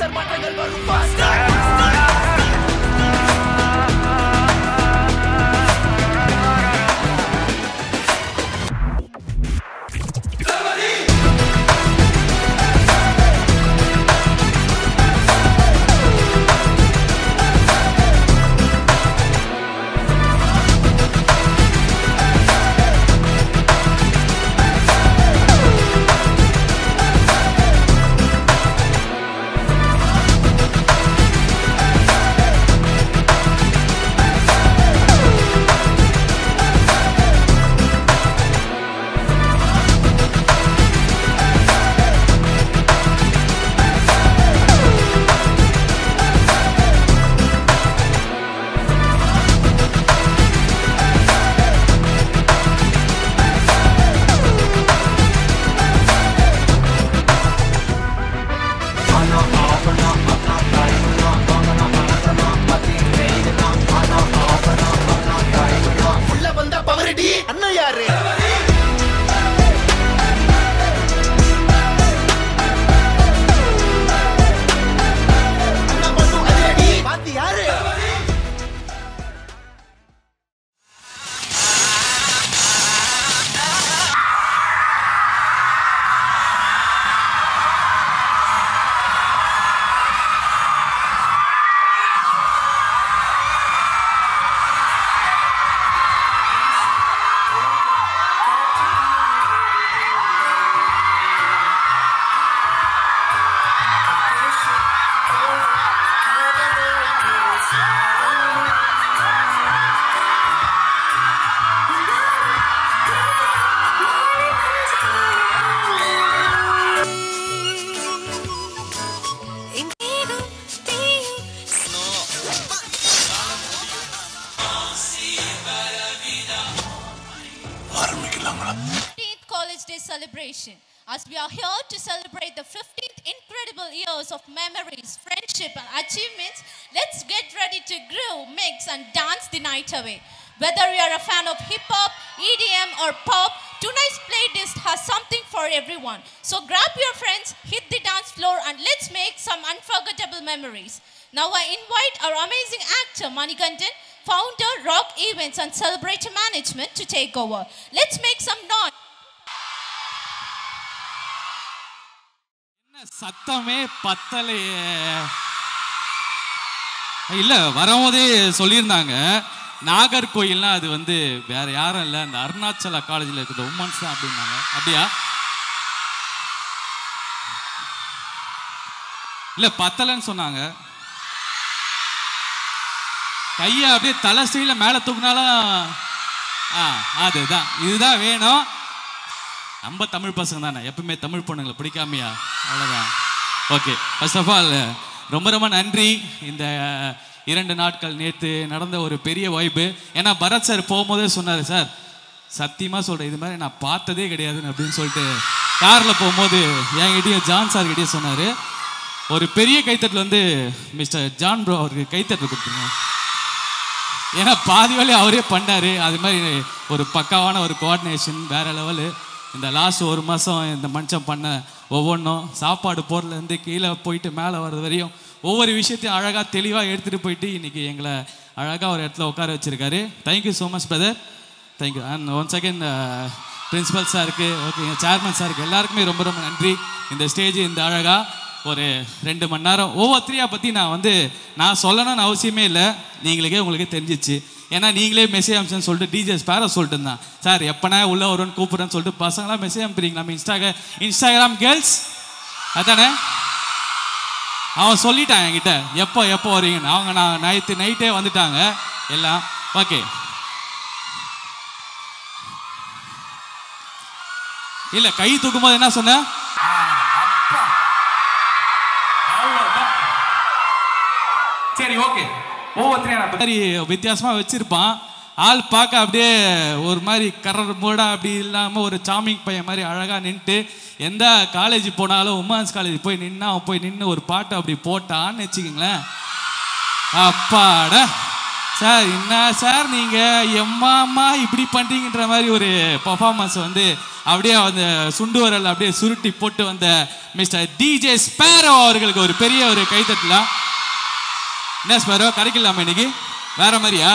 faster மாற்றங்கள் வரும் faster உள்ள வந்த பவரடி அண்ணன் யாரு அண்ணா பட்டு அதிரடி பாத்தி யாரு ஆரம்பிக்கலாங்களா 15th College Day celebration. As we are here to celebrate the 15th incredible years of memories, friendship, and achievements, let's get ready to groove, mix, and dance the night away. Whether you are a fan of hip hop, EDM, or pop, tonight's playlist has something for everyone. So grab your friends, hit the dance floor, and let's make some unforgettable memories. Now I invite our amazing actor Manikandan, founder Rock Events and Celebratory Management to take over. Let's make some noise. என்ன சத்தமே பத்தலையே இல்ல வரும்போதே சொல்லியிருந்தாங்க நாகர்கோயில்னா அது வந்து வேற யாரும் இல்லை அந்த அருணாச்சலா காலேஜில் இருக்கிற உமன்ஸ் தான் அப்படின்னாங்க அப்படியா இல்ல பத்தலைன்னு சொன்னாங்க கையை அப்படியே தலை ஸ்டீல மேலே தூக்குனாலும் ஆ அதுதான் இதுதான் வேணும் நம்ம தமிழ் பசங்க தானே எப்பவுமே தமிழ் பொண்ணுங்களை பிடிக்காமையா அவ்வளோதான் ஓகே ஃபர்ஸ்ட் ஆஃப் ஆல் ரொம்ப ரொம்ப நன்றி இந்த இரண்டு நாட்கள் நேற்று நடந்த ஒரு பெரிய வைப்பு ஏன்னா பரத் சார் போகும்போதே சொன்னார் சார் சத்தியமாக சொல்கிறேன் இது மாதிரி நான் பார்த்ததே கிடையாதுன்னு அப்படின்னு சொல்லிட்டு காரில் போகும்போது என்கிட்டயும் ஜான் சார் கிட்டேயும் சொன்னார் ஒரு பெரிய கைத்தட்டல் வந்து மிஸ்டர் ஜான் ப்ரோ அவருக்கு கைத்தட்டல் கொடுத்துருங்க ஏன்னா பாதி வேலையை அவரே பண்ணாரு அது மாதிரி ஒரு பக்காவான ஒரு கோஆர்டினேஷன் வேற லெவலு இந்த லாஸ்ட் ஒரு மாதம் இந்த மனுஷன் பண்ண ஒவ்வொன்றும் சாப்பாடு போடுறதுலேருந்து கீழே போயிட்டு மேலே வர்றது வரையும் ஒவ்வொரு விஷயத்தையும் அழகாக தெளிவாக எடுத்துகிட்டு போயிட்டு இன்னைக்கு எங்களை அழகாக ஒரு இடத்துல உட்கார வச்சிருக்காரு thank you so much brother thank you and one second principal சாருக்கு ஓகே சேர்மன் சாருக்கு எல்லாருக்குமே ரொம்ப ரொம்ப நன்றி இந்த ஸ்டேஜ் இந்த அழகாக ஒரு ரெண்டு மணி நேரம் ஒவ்வொருத்தரையா பற்றி நான் வந்து நான் சொல்லணும்னு அவசியமே இல்லை நீங்களுக்கே உங்களுக்கே தெரிஞ்சிச்சு ஏன்னா நீங்களே மெசேஜ் அனுப்பிச்சேன்னு சொல்லிட்டு டிஜேஸ் பேர சொல்லிட்டு இருந்தான் சார் எப்போனா உள்ளே வரும்னு கூப்பிட்றேன்னு சொல்லிட்டு பசங்களாம் மெசேஜ் அனுப்புறீங்க நம்ம இன்ஸ்டாக இன்ஸ்டாகிராம் கேர்ள்ஸ் அதானே அவன் சொல்லிட்டான் என்கிட்ட எப்போ எப்போ வரீங்கன்னு அவங்க நான் நைட்டு நைட்டே வந்துட்டாங்க எல்லாம் ஓகே இல்லை கை தூக்கும் போது என்ன சொன்ன சரி ஓகே ஒவ்வொருத்தரையும் மாதிரி வித்தியாசமா வச்சிருப்பான் ஆள் பார்க்க அப்படியே ஒரு மாதிரி கரர் மூடா அப்படி இல்லாமல் ஒரு சாமிங் பையன் மாதிரி அழகாக நின்றுட்டு எந்த காலேஜ் போனாலும் உமன்ஸ் காலேஜ் போய் நின்னா அவன் போய் நின்று ஒரு பாட்டு அப்படி போட்டான்னு வச்சுக்கோங்களேன் அப்பாடா சார் என்ன சார் நீங்க எம்மா அம்மா இப்படி பண்றீங்கன்ற மாதிரி ஒரு பர்ஃபார்மன்ஸ் வந்து அப்படியே அந்த சுண்டு வரல் அப்படியே சுருட்டி போட்டு வந்த மிஸ்டர் டிஜே ஸ்பேரோ அவர்களுக்கு ஒரு பெரிய ஒரு கைத்தட்டலாம் என்ன ஸ்பேரோ கிடைக்கலாமா இன்னைக்கு வேற மாதிரியா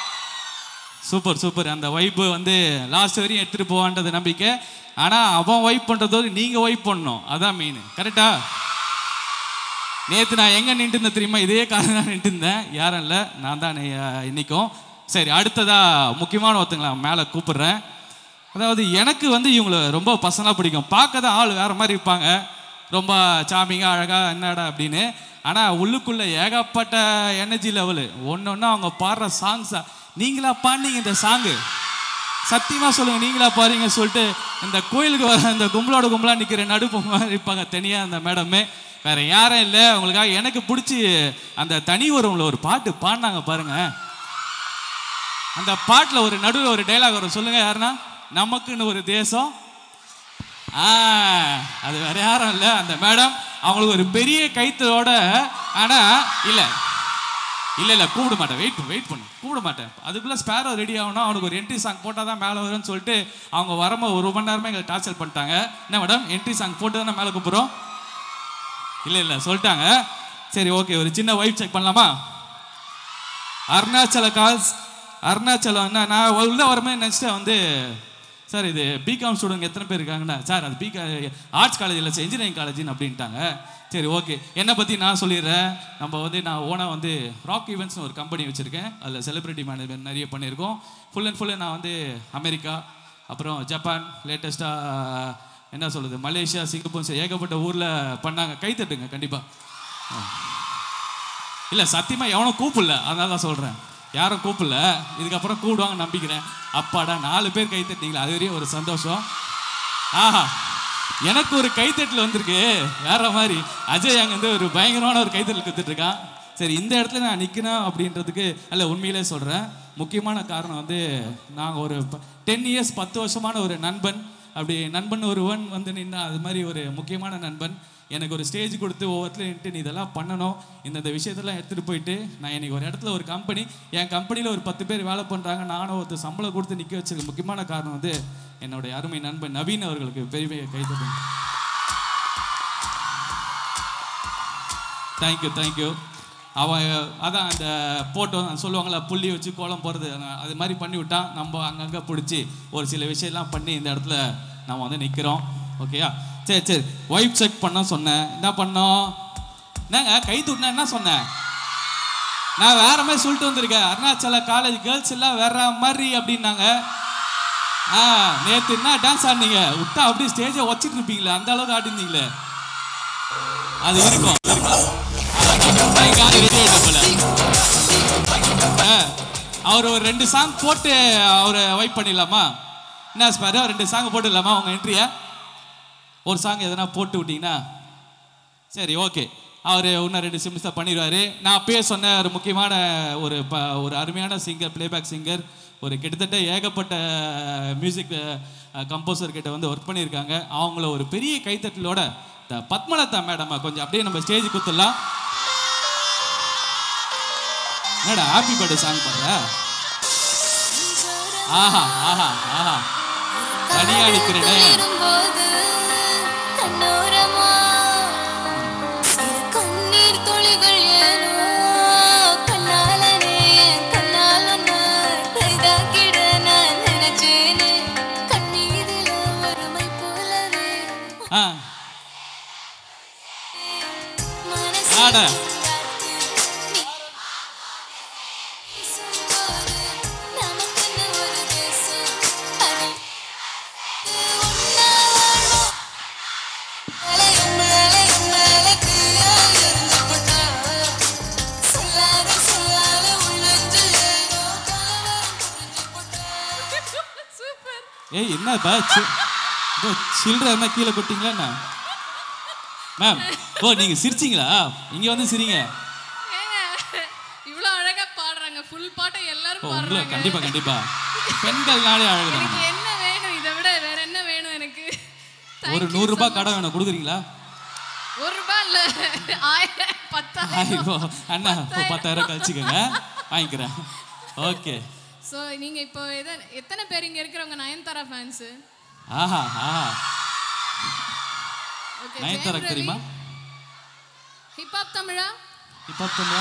சூப்பர் சூப்பர் அந்த வைப்பு வந்து லாஸ்ட் வரையும் எடுத்துட்டு போவான்றது நம்பிக்கை ஆனா அவன் வைப் பண்றதோடு நீங்க வைப் பண்ணணும் அதான் மெயின் கரெக்டா நேத்து நான் எங்க நின்று இருந்தேன் தெரியுமா இதே காலம் தான் நின்று இருந்தேன் யாரும் இல்லை நான் தான் நே- இன்னைக்கும் சரி அடுத்ததா முக்கியமான ஒருத்தங்கள மேலே கூப்பிடுறேன் அதாவது எனக்கு வந்து இவங்கள ரொம்ப பர்சனலாக பிடிக்கும் பார்க்க தான் ஆள் வேற மாதிரி இருப்பாங்க ரொம்ப சாமிங்காக அழகாக என்னடா அப்படின்னு ஆனால் உள்ளுக்குள்ள ஏகப்பட்ட எனர்ஜி லெவலு ஒன்று ஒன்று அவங்க பாடுற சாங்ஸா நீங்களா பாடினீங்க இந்த சாங்கு சத்தியமா சொல்லுங்க நீங்களா பாருங்க சொல்லிட்டு இந்த கோயிலுக்கு வர இந்த கும்பலோட கும்பலா நிக்கிற நடுப்பு இருப்பாங்க தனியா அந்த மேடமே வேற யாரும் இல்லை உங்களுக்காக எனக்கு பிடிச்சி அந்த தனி உறவுல ஒரு பாட்டு பாடினாங்க பாருங்க அந்த பாட்டுல ஒரு நடுவில் ஒரு டைலாக் வரும் சொல்லுங்க யாருன்னா நமக்குன்னு ஒரு தேசம் ஆ அது வேற யாரும் இல்லை அந்த மேடம் அவங்களுக்கு ஒரு பெரிய கைத்தோட ஆனா இல்லை இல்லை இல்லை கூப்பிட மாட்டேன் வெயிட் பண்ணு வெயிட் பண்ணு கூப்பிட மாட்டேன் அதுக்குள்ளே ஸ்பேரோ ரெடி ஆகணும் அவனுக்கு ஒரு என்ட்ரி சாங் போட்டால் தான் மேலே வரும்னு சொல்லிட்டு அவங்க வரும்போது ஒரு மணி நேரமே எங்களை டார்ச்சர் பண்ணிட்டாங்க என்ன மேடம் என்ட்ரி சாங் போட்டு தானே மேலே கூப்பிட்றோம் இல்லை இல்லை சொல்லிட்டாங்க சரி ஓகே ஒரு சின்ன வைப் செக் பண்ணலாமா அருணாச்சல கால்ஸ் அருணாச்சலம் என்ன நான் உள்ள வரமே நினச்சிட்டேன் வந்து சார் இது பிகாம் ஸ்டூடெண்ட் எத்தனை பேர் இருக்காங்கன்னா சார் அது பிகா ஆர்ட்ஸ் காலேஜ் இல்லை சார் இன்ஜினியரிங் காலேஜ்னு அப்படின்ட்டாங்க சரி ஓகே என்னை பற்றி நான் சொல்லிடுறேன் நம்ம வந்து நான் ஓனாக வந்து ராக் ஈவெண்ட்ஸ்னு ஒரு கம்பெனி வச்சுருக்கேன் அதில் செலிபிரிட்டி மேனேஜ்மெண்ட் நிறைய பண்ணியிருக்கோம் ஃபுல் அண்ட் ஃபுல்லு நான் வந்து அமெரிக்கா அப்புறம் ஜப்பான் லேட்டஸ்ட்டாக என்ன சொல்கிறது மலேசியா சிங்கப்பூர் சரி, ஏகப்பட்ட ஊரில் பண்ணாங்க கை தட்டுங்க கண்டிப்பாக இல்லை சத்தியமா எவனும் கூப்பிடல அதனால தான் சொல்கிறேன் யாரும் கூப்பிடல இதுக்கப்புறம் கூப்பிடுவாங்க நம்பிக்கிறேன் அப்பாடா நாலு பேர் கை தட்டிங்களா அது வரையும் ஒரு சந்தோஷம் ஆஹா எனக்கு ஒரு கைத்தட்டல் வந்திருக்கு வேற மாதிரி அஜய் அங்க வந்து ஒரு பயங்கரமான ஒரு கைத்தட்டல் கொடுத்துட்டு இருக்கான் சரி இந்த இடத்துல நான் நிற்கணும் அப்படின்றதுக்கு அல்ல உண்மையிலே சொல்கிறேன் முக்கியமான காரணம் வந்து நாங்கள் ஒரு டென் இயர்ஸ் பத்து வருஷமான ஒரு நண்பன் அப்படி நண்பன் ஒருவன் வந்து நின்னா அது மாதிரி ஒரு முக்கியமான நண்பன் எனக்கு ஒரு ஸ்டேஜ் கொடுத்து ஒவ்வொருத்தரும் நின்று நீ இதெல்லாம் பண்ணணும் இந்த இந்த விஷயத்தெல்லாம் எடுத்துகிட்டு போயிட்டு நான் இன்னைக்கு ஒரு இடத்துல ஒரு கம்பெனி என் கம்பெனியில் ஒரு பத்து பேர் வேலை பண்ணுறாங்க நானும் ஒருத்தர் சம்பளம் கொடுத்து நிற்க வச்சிருக்க முக்கியமான காரணம் வந்து என்னுடைய அருமை நண்பன் நவீன் அவர்களுக்கு பெரிய கைத்தட்டும் தேங்க்யூ தேங்க்யூ அவன் அதான் அந்த போட்டோ சொல்லுவாங்கள்ல புள்ளி வச்சு கோலம் போடுறது அது மாதிரி பண்ணி விட்டான் நம்ம அங்கங்கே பிடிச்சி ஒரு சில விஷயம்லாம் பண்ணி இந்த இடத்துல நம்ம வந்து நிற்கிறோம் ஓகேயா சரி சரி ஒய்ஃப் செக் பண்ண சொன்னேன் என்ன பண்ணோம் என்னங்க கை தூட்டினா என்ன சொன்னேன் நான் வேற மாதிரி சொல்லிட்டு வந்திருக்கேன் அருணாச்சல காலேஜ் கேர்ள்ஸ் எல்லாம் வேற மாதிரி அப்படின்னாங்க ஆ நேத்து என்ன டான்ஸ் ஆடினீங்க விட்டா அப்படியே ஸ்டேஜை வச்சிட்டு இருப்பீங்களே அந்த அளவுக்கு ஆடிருந்தீங்களே அது இருக்கும் இங்க ஆளு ready ஆயிட்டான் போல. ஆ, அவர் ஒரு ரெண்டு சாங் போட்டு அவரை வைப் பண்ணிடலாமா என்ன ஸ்பாரு ரெண்டு சாங் போட்டுடலாமா உங்க என்ட்ரியை ஒரு சாங் எதனா போட்டு விட்டீங்கன்னா சரி ஓகே அவர் இன்னும் ரெண்டு சிம்ஸ் பண்ணிடுவாரு நான் அப்பயே சொன்ன ஒரு முக்கியமான ஒரு ப ஒரு அருமையான சிங்கர் பிளேபேக் சிங்கர் ஒரு கிட்டத்தட்ட ஏகப்பட்ட மியூசிக் கம்போசர் கிட்ட வந்து ஒர்க் பண்ணியிருக்காங்க அவங்கள ஒரு பெரிய கைத்தட்டலோட இந்த பத்மலதா மேடம் கொஞ்சம் அப்படியே நம்ம ஸ்டேஜ் குத்துடலாம் என்னடா ஹாப்பி பர்த்டே சாங் பாடுற ஆஹா ஆஹா ஆஹா தனியா நிக்கிறேனே இருக்கும்போது கண்ணோரமா சிறு கண்ணீர் துளிகள் ஏனோ கண்ணாலனே கண்ணால் ஒன்று கைதாக்கிட நான் நினைச்சேனே கண்ணீரில ஒருமை போலவே ஆ மனசு ஆட. பேசும்போது நமக்குன்னு ஒரு தேசம் அது உன்னா வாழ்வோம் மலையும் மலையும் மலைக்குள்ளே இருந்து போட்டா சொல்லாத சொல்லாத உள்ளஞ்சில் ஏதோ கலவரம் புரிஞ்சு போட்டா சூப்பர் ஏய் என்னப்பா சி- இதோ சில்லற என்ன கீழே கொட்டிங்களா என்ன மேம் ஓ நீங்க சிரிச்சீங்களா இங்க வந்து சிரிங்க ஏங்க இவ்வளோ அழகா பாடுறாங்க ஃபுல் பாட்டை ஓ எல்லாரும் உங்களை பாடுறாங்க கண்டிப்பா கண்டிப்பா பெண்கள்னாலே அழகுதான் எனக்கு என்ன வேணும் இதை விட வேற என்ன வேணும் எனக்கு Thank ஒரு you நூறு so ரூபாய் much. கடை வேணும் கொடுக்குறீங்களா ஒரு ரூபாய் இல்ல ஆயிரம் பத்தாயிரம் ஐயோ அண்ணா இப்போ பத்தாயிரம் கழிச்சுக்கோங்க வாங்கிக்கிறேன் ஓகே ஸோ நீங்க இப்போ எத எத்தனை பேர் இங்க இருக்கிறவங்க நயன்தாரா ஃபேன்ஸ் ஆஹா ஆஹா ஓகே நயன்தாராக்கு தெரியுமா ஹிப்ஹாப் தமிழா இப்போ தமிழா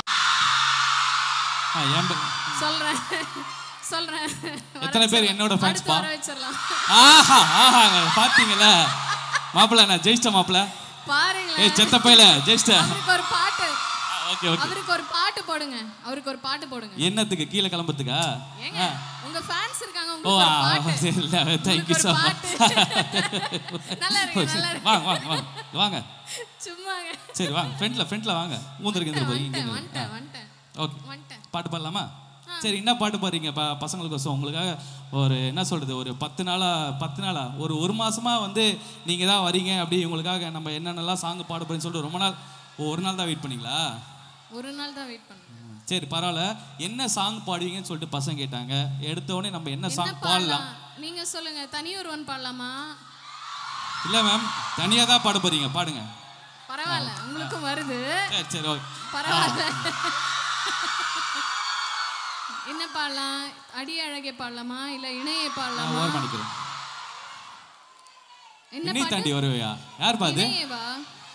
ஆ ஏன் பே- சொல்றேன் சொல்றேன் வர எத்தனை பேர் வச்சிடலாம். என்னோட fans அடுத்து பா? வர வச்சிடலாம் ஆஹா ஆஹாங்க பாத்தீங்களா மாப்பிள்ள நான் ஜெயிச்சிட்ட மாப்பிள்ள பாருங்களேன் ஏய் செத்த பையல ஜெயிச்சிட்ட அவருக்கு ஒரு பாட்டு ஓகே ஓகே அவருக்கு ஒரு பாட்டு போடுங்க அவருக்கு ஒரு பாட்டு போடுங்க என்னத்துக்கு கீழே கிளம்புறதுக்கா ஏங்க உங்க ஃபேன்ஸ் இருக்காங்க ஓ உங்களுக்கு ஒரு பாட்டு இல்லை தேங்க்யூ உங்களுக்கு ஸோ ஒரு மச் பாட்டு. நல்லா இருக்கு நல்லா இருக்கு வாங்க வாங்க வாங்க வாங்க சும்மாங்க சரி வாங்க ஃப்ரண்ட்ல ஃப்ரண்ட்ல வாங்க ஊந்துருக்கு இந்த போய் வந்துட்டேன் இங்கே வந்துட்டேன் வந்துட்டேன் ஓகே வந்துட்டேன் பாட்டு பாடலாமா சரி என்ன பாட்டு பாடுறீங்க ப பசங்களுக்கோசம் உங்களுக்காக ஒரு என்ன சொல்றது ஒரு பத்து நாளா பத்து நாளா ஒரு ஒரு மாசமா வந்து நீங்க தான் வரீங்க அப்படி உங்களுக்காக நம்ம என்னென்னலாம் சாங் பாட போறேன்னு சொல்லிட்டு ரொம்ப நாள் ஓ, ஒரு நாள் தான் வெயிட் பண்ணீங்களா ஒரு நாள் தான் வெயிட் பண்ணேன் சரி பரவாயில்ல என்ன சாங் பாடுவீங்கன்னு சொல்லிட்டு பசங்க கேட்டாங்க எடுத்த உடனே நம்ம என்ன என்ன சாங் பாடலாம் பாடலாம் நீங்க சொல்லுங்க தனி ஒருவன் பாடலாமா இல்ல மேம் தனியா தான் பாட போறீங்க பாடுங்க பரவாயில்ல உங்களுக்கும் வருது சரி சரி ஓகே பரவாயில்ல என்ன பாடலாம் அடி அழகே பாடலாமா இல்ல இணையை நான் பாடலாமா ஓரம் பண்ணிக்கிறேன் என்ன இன்னி பாட்டு தாண்டி வருவையா யார் பாது இணையவா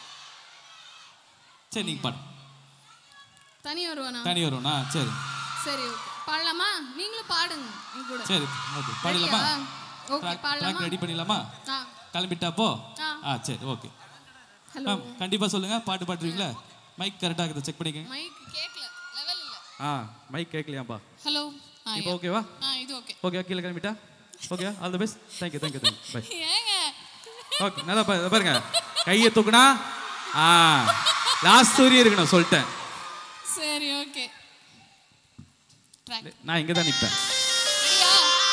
சரி நீங்க பாடு தனி ஒருவனா தனி வரும்னா சரி சரி ஓகே பாடலாமா நீங்களும் பாடுங்க என் கூட சரி ஓகே பாடலாமா ஓகே ட்ராக் பாடலாமா ரெடி பண்ணிடலாமா ஆ கிளம்பிட்டாப்போ ஆ. ஆ சரி ஓகே ஹலோ மேம் கண்டிப்பாக சொல்லுங்கள் பாட்டு பாடுறீங்களா மைக் கரெக்டாக இருக்குது செக் பண்ணிக்கங்க மைக் கேட்கல லெவல் இல்ல ஆ மைக் கேட்கலையாப்பா ஹலோ ஆ இப்போ ஓகேவா ஆ இது ஓகே ஓகே கீழே கிளம்பிட்டா okay all the best thank you thank you thank you bye ஏங்க ஓகே நல்லா பா இதை பாருங்க கையை தூக்குனா ஆ லாஸ்ட் சூரிய இருக்கணும் சொல்லிட்டேன் சரி ஓகே ட்ராக் நான் இங்கே தான் நிற்பேன் ரெடியா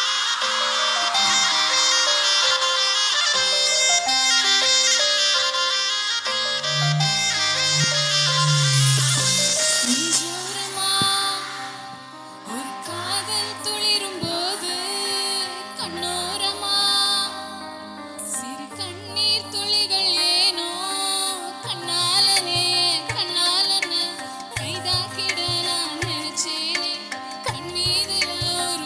நெஞ்சோரமா ஒரு காதல் துளிரும் போது கண்ணோரமா சிறு கண்ணீர் துளிகள் ஏனோ கண்ணாலனே கண்ணாலன கைதாக்கிட நான் நினைச்சேனே கண் மீதுல ஒரு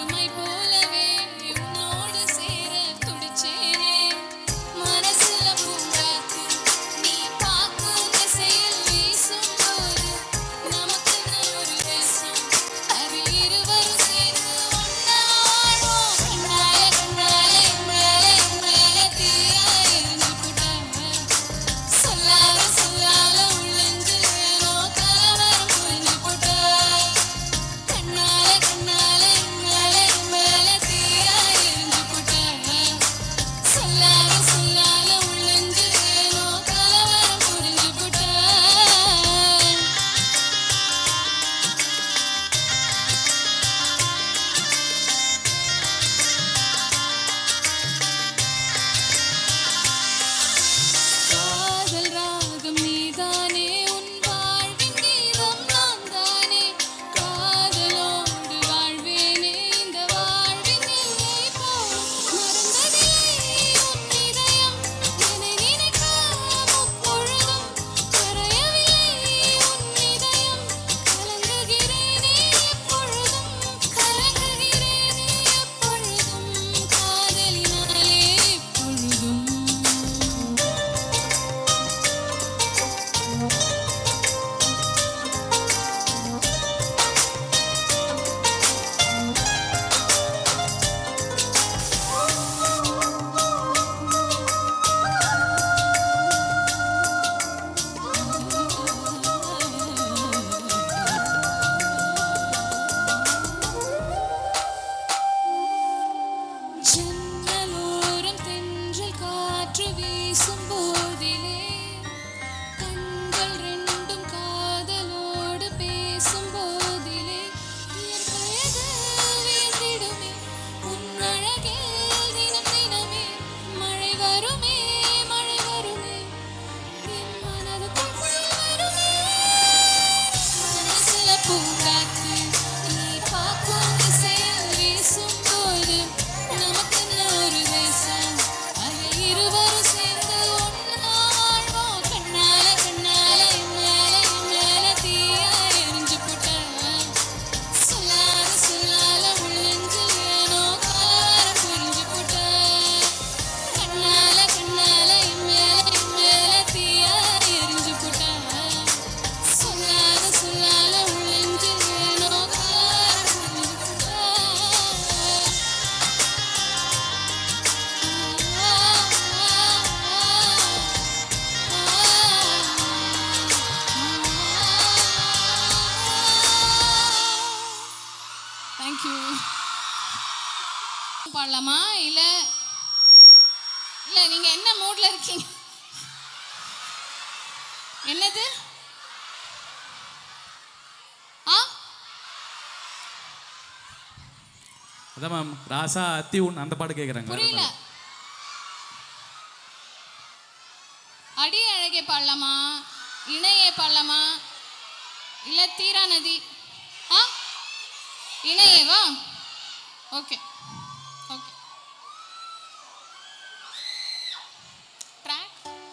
தேங்க்யூ பாடலாமா இல்ல இல்ல நீங்க என்ன மூட்ல இருக்கீங்க என்னது ஆ அதான் மேம் ராசா அத்தி உன் அந்த பாட்டு கேட்குறாங்க புரியல அடி அழகே பாடலாமா இணையே பாடலாமா இல்ல தீரா நதி ஆ இணையேவா ஓகே ஓகே ட்ராக்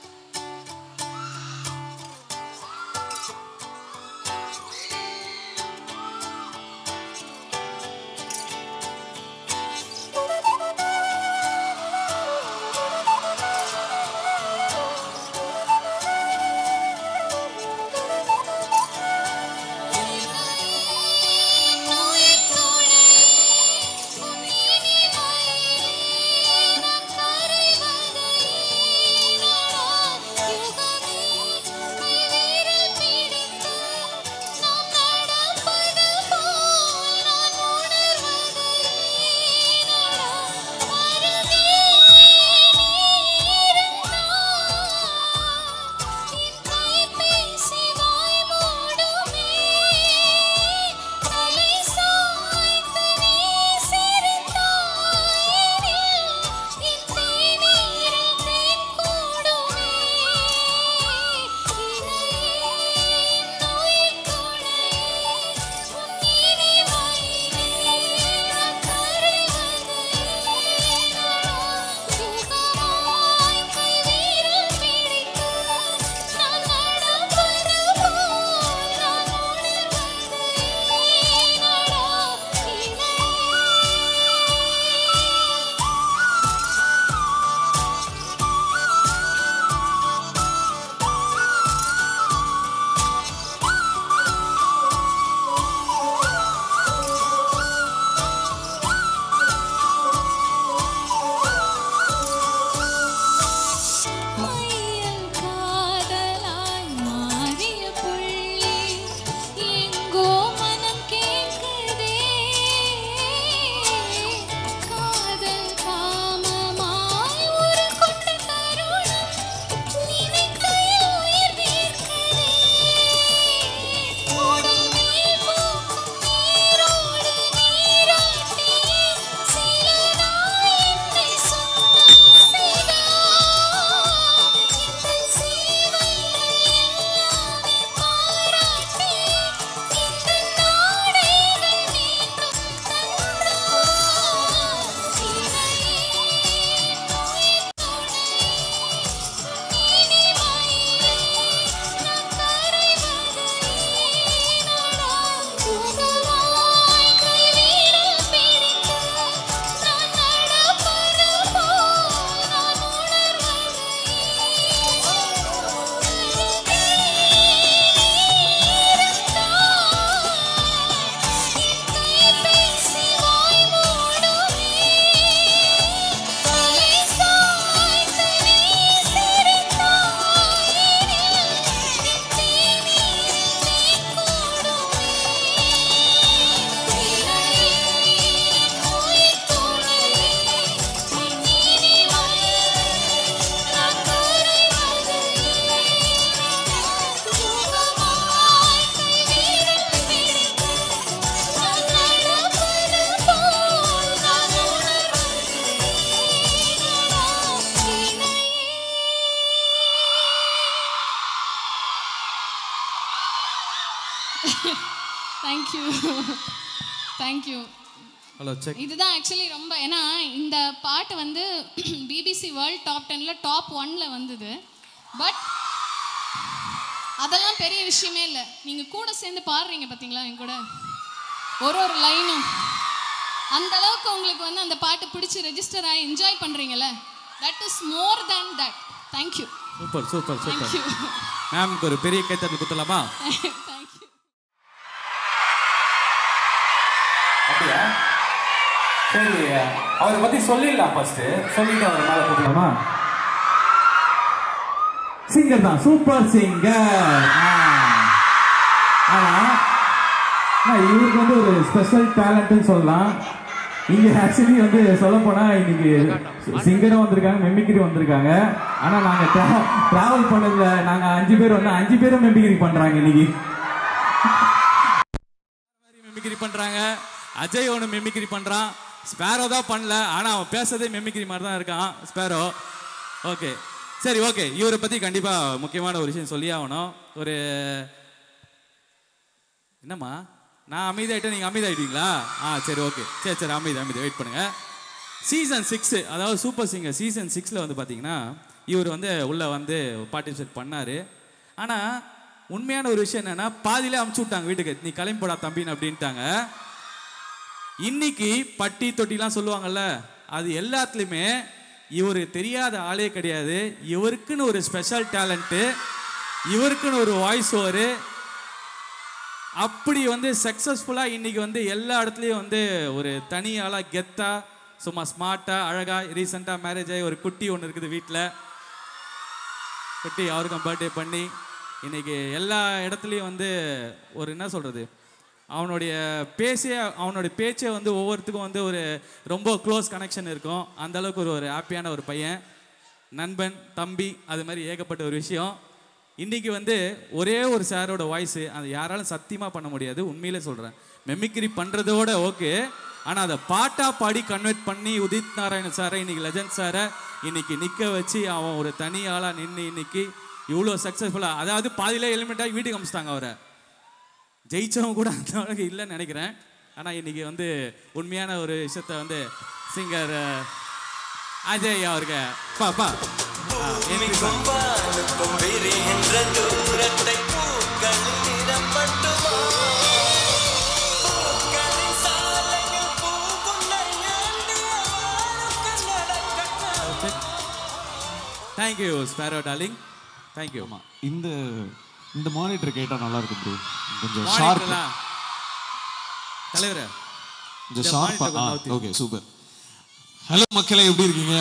மையல் காதலாய் மாறிய புள்ளி எங்கோ மனம் கேட்குதே காதல் காமமாய் ஒரு கொண்ட தருணம் நினைக்கையில் உயிர் வேர்க்குதே ஓடும் நீர் போக்கும் நீரோடு நீராட்டி சில நாள் என்னை சொந்தம் செய்தாய் இந்த சேவைகள் எல்லாமே பாராட்டி இந்த நாடைகள் மீண்டும் தந்தாய் இணையே உயிர் துணையே இனிமையிலே நான் கரைவது ஏனடா சுகமாய் கைவிரல் பிடித்து நான் நடப்பது போல் நான் உணர்வது கைபேசி வாய் மூடுமே தலை சாய்த்து நீ சிரித்தாய் என் தேநீரில் தேன் கூடுமே இணையே உயிர் துணையே உன் இனிமையிலே நான் கரைவது சுகமாய் கைவிரல் பிடித்து நான் நடப்பது போல் நான் உணர்வது இணையே தேங்க்யூ தேங்க்யூ ஹலோ செக் இதுதான் ஆக்சுவலி ரொம்ப ஏன்னா இந்த பாட்டு வந்து பிபிசி வேர்ல்ட் டாப் டென்ல டாப் ஒன்ல வந்தது பட் அதெல்லாம் பெரிய விஷயமே இல்லை நீங்கள் கூட சேர்ந்து பாடுறீங்க பார்த்தீங்களா என் கூட ஒரு ஒரு லைனும் அந்த அளவுக்கு உங்களுக்கு வந்து அந்த பாட்டு பிடிச்சி ரெஜிஸ்டர் ஆகி என்ஜாய் பண்ணுறீங்கல்ல that is more than that thank you super super super thank you மேம்க்கு ஒரு பெரிய கைத்தட்டல் குத்தலாமா தேங்க்யூ அப்படியா சரி அவரை பத்தி சொல்லிடலாம் ஃபர்ஸ்ட் சொல்லிட்டு அவர் மேல கூப்பிடலாமா சிங்கர் தான் சூப்பர் சிங்கர் ஆனா ஆனா இவருக்கு வந்து ஒரு ஸ்பெஷல் டேலண்ட்னு சொல்லலாம் இங்க ஆக்சுவலி வந்து சொல்ல போனா இன்னைக்கு சிங்கரும் வந்திருக்காங்க மெமிக்ரி வந்திருக்காங்க ஆனா நாங்க டிராவல் பண்ணதுல நாங்க அஞ்சு பேர் வந்து அஞ்சு பேரும் மெமிக்ரி பண்றாங்க இன்னைக்கு மிமிக்ரி பண்றாங்க அஜய் ஒன்று மிமிக்ரி பண்றான் ஸ்பேரோ தான் பண்ணல ஆனா அவன் பேசுறதே மிமிக்ரி மாதிரி தான் இருக்கான் ஸ்பேரோ ஓகே சரி ஓகே இவரை பத்தி கண்டிப்பா முக்கியமான ஒரு விஷயம் சொல்லி ஆகணும் ஒரு என்னம்மா நான் அமைதியாயிட்டேன் நீங்க அமைதியாயிட்டீங்களா ஆ சரி ஓகே சரி சரி அமைதி அமைதி வெயிட் பண்ணுங்க சீசன் சிக்ஸ் அதாவது சூப்பர் சிங்கர் சீசன் சிக்ஸில் வந்து பார்த்தீங்கன்னா இவர் வந்து உள்ளே வந்து பார்ட்டிசிபேட் பண்ணார் ஆனால் உண்மையான ஒரு விஷயம் என்னன்னா பாதியிலே அமுச்சு விட்டாங்க வீட்டுக்கு நீ கிளம்பி போடா தம்பின்னு அப்படின்ட்டாங்க இன்னைக்கு பட்டி தொட்டிலாம் சொல்லுவாங்கல்ல அது எல்லாத்துலேயுமே இவர் தெரியாத ஆளே கிடையாது இவருக்குன்னு ஒரு ஸ்பெஷல் டேலண்ட்டு இவருக்குன்னு ஒரு வாய்ஸ் ஓவரு அப்படி வந்து சக்ஸஸ்ஃபுல்லாக இன்னைக்கு வந்து எல்லா இடத்துலையும் வந்து ஒரு தனி ஆளாக கெத்தா சும்மா ஸ்மார்ட்டாக அழகாக ரீசெண்டாக மேரேஜ் ஆகி ஒரு குட்டி ஒன்று இருக்குது வீட்டில் குட்டி அவருக்கும் பர்த்டே பண்ணி இன்னைக்கு எல்லா இடத்துலையும் வந்து ஒரு என்ன சொல்கிறது அவனுடைய பேச்சே அவனுடைய பேச்சே வந்து ஒவ்வொருத்துக்கும் வந்து ஒரு ரொம்ப க்ளோஸ் கனெக்ஷன் இருக்கும் அந்த அளவுக்கு ஒரு ஒரு ஹாப்பியான ஒரு பையன் நண்பன் தம்பி அது மாதிரி ஏகப்பட்ட ஒரு விஷயம் இன்னைக்கு வந்து ஒரே ஒரு சாரோட வாய்ஸ் அது யாராலும் சத்தியமாக பண்ண முடியாது உண்மையிலே சொல்கிறேன் மெமிக்ரி பண்ணுறதோட ஓகே ஆனால் அதை பாட்டா பாடி கன்வெர்ட் பண்ணி உதித் நாராயண் சாரை இன்னைக்கு லெஜண்ட் சாரை இன்னைக்கு நிற்க வச்சு அவன் ஒரு தனி ஆளாக நின்று இன்னைக்கு இவ்வளோ சக்ஸஸ்ஃபுல்லாக அதாவது பாதியிலே எலிமெண்ட் ஆகி வீட்டுக்கு அமிச்சிட்டாங்க அவரை ஜெயிச்சவங்க கூட அந்த அளவுக்கு இல்லைன்னு நினைக்கிறேன் ஆனால் இன்னைக்கு வந்து உண்மையான ஒரு விஷயத்த வந்து சிங்கர் அஜய் அவருக்கு பா பா ஆ, எனக்கு கொம்பானுக்கும் விரிகின்ற தூரத்தை பூக்கள் நிரப்பட்டுமா பூக்களின் சாலையில் பூவுன்னை ஏந்தி அவளுக்கு நடக்கட்டும். தேங்க்யூ ஸ்பேரோ டார்லிங் தேங்க்யூ ஆமா இந்த இந்த மானிட்டர் கேட்டா நல்லா இருக்கும் ப்ரோ கொஞ்சம் ஷார்ப் மானிட்டர்லாம் தலைவரே கொஞ்சம் இந்த ஷார்ப்பா monitor கொஞ்சம் நவுத்தி. ஓகே சூப்பர் ஹலோ மக்களே எப்படி இருக்கீங்க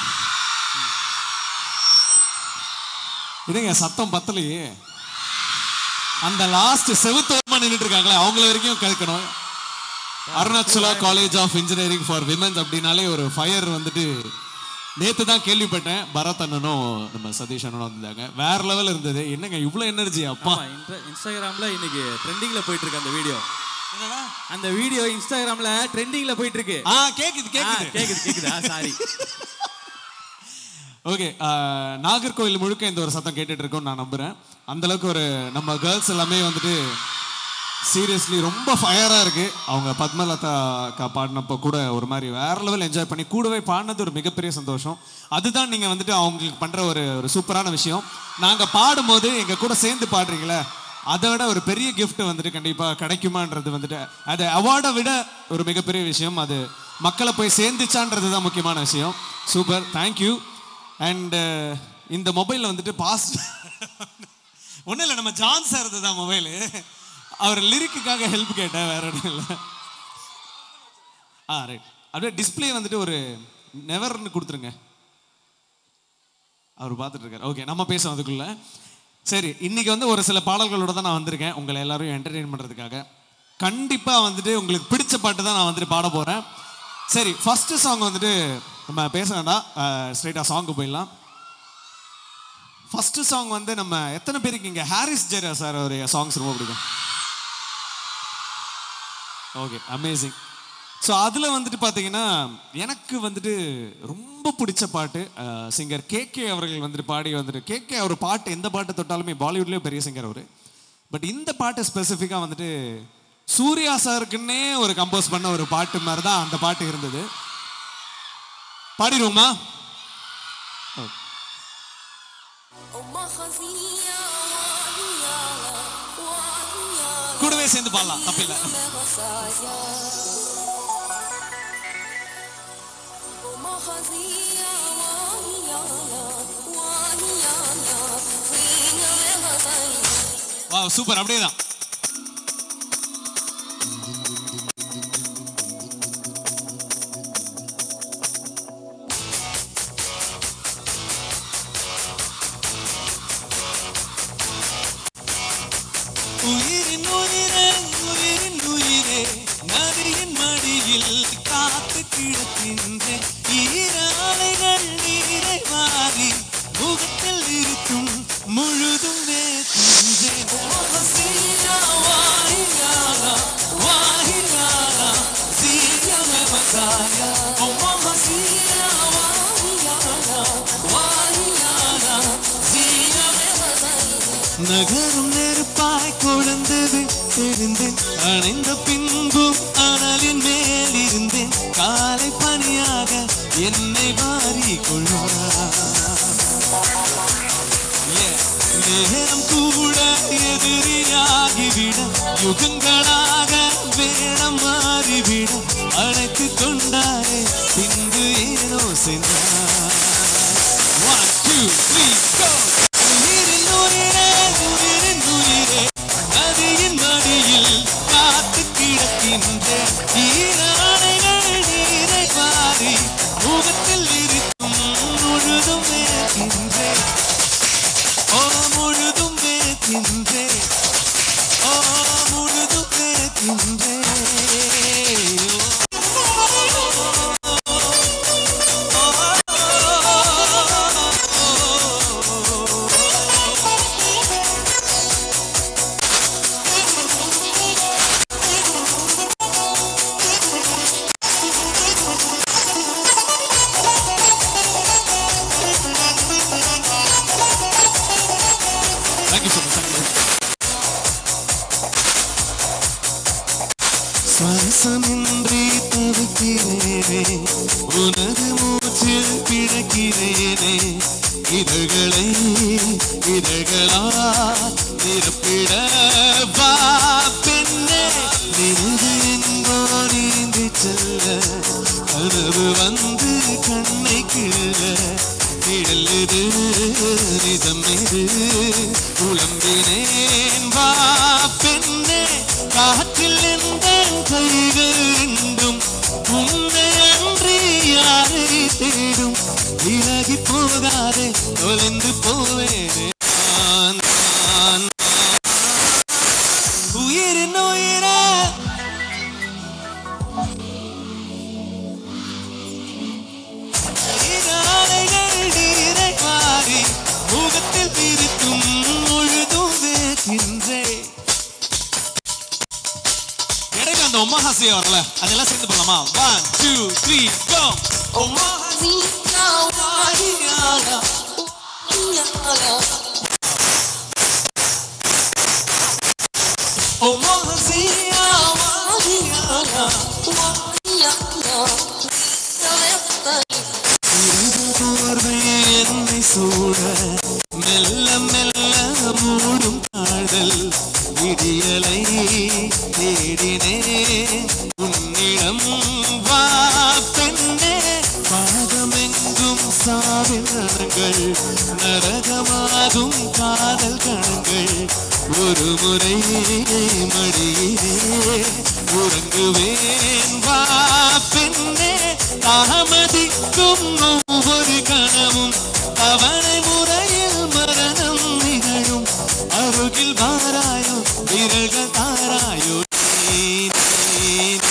என்னங்க சத்தம் பத்தலையே அந்த லாஸ்ட் செவுத்தோரமா நின்றுட்டு இருக்காங்களே அவங்கள வரைக்கும் கேட்கணும் Arunachala college of engineering for women's அப்படின்னாலே ஒரு ஃபயர் வந்துட்டு நேத்து தான் கேள்விப்பட்டேன் பரத் அண்ணனும் நம்ம சதீஷ் அண்ணனும் வந்திருந்தாங்க வேற லெவல் இருந்தது என்னங்க இவ்வளவு எனர்ஜி அப்பா ஆமா இன்ஸ்டா- இன்ஸ்டாகிராம்ல இன்னைக்கு ட்ரெண்டிங்ல போயிட்டு இருக்கு அந்த வீடியோ அந்த வீடியோ இன்ஸ்டாகிராம்ல ட்ரெண்டிங்ல போயிட்டு இருக்கு ஆ கேக்குது ஆ, கேக்குது கேக்குது கேக்குதா சாரி ஓகே நாகர்கோவில் முழுக்க இந்த ஒரு சத்தம் கேட்டுட்டு இருக்கோம்னு நான் நம்புறேன் அந்த அளவுக்கு ஒரு நம்ம கேர்ள்ஸ் எல்லாமே வந்துட்டு சீரியஸ்லி ரொம்ப ஃபயராக இருக்கு அவங்க பத்மலதா அக்கா பாடினப்போ கூட ஒரு மாதிரி வேற லெவல் என்ஜாய் பண்ணி கூடவே பாடினது ஒரு மிகப்பெரிய சந்தோஷம் அதுதான் நீங்கள் வந்துட்டு அவங்களுக்கு பண்ணுற ஒரு ஒரு சூப்பரான விஷயம் நாங்கள் பாடும்போது எங்கள் கூட சேர்ந்து பாடுறீங்களே அதை விட ஒரு பெரிய gift வந்துட்டு கண்டிப்பாக கிடைக்குமான்றது வந்துட்டு அது அவார்டை விட ஒரு மிகப்பெரிய விஷயம் அது மக்களை போய் சேர்ந்துச்சான்றது தான் முக்கியமான விஷயம் சூப்பர் தேங்க்யூ அண்டு இந்த மொபைலில் வந்துட்டு பாஸ் ஒன்றும் இல்லை நம்ம ஜான் சார் தான் மொபைலு அவர் லிரிக்குக்காக ஹெல்ப் கேட்டேன் வேற ஒன்றும் இல்லை ஆ ரைட் அப்படியே டிஸ்ப்ளே வந்துட்டு ஒரு நெவர்னு கொடுத்துருங்க அவர் பார்த்துட்டு இருக்காரு ஓகே நம்ம பேசுவோம் அதுக்குள்ள சரி இன்னைக்கு வந்து ஒரு சில பாடல்களோட தான் நான் வந்திருக்கேன் உங்களை எல்லாரும் என்டர்டெயின் பண்ணுறதுக்காக கண்டிப்பாக வந்துட்டு உங்களுக்கு பிடிச்ச பாட்டு தான் நான் வந்துட்டு பாட போகிறேன் சரி ஃபஸ்ட்டு சாங் வந்துட்டு நம்ம பேச வேண்டாம் ஸ்ட்ரைட்டாக சாங்க்கு போயிடலாம் ஃபஸ்ட்டு சாங் வந்து நம்ம எத்தனை பேருக்கு இங்கே ஹாரிஸ் ஜெரா சார் ஒரு சாங்ஸ் ரொம்ப பிடிக்கும் ஓகே அமேசிங் ஸோ அதில் வந்துட்டு பார்த்தீங்கன்னா எனக்கு வந்துட்டு ரொம்ப பிடிச்ச பாட்டு சிங்கர் கேகே அவர்கள் வந்துட்டு பாடி வந்துட்டு கேகே அவர் பாட்டு எந்த பாட்டு தொட்டாலுமே பாலிவுட்லேயே பெரிய சிங்கர் அவர் பட் இந்த பாட்டு ஸ்பெசிஃபிக்காக வந்துட்டு சூர்யா சாருக்குன்னே ஒரு கம்போஸ் பண்ண ஒரு பாட்டு மாதிரி தான் அந்த பாட்டு இருந்தது பாடிடுவோமா கூடவே சேர்ந்து பாடலாம் தப்பில்லை வா சூப்பர் அப்படியே தான் உயிரின் உயிரே உயிரின் உயிர் மடியில் காத்து கிடக்கின்றேன் ஈராலைகள் நீரை மாறி முகத்தில் இருக்கும் முழுதும் வேகின்றேன் ஓ ஹசீனா வாஹியானா வாஹியானா சீயமே பசாயா ஓ ஹசீனா வாஹியானா வாஹியானா சீயமே நகரும் நெருப்பாய் கொழுந்தது தெரிந்தேன் அணைந்த பின்பும் அனலின் மேல் இருந்தேன் காலை பனியாக என்னை மாறி நேரம் கூட எதிரியாகிவிட யுகங்களாக வேடம் மாறிவிட அழைத்து கொண்டாரே பின்பு ஏனோ சென்றார் One, two, three, go! உயிரின் உயிரே, உயிரின் உயிரே, நதியின் மடியில் காத்து கிடக்கின்றேன். ஈராடைகள் நீரை வாரி, முகத்தில் இருக்கும் முழுதும் வேகின்றேன். ஓ, முழுதும் வேகின்றேன். ஓ, முழுதும் வேகின்றேன். Thank you so much. Thank you. சுவாசமின்றி தவிக்கிறேனே உனது மூச்சில் பிழைக்கிறேனே இதழ்களை இதழ்களா நிரப்பிட வா பெண்ணே நினைவு என்போ நீந்தி செல்ல கனவு வந்து கண்ணை கிள்ள நிழலுது நிஜம் இது புலம்பினேன் வா பெண்ணே காற்றில் எந்த கைகள் ரெண்டும் உன்னை அன்றி யாரை தேடும் விலகி போகாதே தொலைந்து போவேனே நான், நான், உயிரின் உயிரே நீராடைகள் நீரை மாறி முகத்தில் இருக்கும் முழுதும் வேகின்றேன் இடையில அந்த ஒமஹாசியா வரல அதெல்லாம் சேர்ந்து போலாமா ஒன் டூ த்ரீ கோ ஒமஹாசியா வாஹியானா ஒமஹாசியா வாஹியானா சிறிது போர்வை என்னை சூழ மெல்ல மெல்ல மூடும் காதல் விடியலை தேடினே உன்னிடம் வா பெண்ணே பாதமெங்கும் சாவின் ரணங்கள் நரகமாகும் காதல் கணங்கள் ஒரு முறை மடியிலே உறங்குவேன் வா பெண்ணே தாமதிக்கும் ஒவ்வொரு கணமும் அவனை முறையில் மரணம் நிகழும் அருகில் வாராயோ விரல்கள் தாராயோ நீ, நீ, நீ.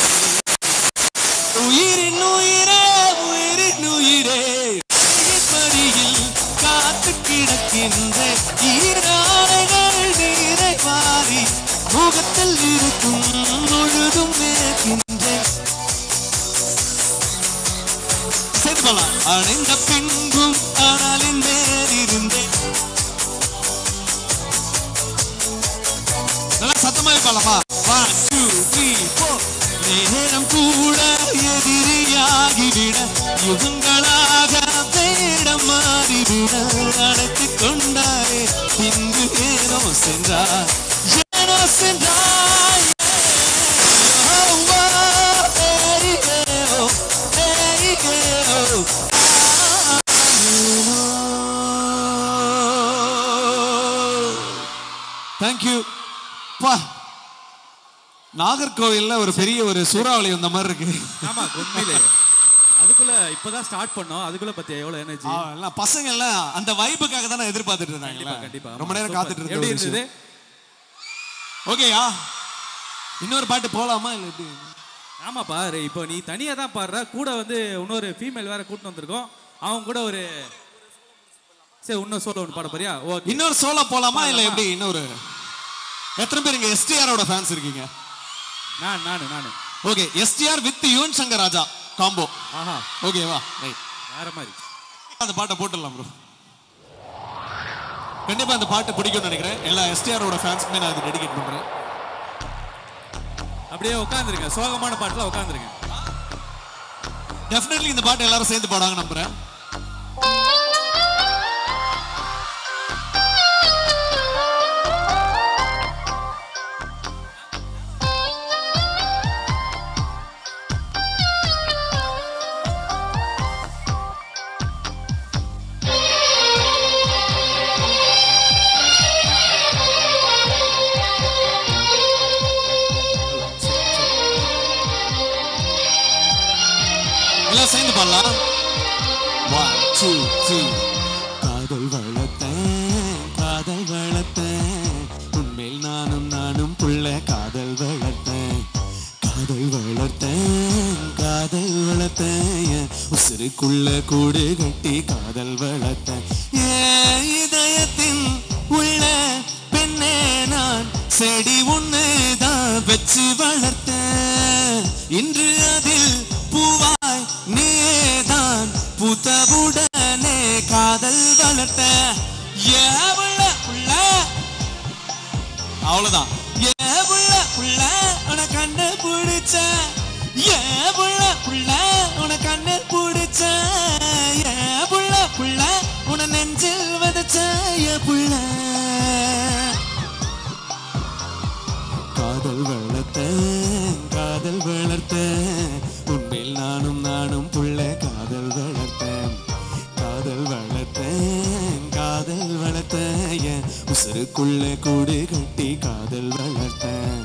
உயிரின் உயிரே உயிரின் உயிரே உயிர் மடியில் காத்து கிடக்கின்ற ஈராடைகள் நீரை வாரி முகத்தில் இருக்கும் முழுதும் வேகின்றேன் சேர்த்து போலாம் அணைந்த பின்பும் ஆனாலின் மேல் இருந்தேன் நல்லா சத்தமாவே பாடலாமா ஒன் டூ த்ரீ ஃபோர் நேரம் கூட எதிரியாகிவிட யுகங்களாக வேடம் மாறிவிட அழைத்து கொண்டாரே பின்பு ஏனோ சென்றார் ஏனோ சென்றார் Oh, oh, hey, hey, oh, hey, hey, oh. Thank you பா நாகர்கோவில்ல ஒரு பெரிய ஒரு சூறாவளி வந்த மாதிரி இருக்கு ஆமா உண்மையிலே அதுக்குள்ள இப்பதான் ஸ்டார்ட் பண்ணோம் அதுக்குள்ள பத்தியா எவ்வளவு எனர்ஜி ஆ, எல்லாம் பசங்க எல்லாம் அந்த வைப்புக்காக தானே எதிர்பார்த்துட்டு இருந்தாங்க கண்டிப்பா கண்டிப்பா ரொம்ப நேரம் Super. காத்துட்டு எப்படி இருந்தது இருந்தது ஓகேயா இன்னொரு பாட்டு போலாமா இல்ல எப்படி ஆமாப்பா ரே, இப்போ நீ தனியா தான் பாடுற கூட வந்து இன்னொரு ஃபீமேல் வேற கூட்டிட்டு வந்திருக்கோம் அவங்க கூட ஒரு சரி இன்னொரு சோலோ ஒன்று பாட போறியா ஓகே இன்னொரு சோலோ போலாமா இல்ல எப்படி இன்னொரு எத்தனை பேர் இங்க எஸ்டிஆரோட ஃபேன்ஸ் இருக்கீங்க நான் நானு நானு okay STR with Yuvan Shankar Raja combo ஆஹா ஓகேவா ரைட் வேற மாதிரி அந்த பாட்டை போட்டுடலாம் ப்ரோ கண்டிப்பா அந்த பாட்டு பிடிக்கும்னு நினைக்கிறேன் எல்லா எஸ்டிஆரோட ஃபேன்ஸ்க்குமே நான் அது டெடிகேட் பண்றேன் அப்படியே உட்காந்துருங்க சோகமான பாட்டுல உட்காந்துருங்க டெஃபினெட்லி இந்த பாட்டு எல்லாரும் சேர்ந்து பாடுவாங்க நம்புறேன் எல்லாம் சேர்ந்து பாடலாம் ஒன் டூ த்ரீ காதல் வளர்த்தேன் காதல் வளர்த்தேன் உன்மேல் நானும் நானும் புள்ள காதல் வளர்த்தேன் காதல் வளர்த்தேன் காதல் வளர்த்தேன் என் உசுருக்குள்ள கூடு கட்டி காதல் வளர்த்தேன் ஏன் இதயத்தின் உள்ள பெண்ணே நான் செடி ஒண்ணுதான் வச்சு வளர்த்தேன் இன்று அதில் பூவாய் நீதான் புத்தவுடனே காதல் வளர்த்த ஏவள உள்ள அவ்வளவுதான் ஏவள உள்ள உன கண்ணு பிடிச்ச ஏவள உள்ள உன கண்ணு பிடிச்ச ஏவள உள்ள உன நெஞ்சில் வதச்ச ஏ புள்ள காதல் வளர்த்தேன் காதல் வளர்த்தேன் உன்மேல் நானும் நானும் புள்ள காதல் வளர்த்தேன் காதல் வளர்த்தேன் காதல் வளர்த்தேன் என் உசுருக்குள்ள கூடு கட்டி காதல் வளர்த்தேன்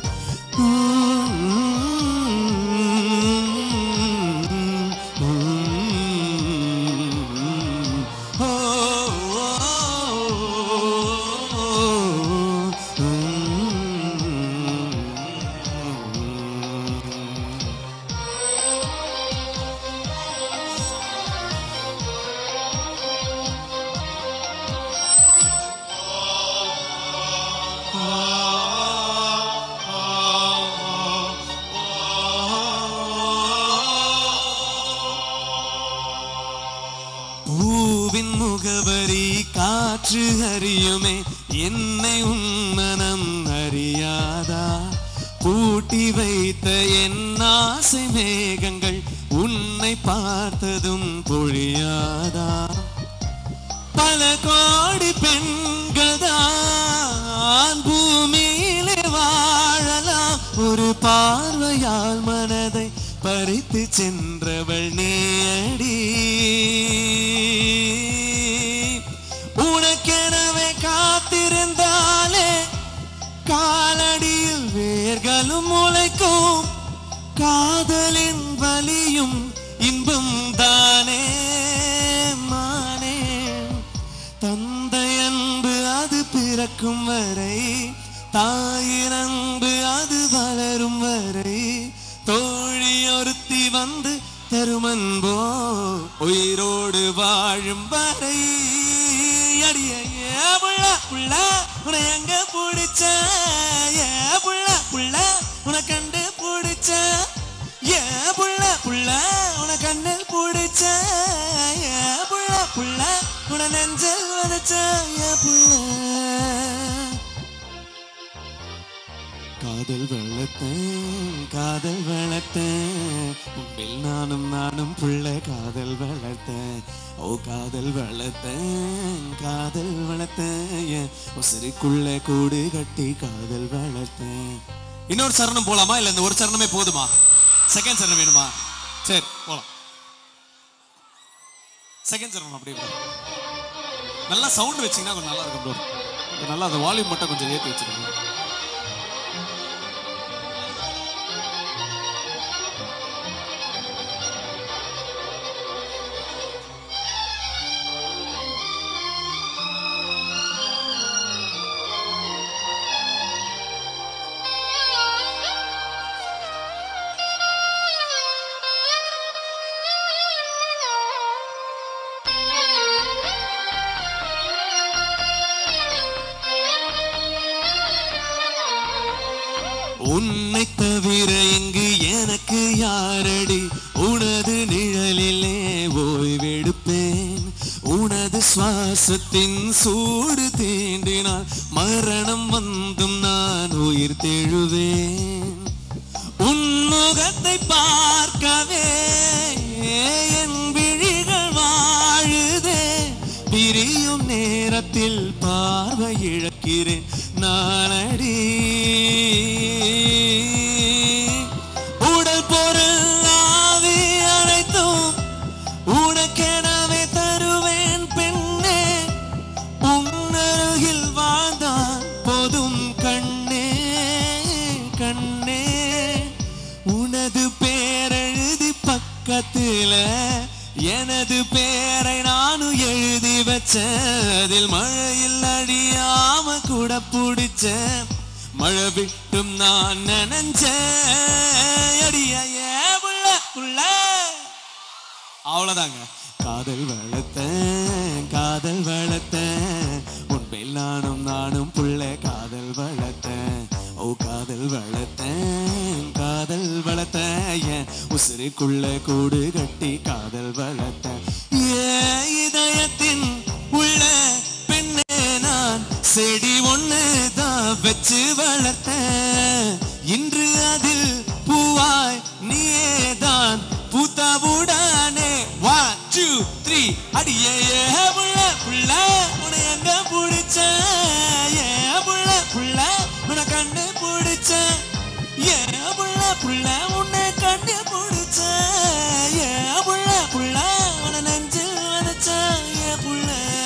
பூவின் முகவரி காற்று அறியுமே என்னை உன் மனம் அறியாதா பூட்டி வைத்த என் ஆசை மேகங்கள் உன்னை பார்த்ததும் பொழியாதா பல கோடி பெண்கள் தான் பூமியிலே வாழலாம் ஒரு பார்வையால் மனதை பறித்து சென்றவள் நேடி உனக்கெனவே காத்திருந்தாலே காலடியில் வேர்களும் முளைக்கும் காதலின் வலியும் இன்பம் தானே மானே தந்தை அன்பு அது பிறக்கும் வரை தாயின் அன்பு அது வளரும் வரை தோழி ஒருத்தி வந்து தருமன்போ உயிரோடு வாழும் வரை அடிய ஏ புள்ள புள்ள உன்னை எங்க பிடிச்ச ஏ புள்ள புள்ள உன்னை கண்டு பிடிச்ச ஏ புள்ள புள்ள உன கண்ணில் பிடிச்ச ஏ புள்ள புள்ள உன நெஞ்சல் வதச்ச ஏ புள்ள காதல் வளர்த்தேன் காதல் வளர்த்தேன் உன்பில் நானும் நானும் புள்ள காதல் வளர்த்தேன் ஓ காதல் வளர்த்தேன் காதல் வளர்த்தேன் என் உசிருக்குள்ள கூடு கட்டி காதல் வளர்த்தேன் இன்னொரு சரணம் போலாமா இல்ல இந்த ஒரு சரணமே போதுமா செகண்ட் சரணம் வேணுமா சரி போலாம் செகண்ட் சரணம் அப்படியே bro. நல்லா சவுண்ட் வச்சீங்கன்னா கொஞ்சம் நல்லா இருக்கும் ப்ரோ நல்லா அந்த வால்யூம் மட்டும் கொஞ்சம் ஏற்றி வச்சிருக்கோம் உன்னை தவிர இங்கு எனக்கு யாரடி உனது நிழலிலே ஓய்வெடுப்பேன் உனது சுவாசத்தின் சூடு தீண்டினால் மரணம் வந்தும் நான் உயிர் தெழுவேன் உன் முகத்தை பார்க்கவே என் விழிகள் வாழுதே பிரியும் நேரத்தில் பார்வை இழக்கிறேன் நானடி உடல் பொருள் ஆவி அனைத்தும் உனக்கெனவே தருவேன் பெண்ணே உன்னருகில் வாழ்ந்தான் போதும் கண்ணே கண்ணே உனது பேரெழுதி பக்கத்துல எனது பேரை நானும் எழுதி வச்சேன் அதில் மழையில் அழியாம கூட பிடிச்சேன் மழை விட்டும் நான் நினைச்சேன் அடியா ஏ புள்ள புள்ள அவ்வளவுதாங்க காதல் வளர்த்தேன் காதல் வளர்த்தேன் உன்மேல் நானும் நானும் புள்ள காதல் வளர்த்தேன் ஓ காதல் வளர்த்தேன் காதல் வளர்த்தேன் என் உசிருக்குள்ள கூடு கட்டி காதல் வளர்த்தேன் ஏன் இதயத்தின் உள்ள பெண்ணே நான் செடி ஒண்ணு தான் வச்சு வளர்த்தேன் இன்று அதில் பூவாய் நீதான் பூத்தவுடானே ஒன் டூ த்ரீ அடியே ஏ புள்ள புள்ள உன்னை எங்க பிடிச்ச ஏ புள்ள புள்ள உன்னை கண்டு பிடிச்ச ஏ புள்ள புள்ள உன்னை கண்டு பிடிச்ச ஏ புள்ள புள்ள உன்னை நெஞ்சில் வதச்ச ஏ புள்ள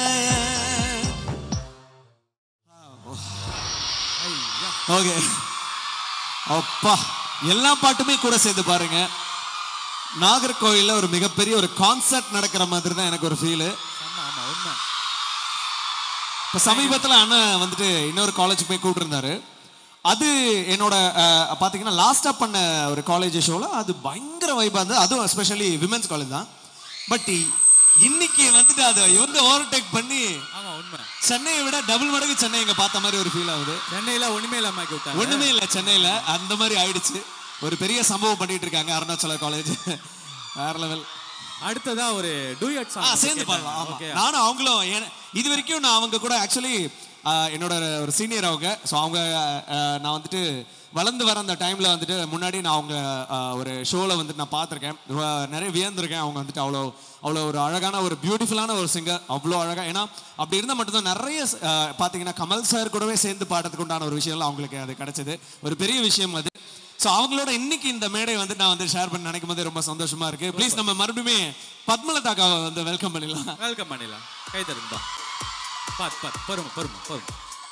ஓகே அப்பா எல்லா பாட்டுமே கூட சேர்ந்து பாருங்க நாகர்கோயில்ல ஒரு மிகப்பெரிய ஒரு கான்சர்ட் நடக்கிற மாதிரி தான் எனக்கு ஒரு ஃபீலு ஆமா உண்மை இப்போ சமீபத்தில் அண்ணன் வந்துட்டு இன்னொரு காலேஜ் போய் கூப்பிட்டுருந்தாரு அது என்னோட அஹ், பார்த்தீங்கன்னா லாஸ்ட்டாக பண்ண ஒரு காலேஜ் ஷோவில் அது பயங்கர வைப்பாக இருந்தது அதுவும் எஸ்பெஷலி விமென்ஸ் காலேஜ் தான் பட் இன்னைக்கு வந்துட்டு அதை இவங்க ஓவர்டேக் பண்ணி ஆமா உண்மை சென்னையை விட டபுள் மடங்கு சென்னை இங்க பார்த்த மாதிரி ஒரு ஃபீல் ஆகுது சென்னையில ஒண்ணுமே இல்லாம ஆக்கி விட்டாங்க ஒண்ணுமே இல்லை சென்னையில அந்த மாதிரி ஆயிடுச்சு ஒரு பெரிய சம்பவம் பண்ணிட்டு இருக்காங்க அருணாச்சல காலேஜ் வேற லெவல் அடுத்ததா ஒரு டூயட் ஆ சாங் சேர்ந்து பாடலாம் ஆமா. ஓகே நானும் அவங்களும் ஏன- இது வரைக்கும் நான் அவங்க கூட ஆக்சுவலி என்னோட ஒரு சீனியர் அவங்க ஸோ அவங்க ஆ, நான் வந்துட்டு வளர்ந்து வர அந்த டைம்ல வந்துட்டு முன்னாடி நான் அவங்க ஆ, ஒரு ஷோவில் வந்துட்டு நான் பார்த்துருக்கேன் ரொ- நிறைய வியந்திருக்கேன் அவங்க வந்துட்டு அவ்வளோ அவ்வளோ ஒரு அழகான ஒரு பியூட்டிஃபுல்லான ஒரு சிங்கர் அவ்வளோ அழகா ஏன்னா அப்படி இருந்தால் மட்டும்தான் நிறைய ஆ, பார்த்தீங்கன்னா கமல் சார் கூடவே சேர்ந்து பாடுறதுக்கு உண்டான ஒரு விஷயம்லாம் அவங்களுக்கு அது கிடைச்சது ஒரு பெரிய விஷயம் அது ஸோ அவங்களோட இன்னைக்கு இந்த மேடை வந்து நான் வந்து ஷேர் பண்ண நினைக்கும் போது ரொம்ப சந்தோஷமா இருக்கு ப்ளீஸ் நம்ம மறுபடியுமே பத்மலதாக்காவை வந்து வெல்கம் பண்ணிடலாம் வெல்கம் பண்ணிடலாம் கை தருங்கப்பா பாத் பாத் பொறுமை பொறுமை பொறுமை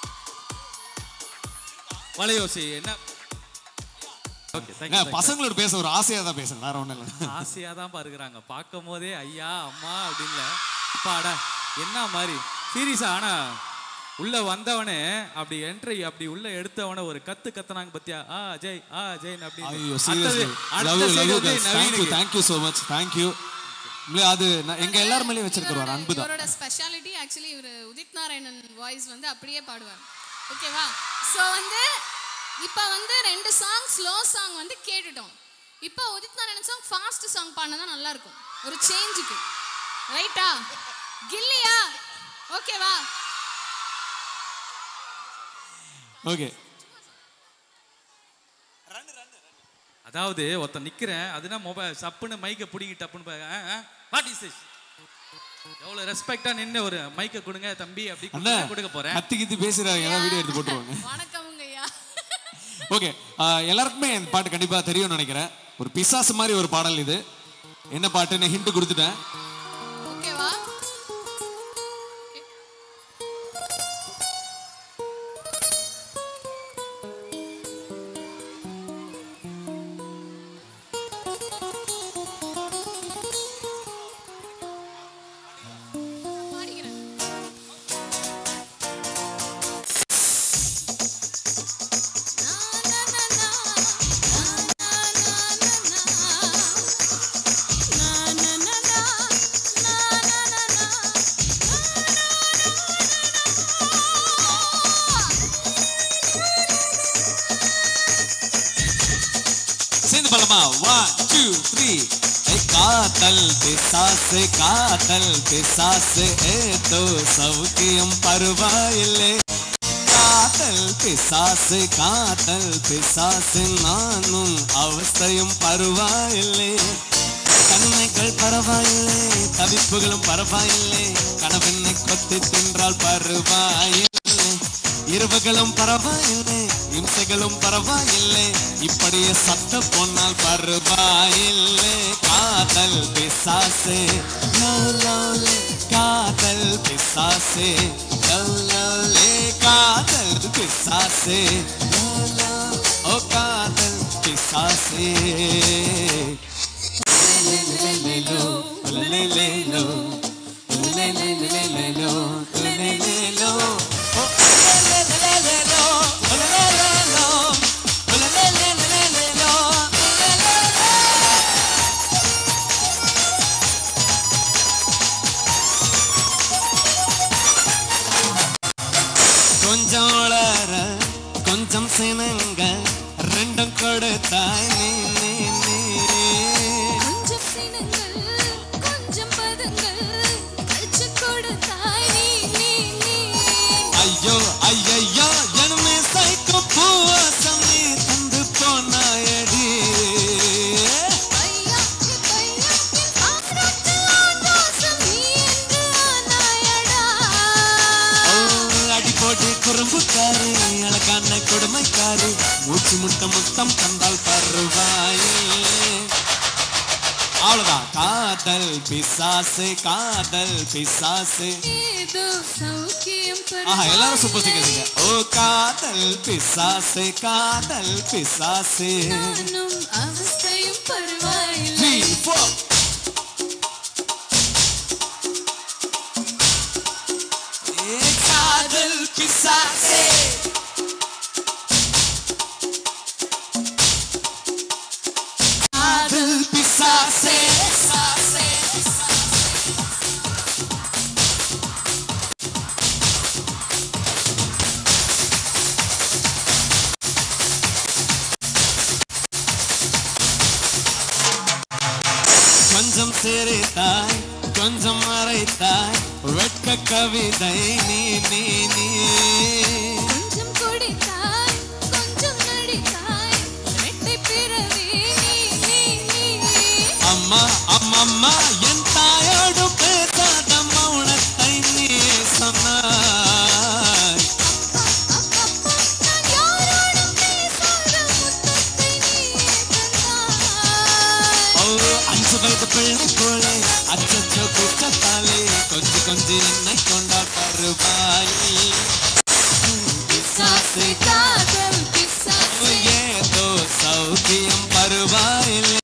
வலையோசி என்ன ஓகே ஏங்க, தேங்க்யூ பசங்களோட பேச ஒரு ஆசையா தான் பேசுறேன் வேற ஒண்ணும் இல்லை ஆசையா தான் பாருக்குறாங்க பார்க்கும் போதே ஐயா அம்மா அப்படின்ல பாடா என்ன மாதிரி சீரியஸா ஆனா உள்ள வந்தவனே அப்படி என்ட்ரி அப்படி உள்ள எடுத்தவனே ஒரு கத்து கத்துனாங்க பத்தியா ஆ ஜெய் ஆ ஜெய் அப்படின்னு ஐயோ அடுத்தது- சீரியஸ்லி அடுத்த love you scene love you வந்து கைஸ் தேங்க் யூ நவீனுக்கு. Thank you so much thank you அது நான் எங்க எல்லார் மேலயும் வச்சிருக்கிற ஒரு அன்பு தான் இவரோட ஸ்பெஷாலிட்டி ஆக்சுவலி இவர் உதித் நாராயணன் வாய்ஸ் வந்து அப்படியே பாடுவார் ஓகேவா ஸோ வந்து இப்போ வந்து ரெண்டு சாங் ஸ்லோ சாங் வந்து கேட்டுட்டோம் இப்போ Udit Narayanan song fast song பாடினா நல்லா இருக்கும் ஒரு சேஞ்சுக்கு ரைட்டா கில்லியா ஓகேவா ஓகே அதாவது ஒருத்தன் நிக்கிறேன் அதுனா மொபைல் சப்புன்னு மைக்கை பிடிக்கி டப்புன்னு வாட் இஸ் திஸ் எவ்வளவு ரெஸ்பெக்டா நின்னு ஒரு மைக்கை கொடுங்க தம்பி அப்படி அண்ணா கொடுக்க- கொடுக்க போறேன் கத்தி கித்தி பேசுறாங்க ஏதாவது வீடியோ எடுத்து போட்டுருவாங்க வணக்கமுங்க ஐயா ஓகே எல்லாருக்குமே இந்த பாட்டு கண்டிப்பா தெரியும்னு நினைக்கிறேன் ஒரு பிசாசு மாதிரி ஒரு பாடல் இது என்ன பாட்டுன்னு ஹிண்ட் கொடுத்துட்டேன் ஓகேவா பாடிக்கிறேன் na na na na na three காதல் பிசாசு காதல் பிசாசு ஏதோ சௌக்கியம் பருவாயில்லை காதல் பிசாசு காதல் பிசாசு நானும் அவஸ்தையும் பருவாயில்லை தனிமைகள் பரவாயில்லை தவிப்புகளும் பரவாயில்லை கணவனை கொத்தி தின்றால் பரவாயில்லை இரவுகளும் பரவாயில்லை இம்சைகளும் பரவாயில்லை இப்படியே சத்த போனால் பரவாயில்லை காதல் பிசாசு லவ் லவ் காதல் பிசாசு லவ் லவ் காதல் பிசாசு லவ் லவ் ஓ காதல் பிசாசே கொஞ்சம் உளற கொஞ்சம் சினங்க ரெண்டும் கொடுத்தாய் நீ நீ நீ கொஞ்சம் சினங்கள் கொஞ்சம் பதங்கள் கழிச்சு கொடுத்தாய் நீ நீ நீ ஐயோ ஐயையோ ஜனமே சைக்கும் பூவாசம் நீ தந்து போனாயடி ஐயா பையா ஆரோக்கிய ஆனோசம் நீ என்று ஆனாயடா ஓ, அடி போட்டு குறும்புக்காரு அழகான கொடுமைக்காரு மூச்சு முட்ட முத்தம் தந்தால் பருவாய் அவ்வளவுதான் காதல் பிசாசு காதல் பிசாசு ஏதோ சௌக்கியம் ஆஹா எல்லாரும் சூப்பர் சிங்கர் ஓ காதல் பிசாசு காதல் பிசாசு நானும் அவஸ்தையும் பரவாயில்லை த்ரீ ஃபோர் காதல் பிசாசே காதல் பிசாசே கொஞ்சம் சிரித்தாய் கொஞ்சம் மறைத்தாய் வெட்க கவிதை நீ நீ நீ கொஞ்சம் குடித்தாய் கொஞ்சம் நடித்தாய் ரெட்டை பிறவி நீ நீ நீ அம்மா அம்மம்மா என் தாயோடு பேசாத மௌனத்தை நீ சொன்னாய் அப்பப்பா நான் யாரோடும் பேசாத முத்தத்தை நீ தந்தாய் ஓ அஞ்சு வயது பிள்ளை போலே அச்சச்சோ குச்சத்தாலே கொஞ்சி கொஞ்சி என்னை கொண்டா தருவாய் பிசாசு காதல் பிசாசு ஏதோ சௌக்கியம் பருவாயில்லை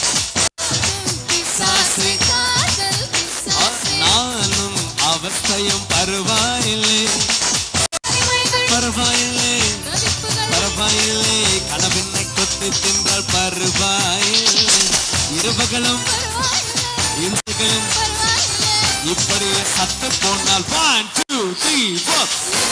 பிசாசு காதல் பிசாசு நானும் அவஸ்தையும் பருவாயில்லை தனிமைகள் பருவாயில்லை தவிப்புகள் பரவாயில்லை கனவினை கொத்தி தின்றால் பருவாயில்லை இரவுகளும் பரவாயில்லை இன்சுகளும் பரவாயில்லை இப்படியே சத்து போனால் one two three four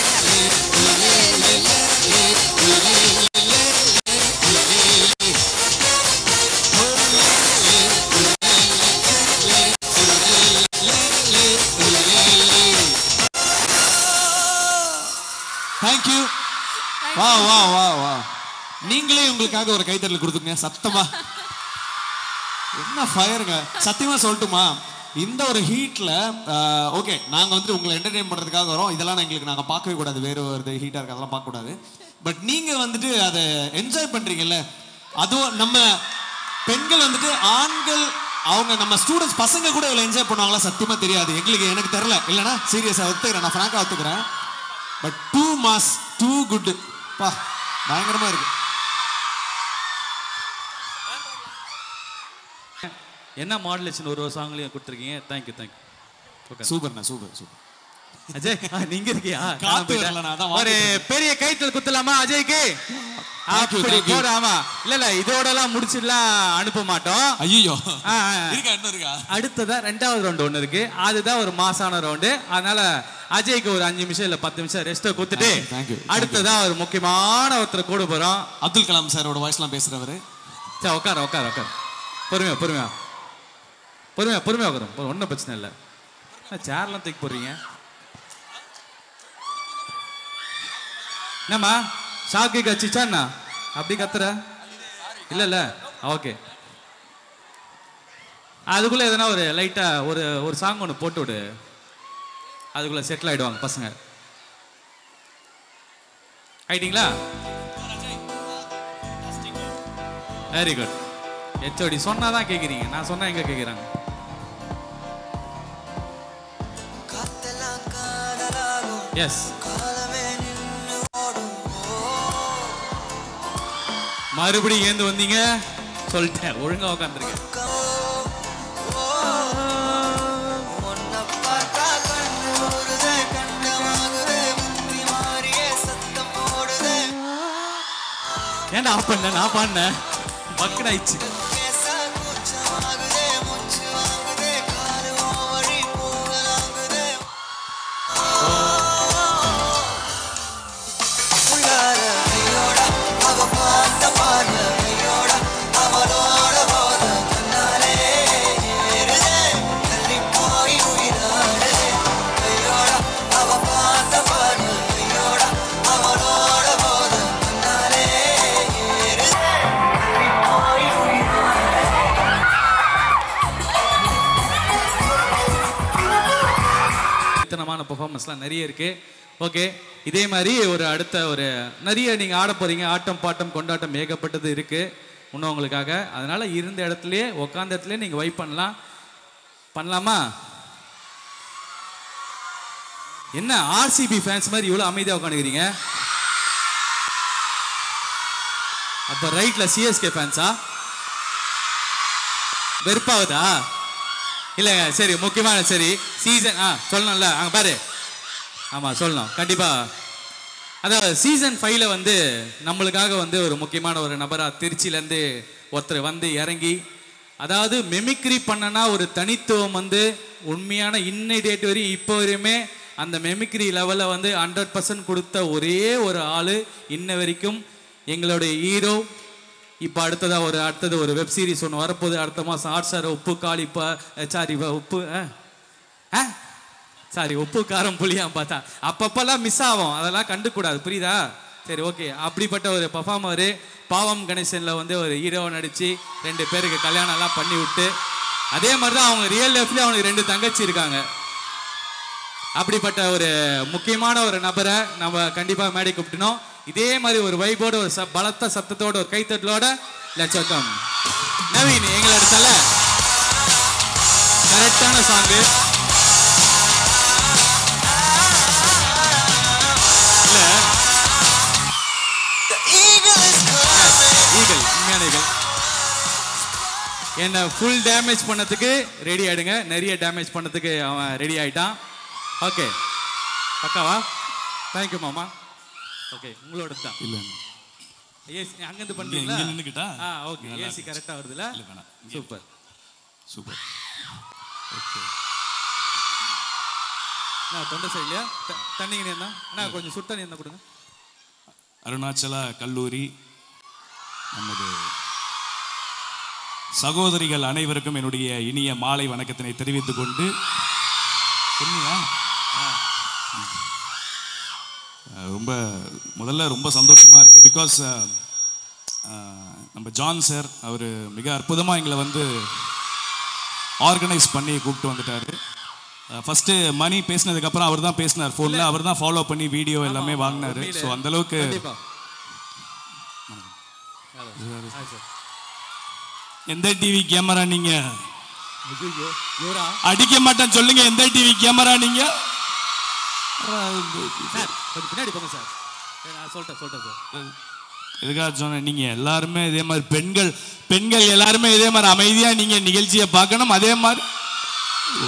thank you வா வா வா வா நீங்களே உங்களுக்காக ஒரு கைத்தறல் கொடுத்துங்க சத்தமா என்ன ஃபயருங்க சத்தியமா சொல்லட்டுமா இந்த ஒரு ஹீட்ல ஓகே நாங்க வந்து உங்களை என்டர்டெயின் பண்றதுக்காக வரோம் இதெல்லாம் எங்களுக்கு நாங்க பார்க்கவே கூடாது வேற ஒரு ஹீட்டா இருக்கு அதெல்லாம் பார்க்க கூடாது பட் நீங்க வந்துட்டு அதை என்ஜாய் பண்றீங்கல்ல அதுவும் நம்ம பெண்கள் வந்துட்டு ஆண்கள் அவங்க நம்ம ஸ்டூடெண்ட்ஸ் பசங்க கூட இவ்வளவு என்ஜாய் பண்ணுவாங்களா சத்தியமா தெரியாது எங்களுக்கு எனக்கு தெரியல இல்லைன்னா சீரியஸா ஒத்துக்கிறேன் நான் ஃப்ராங்கா ஒத்துக்கிறேன் but too mass too good பா பயங்கரமா இருக்கு என்ன மாடுலேஷன் ஒரு ஒரு சாங்லையும் கொடுத்துருக்கீங்க தேங்க்யூ தேங்க்யூ ஓகே சூப்பர்ண்ணா சூப்பர் சூப்பர் அஜய் ஆ, நீங்க இருக்கியா காத்து நான் போயிட்டேன். வரல, நான் அதான் ஒரு வாங்கிட்டு பெரிய கைத்தல் குத்தலாமா அஜய்க்கு Thank you, அப்படி thank you. போடு, ஆமா இல்ல இல்ல இதோட எல்லாம் முடிச்சிடலாம் அனுப்ப மாட்டோம் ஐயோ ஆ, ஆ. இருக்கா இன்னும் இருக்கா அடுத்ததா ரெண்டாவது ரவுண்டு ஒன்று இருக்கு அதுதான் ஒரு மாசான ரவுண்டு அதனால அஜய்க்கு ஒரு அஞ்சு நிமிஷம் இல்ல பத்து நிமிஷம் ரெஸ்ட்டை கொடுத்துட்டு Thank you, thank you, thank you. அடுத்ததா ஒரு முக்கியமான ஒருத்தர் கூட போறோம் அப்துல் கலாம் சாரோட வாய்ஸ்லாம் பேசுறவரு சரி உட்கார உட்கார உட்கார பொறுமையா பொறுமையா பொறுமையா பொறுமையா உட்காரும் ஒன்றும் பிரச்சனை இல்லை சேர்லாம் தூக்கி போடுறீங்க என்னம்மா ஷாக்கு கச்சிச்சா என்ன அப்படி கத்துற இல்ல இல்ல ஓகே அதுக்குள்ள எதனா ஒரு லைட்டா ஒரு ஒரு சாங் ஒன்று போட்டு விடு அதுக்குள்ள செட்டில் ஆயிடுவாங்க பசங்க ஆயிட்டீங்களா வெரி குட் ஹெச்ஓடி சொன்னாதான் கேக்குறீங்க நான் சொன்னா எங்க கேக்குறாங்க எஸ் மறுபடியும் ஏந்து வந்தீங்க சொல்லிட்டேன் ஒழுங்கா உட்காந்துருக்கேன் ஏன்டா ஆஃப் பண்ண நான் பாடினேன் பக்கன் ஆயிடுச்சு வித்தனமான பெர்ஃபார்மன்ஸ்லாம் நிறைய இருக்கு ஓகே இதே மாதிரி ஒரு அடுத்த ஒரு நிறைய நீங்க ஆட போறீங்க ஆட்டம் பாட்டம் கொண்டாட்டம் ஏகப்பட்டது இருக்கு இன்னும் உங்களுக்காக அதனால இருந்த இடத்துலயே உட்காந்த இடத்துலயே நீங்க வைப் பண்ணலாம் பண்ணலாமா என்ன ஆர்சிபி ஃபேன்ஸ் மாதிரி இவ்வளவு அமைதியா உட்காந்துக்கிறீங்க அப்ப ரைட்ல சிஎஸ்கே ஃபேன்ஸா வெறுப்பாகுதா இல்லைங்க சரி முக்கியமான சரி சீசன் ஆ சொல்லணும்ல அங்க பாரு ஆமா சொல்லணும் கண்டிப்பா அதாவது சீசன் ஃபைவ்ல வந்து நம்மளுக்காக வந்து ஒரு முக்கியமான ஒரு நபரா திருச்சியிலேருந்து ஒருத்தர் வந்து இறங்கி அதாவது மெமிக்ரி பண்ணனா ஒரு தனித்துவம் வந்து உண்மையான இன்னை டேட் வரையும் இப்போ வரையுமே அந்த மெமிக்ரி லெவலில் வந்து ஹண்ட்ரட் பர்சன்ட் கொடுத்த ஒரே ஒரு ஆள் இன்ன வரைக்கும் எங்களுடைய ஹீரோ இப்போ அடுத்ததா ஒரு அடுத்தது ஒரு வெப் சீரிஸ் ஒன்று வரப்போகுது அடுத்த மாதம் ஹாட் ஸ்டார் உப்பு காளி இப்போ சாரி உப்பு ஆ சாரி உப்பு காரம் புளியாம் பார்த்தா அப்பப்பெல்லாம் மிஸ் ஆகும் அதெல்லாம் கண்டுக்கூடாது புரியுதா சரி ஓகே அப்படிப்பட்ட ஒரு பர்ஃபார்மரு பாவம் கணேசனில் வந்து ஒரு ஹீரோவை நடித்து ரெண்டு பேருக்கு கல்யாணம் எல்லாம் பண்ணி விட்டு அதே மாதிரி தான் அவங்க ரியல் லைஃப்லேயே அவனுக்கு ரெண்டு தங்கச்சி இருக்காங்க அப்படிப்பட்ட ஒரு முக்கியமான ஒரு நபரை நம்ம கண்டிப்பாக மேடை கூப்பிட்டணும் இதே மாதிரி ஒரு வைபோட ஒரு ச- பலத்த சத்தத்தோட ஒரு கைத்தட்டலோட லட்ச வெல்கம் நவீன் எங்களோட தலை கரெக்டான சாங்கு இல்ல ஈகல் உண்மையான ஈகல் என்னை ஃபுல் டேமேஜ் பண்ணதுக்கு ரெடி ஆயிடுங்க நிறைய டேமேஜ் பண்ணதுக்கு அவன் ரெடி ஆயிட்டான் ஓகே பக்காவா தேங்க்யூ மாமா ஓகே உங்களோட தான் இல்ல ஏசி அங்கேருந்து இங்க பண்ணுறீங்களா நின்னுக்கிட்டா? ஆ ஓகே நல்லா ஏசி கரெக்டாக வருதுல்ல இல்ல வேணாம் இங்க. சூப்பர் சூப்பர் நான் தொண்டை சைட்லையா தண்ணிங்க என்ன அண்ணா கொஞ்சம் சுடு தண்ணி இருந்தால் கொடுங்க அருணாச்சலா கல்லூரி நமது சகோதரிகள் அனைவருக்கும் என்னுடைய இனிய மாலை வணக்கத்தினை தெரிவித்துக் கொண்டு சொன்னியா ம். அஹ் ரொம்ப முதல்ல ரொம்ப சந்தோஷமா இருக்கு பிகாஸ் நம்ம ஜான் சார் அவர் மிக அற்புதமாக எங்களை வந்து ஆர்கனைஸ் பண்ணி கூப்பிட்டு வந்துட்டாரு ஃபர்ஸ்ட் மணி பேசினதுக்கு அப்புறம் அவர் தான் பேசினார் ஃபோனில் அவர் தான் ஃபாலோ பண்ணி வீடியோ எல்லாமே வாங்கினாரு உண்மையிலே. ஸோ அந்த அளவுக்கு கண்டிப்பா ஆ, சார். எந்த டிவி கேமரா நீங்க ஐயோ இவரா அடிக்க மாட்டேன் சொல்லுங்க எந்த டிவி கேமரா நீங்க சார் கொஞ்சம் பின்னாடி போங்க சார் சரி, நான் சொல்லிட்டேன் சொல்லிட்டேன் சார் எதுக்காக சொன்னேன் நீங்க எல்லாருமே இதே மாதிரி பெண்கள் பெண்கள் எல்லாருமே இதே மாதிரி அமைதியா நீங்க நிகழ்ச்சியை பார்க்கணும் அதே மாதிரி ஓ.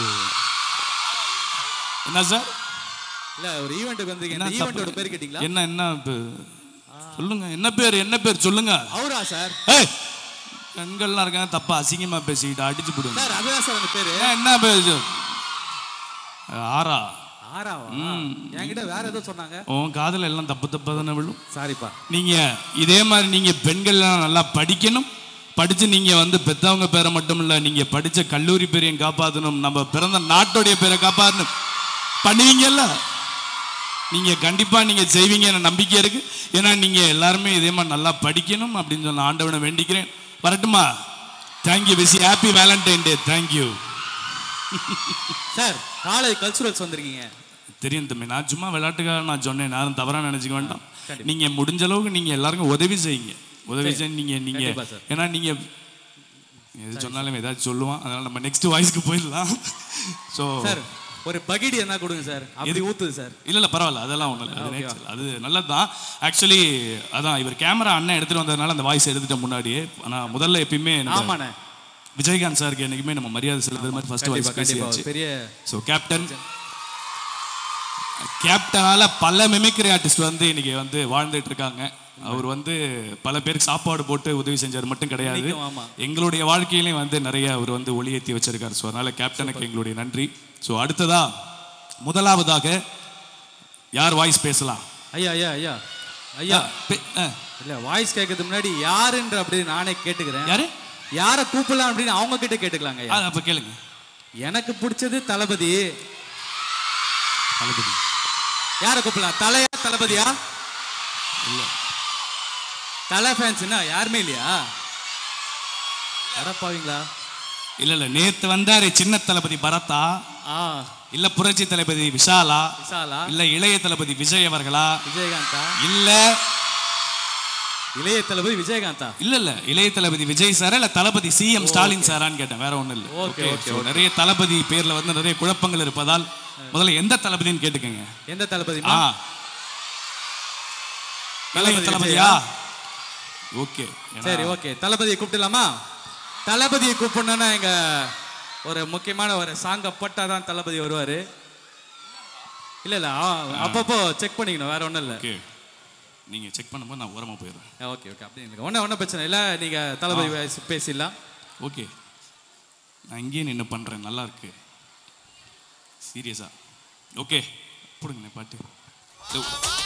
என்ன சார் இல்ல ஒரு ஈவெண்ட்டுக்கு வந்திருக்கீங்க என்ன இந்த ஈவெண்ட்டோட தப்பு? பேர் கேட்டிங்களா என்ன என்ன பே- சொல்லுங்க என்ன பேர் என்ன பேர் சொல்லுங்க அவரா சார் ஏய் பெண்கள்லாம் இருக்காங்க தப்பா அசிங்கமா பேசிக்கிட்டு அடிச்சு போடுங்க சார் அதுதான் சார் அந்த பேரு என்ன பேர் இது? ஆறா ஆறாவா என்கிட்ட வேற ஏதோ சொன்னாங்க உன் காதுல எல்லாம் தப்பு தப்பா தானே விழும் சாரிப்பா நீங்க இதே மாதிரி நீங்க பெண்கள் எல்லாம் நல்லா படிக்கணும் படிச்சு நீங்க வந்து பெத்தவங்க பேரை மட்டும் இல்ல நீங்க படிச்ச கல்லூரி பேரையும் காப்பாற்றணும் நம்ம பிறந்த நாட்டுடைய பேரை காப்பாற்றணும் பண்ணுவீங்கல்ல நீங்க கண்டிப்பா நீங்க செய்வீங்கன்னு நம்பிக்கை இருக்கு ஏன்னா நீங்க எல்லாருமே இதே மாதிரி நல்லா படிக்கணும் அப்படின்னு சொல்ல ஆண்டவனை வேண்டிக்கிறேன் வரட்டுமா thank you VC happy Valentine day thank you sir நாளை கல்ச்சுரல்ஸ் வந்திருக்கீங்க தெரியும் தம்பி நான் சும்மா விளையாட்டுக்காக நான் சொன்னேன் யாரும் தவறா நினைச்சுக்க வேண்டாம் நீங்க முடிஞ்ச அளவுக்கு நீங்க எல்லாருக்கும் உதவி செய்யுங்க உதவி செய்ய நீங்க நீங்க கண்டிப்பா சார். ஏன்னா நீங்க எது சொன்னாலும் ஏதாச்சும் சொல்லுவான் அதனால நம்ம நெக்ஸ்ட் வாய்ஸ்க்கு போயிடலாம் ஸோ சார் ஒரு பகிடி என்ன கொடுங்க சார் அப்படி ஊத்துது சார் இல்ல இல்ல பரவாயில்ல அதெல்லாம் ஒண்ணும் இல்லை அது natural. அது நல்லது தான் ஆக்சுவலி அதான் இவர் கேமரா அண்ணன் எடுத்துட்டு வந்ததுனால அந்த வாய்ஸ் எடுத்துட்டேன் முன்னாடியே ஆனா முதல்ல எப்பயுமே நம்ம ஆமாண்ணே விஜயகாந்த் சாருக்கு என்னைக்குமே நம்ம மரியாதை செலுத்துற மாதிரி ஃபர்ஸ்ட் கண்டிப்பா வாய்ஸ் கண்டிப்பா பேசியாச்சு ஒரு பெரிய ஸோ கேப்டன் கேப்டனால பல மிமிக்ரி ஆர்டிஸ்ட் வந்து இன்னைக்கு வந்து வாழ்ந்துட்டு இருக்காங்க அவர் வந்து பல பேருக்கு சாப்பாடு போட்டு உதவி செஞ்சார் மட்டும் கிடையாது இன்னைக்கும் ஆமா. எங்களுடைய வாழ்க்கையிலையும் வந்து நிறைய அவர் வந்து ஒளியேற்றி வச்சிருக்காரு ஸோ அதனால கேப்டனுக்கு எங்களுடைய நன்றி ஸோ அடுத்ததா முதலாவதாக யார் வாய்ஸ் பேசலாம் ஐயா ஐயா ஐயா ஐயா பே- ஆ, இல்ல வாய்ஸ் கேட்கறதுக்கு முன்னாடி யாருன்ற அப்படி நானே கேட்டுக்கிறேன் யாரு யாரை கூப்பிடலாம் அப்படின்னு அவங்க கிட்ட கேட்டுக்கலாங்க ஆ, ஐயா அப்ப கேளுங்க எனக்கு பிடிச்சது தளபதி தளபதி யாரை கூப்பிடலாம் தலையா தளபதியா இல்ல தலை ஃபேன்ஸ்னா யாருமே இல்லையா அடப்பாவீங்களா இல்ல இல்ல நேத்து வந்தாரு சின்ன தளபதி பரத்தா ஆ இல்ல புரட்சி தளபதி விஷாலா விசாலா இல்ல இளைய தளபதி விஜய் அவர்களா விஜயகாந்தா இல்ல இளைய தளபதி விஜயகாந்தா இல்ல இல்ல இளைய தளபதி விஜய் சாரா இல்ல தளபதி சிஎம் ஸ்டாலின் சாரான்னு கேட்டேன் வேற ஒண்ணும் இல்ல Okay, Okay, okay, so நிறைய தளபதி பேர்ல வந்து நிறைய குழப்பங்கள் இருப்பதால் முதல்ல எந்த தளபதின்னு கேட்டுக்கங்க எந்த தளபதி ஆ இளைய தளபதி தளபதியா ஓகே சரி ஓகே தளபதியை கூப்பிடலாமா தளபதியை கூப்பிடணும்னா எங்க ஒரு முக்கியமான ஒரு சாங்கை போட்டாதான் தளபதி வருவாரு இல்ல இல்ல ஆ, அப்பப்போ செக் பண்ணிக்கணும் வேற ஒண்ணும் இல்ல ஓகே நீங்க செக் பண்ணும்போது நான் ஓரமா போயிடுறேன் ஓகே ஓகே அப்படி இல்லை ஒன்றும் ஒன்றும் பிரச்சனை இல்லை நீங்க தளபதி voice பேசிடலாம் ஓகே நான் இங்கேயே நின்று பண்றேன் நல்லா இருக்கு சீரியஸா ஓகே போடுங்க பாட்டு இதோ.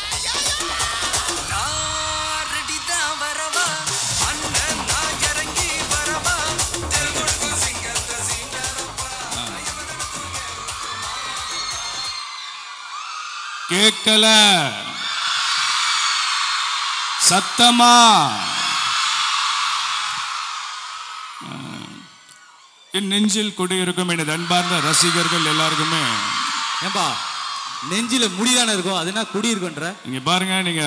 கேட்கல சத்தமா என் நெஞ்சில் குடியிருக்கும் எனது அன்பார்ந்த ரசிகர்கள் எல்லாருக்குமே ஏன்பா நெஞ்சில முடிதானே இருக்கும் அது என்ன குடி இருக்குன்ற இங்க பாருங்க நீங்க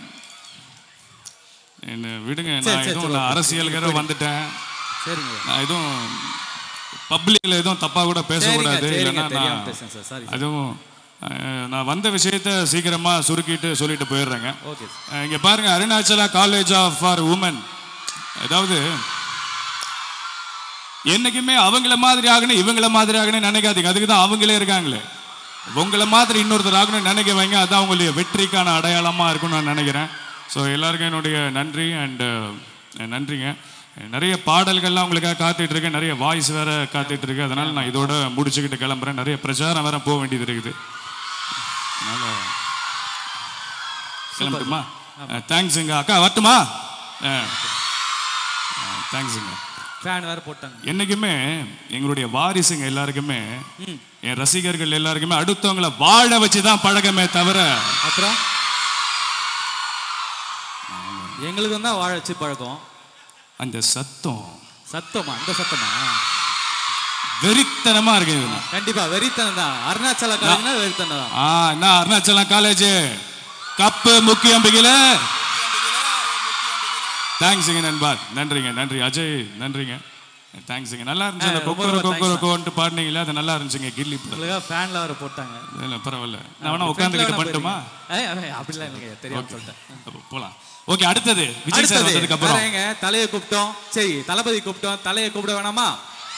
என்ன விடுங்க சரி, நான் சரி, எதுவும் சரி, நான் ஓகே. அரசியலுக்காக வந்துட்டேன் சரிங்க நான் எதுவும் பப்ளிக்ல எதுவும் தப்பா கூட சரிங்க பேசக்கூடாது சரிங்க இல்லைன்னா தெரியாம நான் பேசுறேன் சார் சாரி அதுவும் அஹ், நான் வந்த விஷயத்த சீக்கிரமா சுருக்கிட்டு சொல்லிட்டு போயிடுறேங்க ஓகே அஹ், இங்க பாருங்க Arunachala college of for women அதாவது என்னைக்குமே அவங்கள மாதிரி ஆகணும் இவங்கள மாதிரி ஆகணும் நினைக்காதீங்க அதுக்கு தான் அவங்களே இருக்காங்களே உங்களை மாதிரி இன்னொருத்தர் ஆகணும்னு நினைக்க வைங்க அதான் அவங்களுடைய வெற்றிக்கான அடையாளமா இருக்கும்னு நான் நினைக்கிறேன் ஸோ எல்லாருக்கும் என்னுடைய நன்றி அண்ட் நன்றிங்க நிறைய பாடல்கள்லாம் உங்களுக்காக காத்துட்டு இருக்கேன் நிறைய வாய்ஸ் வேற காத்துட்டு இருக்கு அதனால நான் இதோட முடிச்சுக்கிட்டு கிளம்புறேன் நிறைய பிரச்சாரம் வேற போக வேண்டியது இருக்குது அதனால கிளம்பட்டுமா தேங்க்ஸுங்க அக்கா வரட்டுமா தேங்க்ஸுங்க ஃபேன் வேற போட்டாங்க என்னைக்குமே எங்களுடைய வாரிசுங்க எல்லாருக்குமே என் ரசிகர்கள் எல்லாருக்குமே அடுத்தவங்களை வாழ வச்சு தான் பழக்கமே தவிர அப்புறம் எங்களுக்கு வந்து வாழ வச்சு பழக்கம் அந்த சத்தம் சத்தமா அந்த சத்தமா வெறித்தனமா இருக்கு இதுல. கண்டிப்பா வெறித்தனம் தான் அருணாச்சல காலேஜ்னா வெறித்தனம் தான் ஆ என்ன அருணாச்சலம் காலேஜ் கப்பு முக்கிய அம்பிகையில தேங்க்ஸுங்க நண்பா நன்றிங்க நன்றி அஜய் நன்றிங்க தேங்க்ஸுங்க நல்லா இருந்துச்சு அந்த ஆ, ரொம்ப கொக்கர ரொம்ப கொக்கர thanks கோன்ட்டு பாடினீங்களா அது நல்லா இருந்துச்சுங்க கில்லி படம் உங்களுக்காக ஃபேன்ல வேற போட்டாங்க இல்ல, பரவாயில்ல நான் வேணா உட்காந்துக்கிட்டு பண்ணட்டுமா ஏய், ஏய், அப்படிலாம் இல்லைங்க தெரியாம சொல்லிட்டேன் அப்போ போலாம் ஓகே அடுத்தது விஜய் சார் வந்ததுக்கு அடுத்தது அப்புறம் வேறங்க தலையை கூப்பிட்டோம் சரி தளபதி கூப்பிட்டோம் தலையை கூப்பிட வேணாமா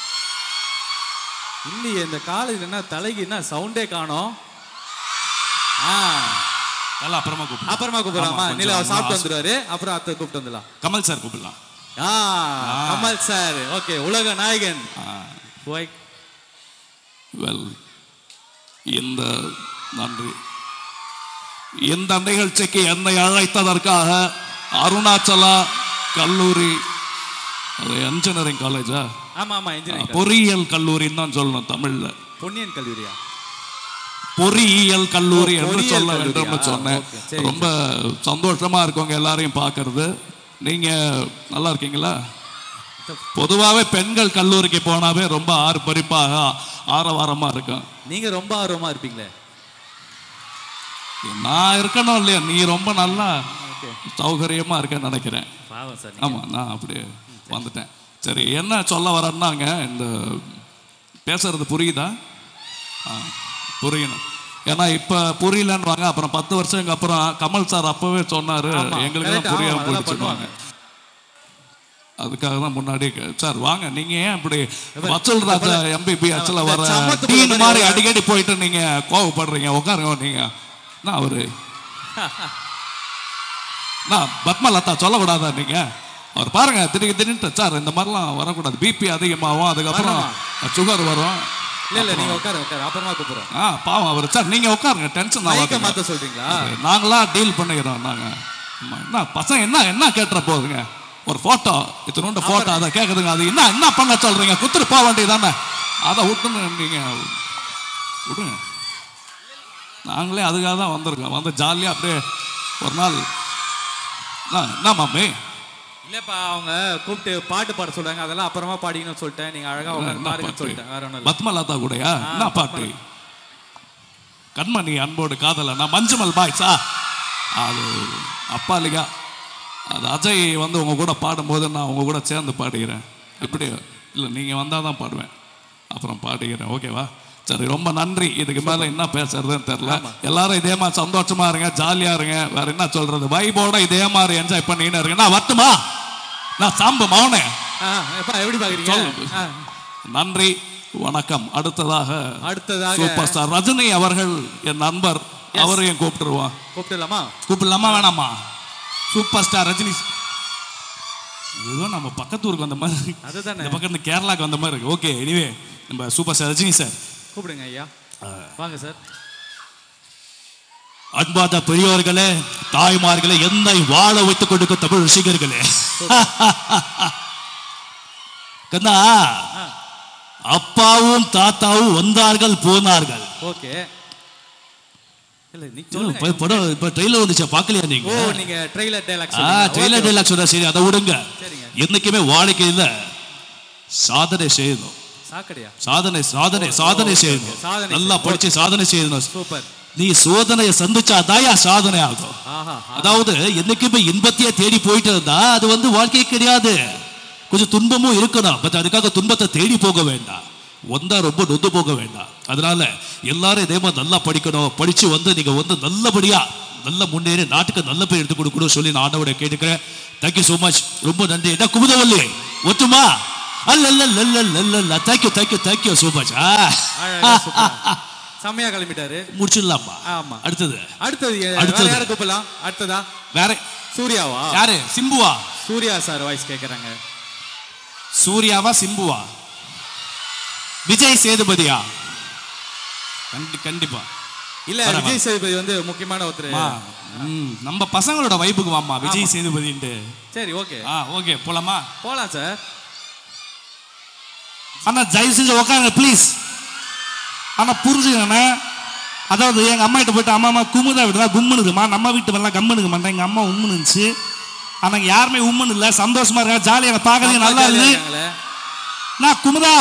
இல்லையே இந்த காலேஜ் என்ன தலைக்கு என்ன சவுண்டே காணோம் ஆ நல்லா அப்புறமா கூப்பிடலாம் அப்புறமா கூப்பிடலாமா ஆமா, நில கொஞ்சம் சாப்பிட்டு ஆசை. வந்துருவாரு அப்புறம் அத்தை கூப்பிட்டு வந்துடலாம் கமல் சார் கூப்பிடலாம் ஆ கமல் சார் ஓகே உலக நாயகன் போய் வெல் இந்த நன்றி இந்த நிகழ்ச்சிக்கு என்னை அழைத்ததற்காக அருணாச்சலா கல்லூரி அது இன்ஜினியரிங் காலேஜா ஆமா ஆமா இன்ஜினியரிங் பொறியியல் கல்லூரின்னு தான் சொல்லணும் தமிழ்ல பொன்னியன் கல்லூரியா பொறியியல் கல்லூரி ஓ, என்று பொறியியல் சொல்ல கல்லூரியா? வேண்டும் சொன்னேன் ஓகே, சரி, ரொம்ப சந்தோஷமா இருக்கவங்க எல்லாரையும் பார்க்கறது நீங்க நல்லா இருக்கீங்களா பொதுவாகவே பெண்கள் கல்லூரிக்கு போனாவே ரொம்ப ஆர்ப்பரிப்பாக ஆரவாரமா இருக்கும் நீங்க ரொம்ப ஆர்வமா இருப்பீங்களே நான் இருக்கணும் இல்லையா நீ ரொம்ப நல்லா சௌகரியமா இருக்கேன்னு நினைக்கிறேன் பாவம் சார் ஆமா நான் அப்படியே வந்துட்டேன் சரி என்ன சொல்ல வரேன்னாங்க இந்த பேசுறது புரியுதா ஆ, புரியணும் ஏன்னா இப்ப புரியலன்னு அப்புறம் பத்து வருஷத்துக்கு அப்புறம் கமல் சார் அப்பவே சொன்னாரு ஆமா, எங்களுக்கு correct, தான் புரியாம ஆமா, அதெல்லாம் போயிடுச்சுவாங்க பண்ணுவாங்க. அதுக்காக தான் முன்னாடி சார் வாங்க நீங்க ஏன் இப்படி வச்சல் ராஜா எம்பிபிஎஸ்ல வர சமத்து டீன் மாதிரி மாதிரி வர- அடிக்கடி போயிட்டு நீங்க கோவப்படுறீங்க உட்காருங்க நீங்க நான் அவரு நான் பத்மலதா சொல்லக்கூடாதா நீங்க அவர் பாருங்க திடீர் திடீர்னு சார் இந்த மாதிரிலாம் வரக்கூடாது பிபி அதிகமாகும் அதுக்கப்புறம் சுகர் வரும் இல்ல இல்ல நீங்க உட்காரு உட்காரு அப்புறமா கூப்பிடுறோம் ஆ பாவம் அவர் சார் நீங்க உட்காருங்க டென்ஷன் மைக்க ஆகாதீங்க மாத்த சொல்றீங்களா நாங்களா டீல் பண்ணிக்கிறோம் நாங்க ஆமா, என்ன பசங்க என்ன என்ன கேட்டுற போகுதுங்க ஒரு போட்டோ இத்தனோண்டு போட்டோ அதை கேட்குதுங்க அது என்ன என்ன பண்ண சொல்றீங்க குத்துட்டு போக வேண்டியதானே அதை விட்டுன்னு நீங்க விடுங்க நாங்களே அதுக்காக தான் வந்திருக்கோம் வந்து ஜாலியாக அப்படியே ஒரு நாள் என்ன, என்ன மாமி இல்லப்பா அவங்க கூப்பிட்டு பாட்டு பாட சொல்றாங்க அதெல்லாம் அப்புறமா பாடிக்கணும்னு சொல்லிட்டேன் நீங்க அழகா உட்காந்து என்ன பாருங்கன்னு பாட்டு சொல்லிட்டேன் வேற ஒண்ணும் இல்ல பத்மலதா கூடயா என்ன பாட்டு கண்மணி அன்போடு காதல நான் மஞ்சுமல் பாய்ஸா அது அப்பாலிகா அது அஜய் வந்து உங்க கூட பாடும்போது நான் உங்க கூட சேர்ந்து பாடுகிறேன் இப்படி இல்லை நீங்க வந்தால் தான் பாடுவேன் அப்புறம் பாடுகிறேன் ஓகேவா சரி ரொம்ப நன்றி இதுக்கு மேல என்ன பேசுறதுன்னு தெரியல எல்லாரும் இதே மாதிரி சந்தோஷமா இருங்க ஜாலியா இருங்க வேற என்ன சொல்றது வைபோட இதே மாதிரி என்ஜாய் பண்ணின்னு இருங்க நான் வரட்டுமா நான் சாம்பு மௌனே ஆ, எப்பா எப்படி பாக்குறீங்க சொல்லு. ஆ, நன்றி வணக்கம் அடுத்ததாக அடுத்ததாக சூப்பர் ஸ்டார் ரஜினி அவர்கள் என் நண்பர் அவரையும் கூப்பிட்டுருவான் கூப்பிட்டுலாமா கூப்பிடலாமா வேணாமா சூப்பர் ஸ்டார் ரஜினி ஏதோ நம்ம பக்கத்து ஊருக்கு வந்த மாதிரி அதுதானே இந்த பக்கம் இந்த கேரளாக்கு வந்த மாதிரி இருக்கு ஓகே எனிவே நம்ம சூப்பர் ஸ்டார் ரஜினி சார் கூப்பிடுங்க ஐயா வாங்க சார் அன்பாத பெரியோர்களே தாய்மார்களே என்னை வாழ வைத்துக் கொடுக்க தமிழ் ரசிகர்களே கண்ணா அப்பாவும் தாத்தாவும் வந்தார்கள் போனார்கள் ஓகே இல்ல நீ இல்ல, சொல்லுங்க இப்ப படம் இப்ப ட்ரெயிலர் வந்துச்சா பார்க்கலையா ஓ நீங்க நீங்க ட்ரெய்லர் டைலாக் ஆ ட்ரெயிலர் டைலாக் சொன்னா சரி அதை விடுங்க சரிங்க. என்னைக்குமே வாழ்க்கையில சாதனை செய்யணும் சாக்கடையா சாதனை சாதனை சாதனை செய்யணும் சாதனை நல்லா படிச்சு சாதனை செய்யணும் சூப்பர் நீ சோதனையை சந்திச்சாதாயா சாதனை ஆகும் ஆஹா அதாவது என்னைக்குமே இன்பத்தையே தேடி போயிட்டு இருந்தா அது வந்து வாழ்க்கை கிடையாது கொஞ்சம் துன்பமும் இருக்கணும் பட் அதுக்காக துன்பத்தை தேடி போக வேண்டாம் வந்தா ரொம்ப நொந்து போக வேண்டாம் அதனால எல்லாரும் இதே மாதிரி நல்லா படிக்கணும் படிச்சு வந்து நீங்க வந்து நல்லபடியா நல்ல முன்னேறி நாட்டுக்கு நல்ல பேர் எடுத்து கொடுக்கணும் சொல்லி நான் ஆண்டவரை கேட்டுக்கிறேன் தேங்க்யூ ஸோ மச் ரொம்ப நன்றி என்ன குமுதவல்லி ஒத்துமா அல்ல அல்ல அல்ல அல்ல அல்ல thank you thank you thank you so much அழகா சூப்பர் செம்மையா கிளம்பிட்டாரு முடிச்சிடலாமா ஆமா அடுத்தது அடுத்தது ய- அடுத்தது. வேற யாரை கூப்பிடலாம் அடுத்ததா வேற சூர்யாவா யாரு சிம்புவா சூர்யா சார் வாய்ஸ் கேக்குறாங்க சூர்யாவா சிம்புவா விஜய் சேதுபதியா கண்டி கண்டிப்பா இல்ல வரேன், விஜய் சேதுபதி வந்து முக்கியமான ஒருத்தர் மா, ம், நம்ம பசங்களோட வைப்புக்கு வாமா விஜய் சேதுபதின்ட்டு சரி ஓகே ஆ ஓகே போலாமா போலாம் சார் அண்ணா தயவு செஞ்சு உட்காருங்க ப்ளீஸ் அண்ணா புரிஞ்சுக்கண்ணே அதாவது எங்கள் அம்மா கிட்ட போயிட்டு அம்மா அம்மா குமுதா விடுதா கும்முன்னு இருக்குமா நம்ம வீட்டு வரலாம் கம்முனுக்கு மாட்டேன் எங்கள் அம்மா உம்முன்னு இருந்துச்சு ஆனால் யாருமே உம்முன்னு இல்லை சந்தோஷமா இருக்கா ஜாலியாக என்னை பார்க்கறதுக்கு நல்லா ஜாலியா இருக்குது இருக்காங்களே. நான் குமுதா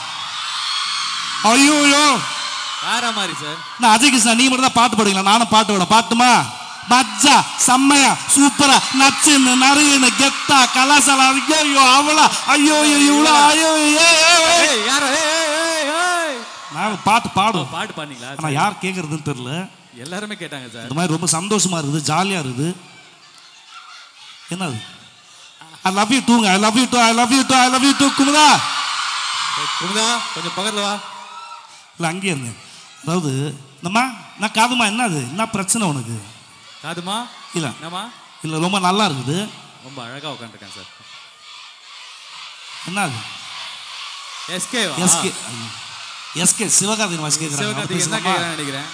ஐயோ ஐயோ வேற மாதிரி சார் நான் அஜய் கிருஷ்ணா நீ மட்டும் தான் பாட்டு பாடுங்களா நானும் பாட்டு பாட பாட்டுமா மஜ்ஜா செம்மையா சூப்பரா நச்சுன்னு நறுன்னு கெத்தா கலாசாலா ஐயோ அவளா ஐயோ இவ்வளோ ஐயோ ஏய், ஏய், ஏய். ஏய் யாரோ ஏய் ஏய், ஏய், ஏய். நான் பாட்டு ஓ, பாடும் பாட்டு பாடுனீங்களா ஆனா யார் கேட்கறதுன்னு தெரியல எல்லாருமே கேட்டாங்க சார் இந்த மாதிரி ரொம்ப சந்தோஷமா இருக்குது ஜாலியா இருக்குது என்னது ஐ லவ் யூ டூங்க I love you too I love you too I love you too Kumudha Kumudha கொஞ்சம் பக்கத்துல வா இல்லை அங்கேயே இருங்க அதாவது நம்மா நான் காதுமா என்னது என்ன பிரச்சனை உனக்கு காதுமா இல்லை என்னம்மா இல்லை ரொம்ப நல்லா இருக்குது ரொம்ப அழகா உட்காந்துருக்கேன் சார் என்னது எஸ்கே எஸ்கே எஸ்கே சிவகார்த்திகன் வாசி சிவகார்த்திக் என்ன கேட்குறாங்க கேக்குறாங்க நினைக்கிறேன்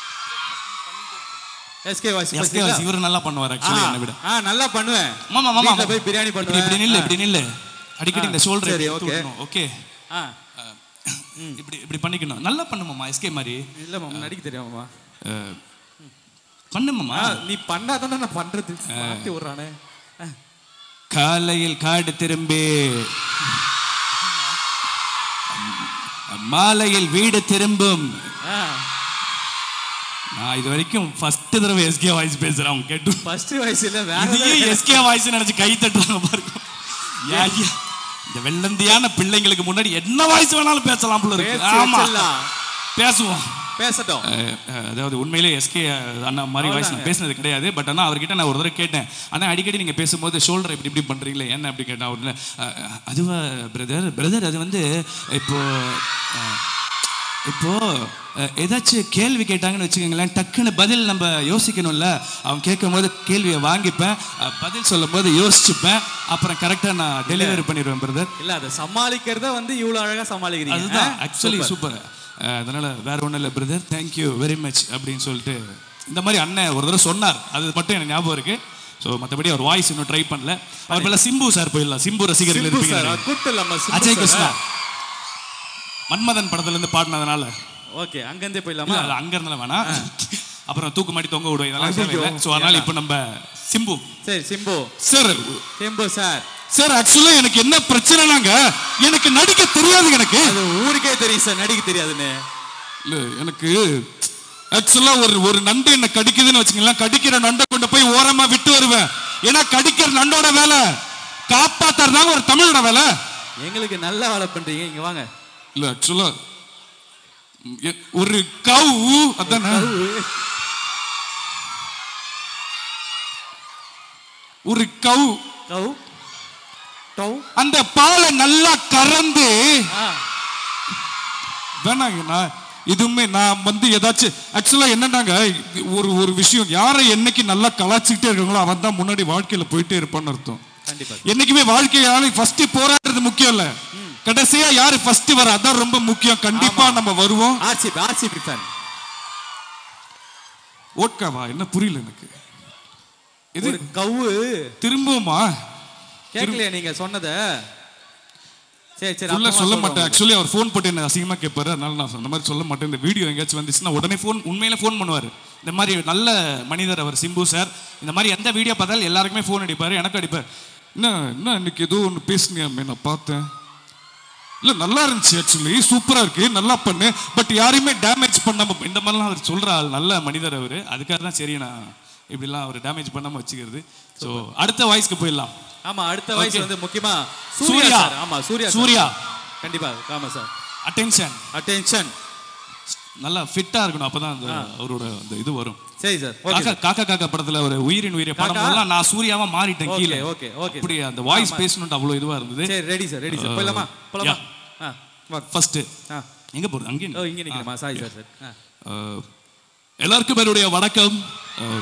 எஸ்கே வாய்ஸ் எஸ்கே வாசி இவரு நல்லா பண்ணுவார் ஆக்சுவலி என்னை விட ஆ நல்லா பண்ணுவேன் மாமா மாமா வீட்ல போய் பிரியாணி இப்படி பண்ணுவேன் இப்படி நில்லு இப்படி நில்லு அடிக்கடி இந்த ஷோல்டர் சரி, okay. ஓகே ஆ இப்படி இப்படி பண்ணிக்கணும் நல்லா பண்ணுமாமா எஸ்கே மாதிரி இல்ல மாமா நடிக்க தெரியாமாமா அஹ், பண்ணுமாமா நீ பண்ணாதானே நான் பண்றது மாத்தி விடுறானே ஆ. காலையில் காடு திரும்பி மாலையில் வீடு திரும்பும் ஆ நான் இது வரைக்கும் ஃபர்ஸ்ட் தடவை எஸ்கே வாய்ஸ் பேசுறேன் அவங்க கேட்டு ஃபர்ஸ்ட் வயசுல வேற இதையும் எஸ்கே வாய்ஸ் நினைச்சு கை தட்டுறாங்க பாருங்க யா, யா. இந்த வெள்ளந்தியான பிள்ளைங்களுக்கு முன்னாடி என்ன வாய்ஸ் வேணாலும் பேசலாம் போல இருக்கு பேசி ஆமா வச்சிடலாம். பேசுவோம் பேசட்டும் அஹ், அஹ், அதாவது உண்மையிலே எஸ்கே அண்ணா மாதிரி வாய்ஸ் நான் பேசினது கிடையாது பட் ஆனால் அவர்கிட்ட நான் ஒரு தடவை கேட்டேன் ஆனால் அடிக்கடி நீங்கள் பேசும்போது ஷோல்டர் இப்படி இப்படி பண்ணுறீங்களே என்ன அப்படி கேட்டேன் அவர் அஹ், அஹ், அதுவா பிரதர் பிரதர் அது வந்து இப்போ அஹ், இப்போ அஹ், ஏதாச்சும் கேள்வி கேட்டாங்கன்னு வச்சுக்கோங்களேன் டக்குன்னு பதில் நம்ம யோசிக்கணும்ல அவன் கேட்கும் போது கேள்வியை வாங்கிப்பேன் அஹ், பதில் சொல்லும் போது யோசிச்சுப்பேன் அப்புறம் கரெக்டாக நான் டெலிவரி பண்ணிடுவேன் பிரதர் இல்ல அதை சமாளிக்கிறத வந்து இவ்வளவு அழகா சமாளிக்கிறீங்க அதுதான் ஆ? Actually Super. சூப்பர் அதனால வேற ஒன்றும் இல்லை பிரதர் தேங்க்யூ வெரி மச் அப்படின்னு சொல்லிட்டு இந்த மாதிரி அண்ணன் ஒரு தடவை சொன்னார் அது மட்டும் எனக்கு ஞாபகம் இருக்கு ஸோ மற்றபடி அவர் வாய்ஸ் இன்னும் ட்ரை பண்ணல அவர் மேல சிம்பு சார் போயிடலாம் சிம்பு ரசிகர்கள் சிம்பு இருப்பீங்க சார் கூட்டு இல்லாம சிம்பு அஜய் சார். கிருஷ்ணா மன்மதன் படத்துல இருந்து பாடினதுனால ஓகே அங்கிருந்தே இல்ல, போயிடலாமா அது அங்க இருந்தாலும் வேணாம் அப்புறம் தூக்கு மாட்டி தொங்க விடுவோம் இதெல்லாம் ஐயோ, தேவையில்லை ஸோ அதனால இப்போ நம்ம சிம்பு சரி Simbu sir Simbu sir sir ஆக்சுவலா எனக்கு என்ன பிரச்சனைனாங்க எனக்கு நடிக்க தெரியாது எனக்கு அது ஊருக்கே தெரியும் சார் நடிக்க தெரியாதுன்னு இல்ல எனக்கு ஆக்சுவலா ஒரு ஒரு நண்டு என்ன கடிக்குதுன்னு வச்சுங்களேன் கடிக்கிற நண்டை கொண்டு போய் ஓரமா விட்டு வருவேன் ஏன்னா கடிக்கிற நண்டோட வேலை காப்பாத்துறதாங்க ஒரு தமிழோட வேலை எங்களுக்கு நல்ல வேலை பண்றீங்க இங்க வாங்க இல்ல ஆக்சுவலா ஒரு கவு அதானே ஒரு கவு கவு டவு அந்த பாலை நல்லா கறந்து ஆ வேணாங்க நான் இதுவுமே நான் வந்து ஏதாச்சும் ஆக்சுவலா என்னன்னாங்க இது ஒரு ஒரு விஷயம் யாரை என்னைக்கு நல்லா கலாச்சிக்கிட்டே இருக்காங்களோ அவன் தான் முன்னாடி வாழ்க்கையில போயிட்டே இருப்பான்னு அர்த்தம் கண்டிப்பா என்னைக்குமே வாழ்க்கையால ஃபர்ஸ்ட் போராடுறது முக்கியம் இல்ல கடைசியா யாரு ஃபர்ஸ்ட் வர அதான் ரொம்ப முக்கியம் கண்டிப்பா நம்ம வருவோம் ஆர்சிபி ஆர்சிபி ஃபேன் ஓட்காவா என்ன புரியல எனக்கு இது ஒரு கவு திரும்பவுமா கேட்கலையா நீங்க சொன்னத சரி சரி ஃபுல்லா அப்புறமா சொல்ல சொல்றேன் மாட்டேன் ஆக்சுவலி அவர் ஃபோன் போட்டு என்ன அசிங்கமா கேட்பாரு அதனால நான் அந்த மாதிரி சொல்ல மாட்டேன் இந்த வீடியோ எங்கேயாச்சும் வந்துச்சுன்னா உடனே ஃபோன் உண்மையில ஃபோன் பண்ணுவார் இந்த மாதிரி நல்ல மனிதர் அவர் சிம்பு சார் இந்த மாதிரி எந்த வீடியோ பார்த்தாலும் எல்லாருக்குமே ஃபோன் அடிப்பார் எனக்கு அடிப்பார் என்ன என்ன இன்னைக்கு ஏதோ ஒன்று பேசுங்க நான் பார்த்தேன் இல்ல நல்லா இருந்துச்சு ஆக்சுவலி சூப்பரா இருக்கு நல்லா பண்ணு பட் யாரையுமே டேமேஜ் பண்ணாம இந்த மாதிரிலாம் அவர் சொல்ற ஆள் நல்ல மனிதர் அவரு அதுக்காக தான் சரி நான் இப்படிலாம் அவர் டேமேஜ் பண்ணாம வச்சுக்கிறது ஸோ அடுத்த வாய்ஸ்க்கு போயிடலாம் ஆமா அடுத்த வயசு Okay. வந்து முக்கியமா சூர்யா. சூர்யா சார் ஆமா சூர்யா sir. சூர்யா. கண்டிப்பா ஆமா சார் அட்டென்ஷன் அட்டென்ஷன் நல்லா ஃபிட்டா இருக்கணும் அப்பதான் அந்த அவரோட அந்த இது வரும் சரி சார் ஓகே காக்கா காக்கா காக்கா படத்துல ஒரு உயிரின் உயிரை படம் காக்கா? எல்லாம் நான் சூர்யாவா மாறிட்டேன் Okay, கீழே okay, okay, அப்படி sir. அந்த வாய்ஸ் ஆமா. பேசணும்னு அவ்வளவு இதுவா இருந்தது சரி ரெடி சார் ரெடி சார் போயிடலாமா போலாமா ஆ வா ஃபர்ஸ்ட் ஆ எங்க போறது அங்கே ஓ இங்க நிக்கணுமா சாரி சார் சார் ஆ அஹ், எல்லாருக்கும் என்னுடைய வணக்கம் அஹ்,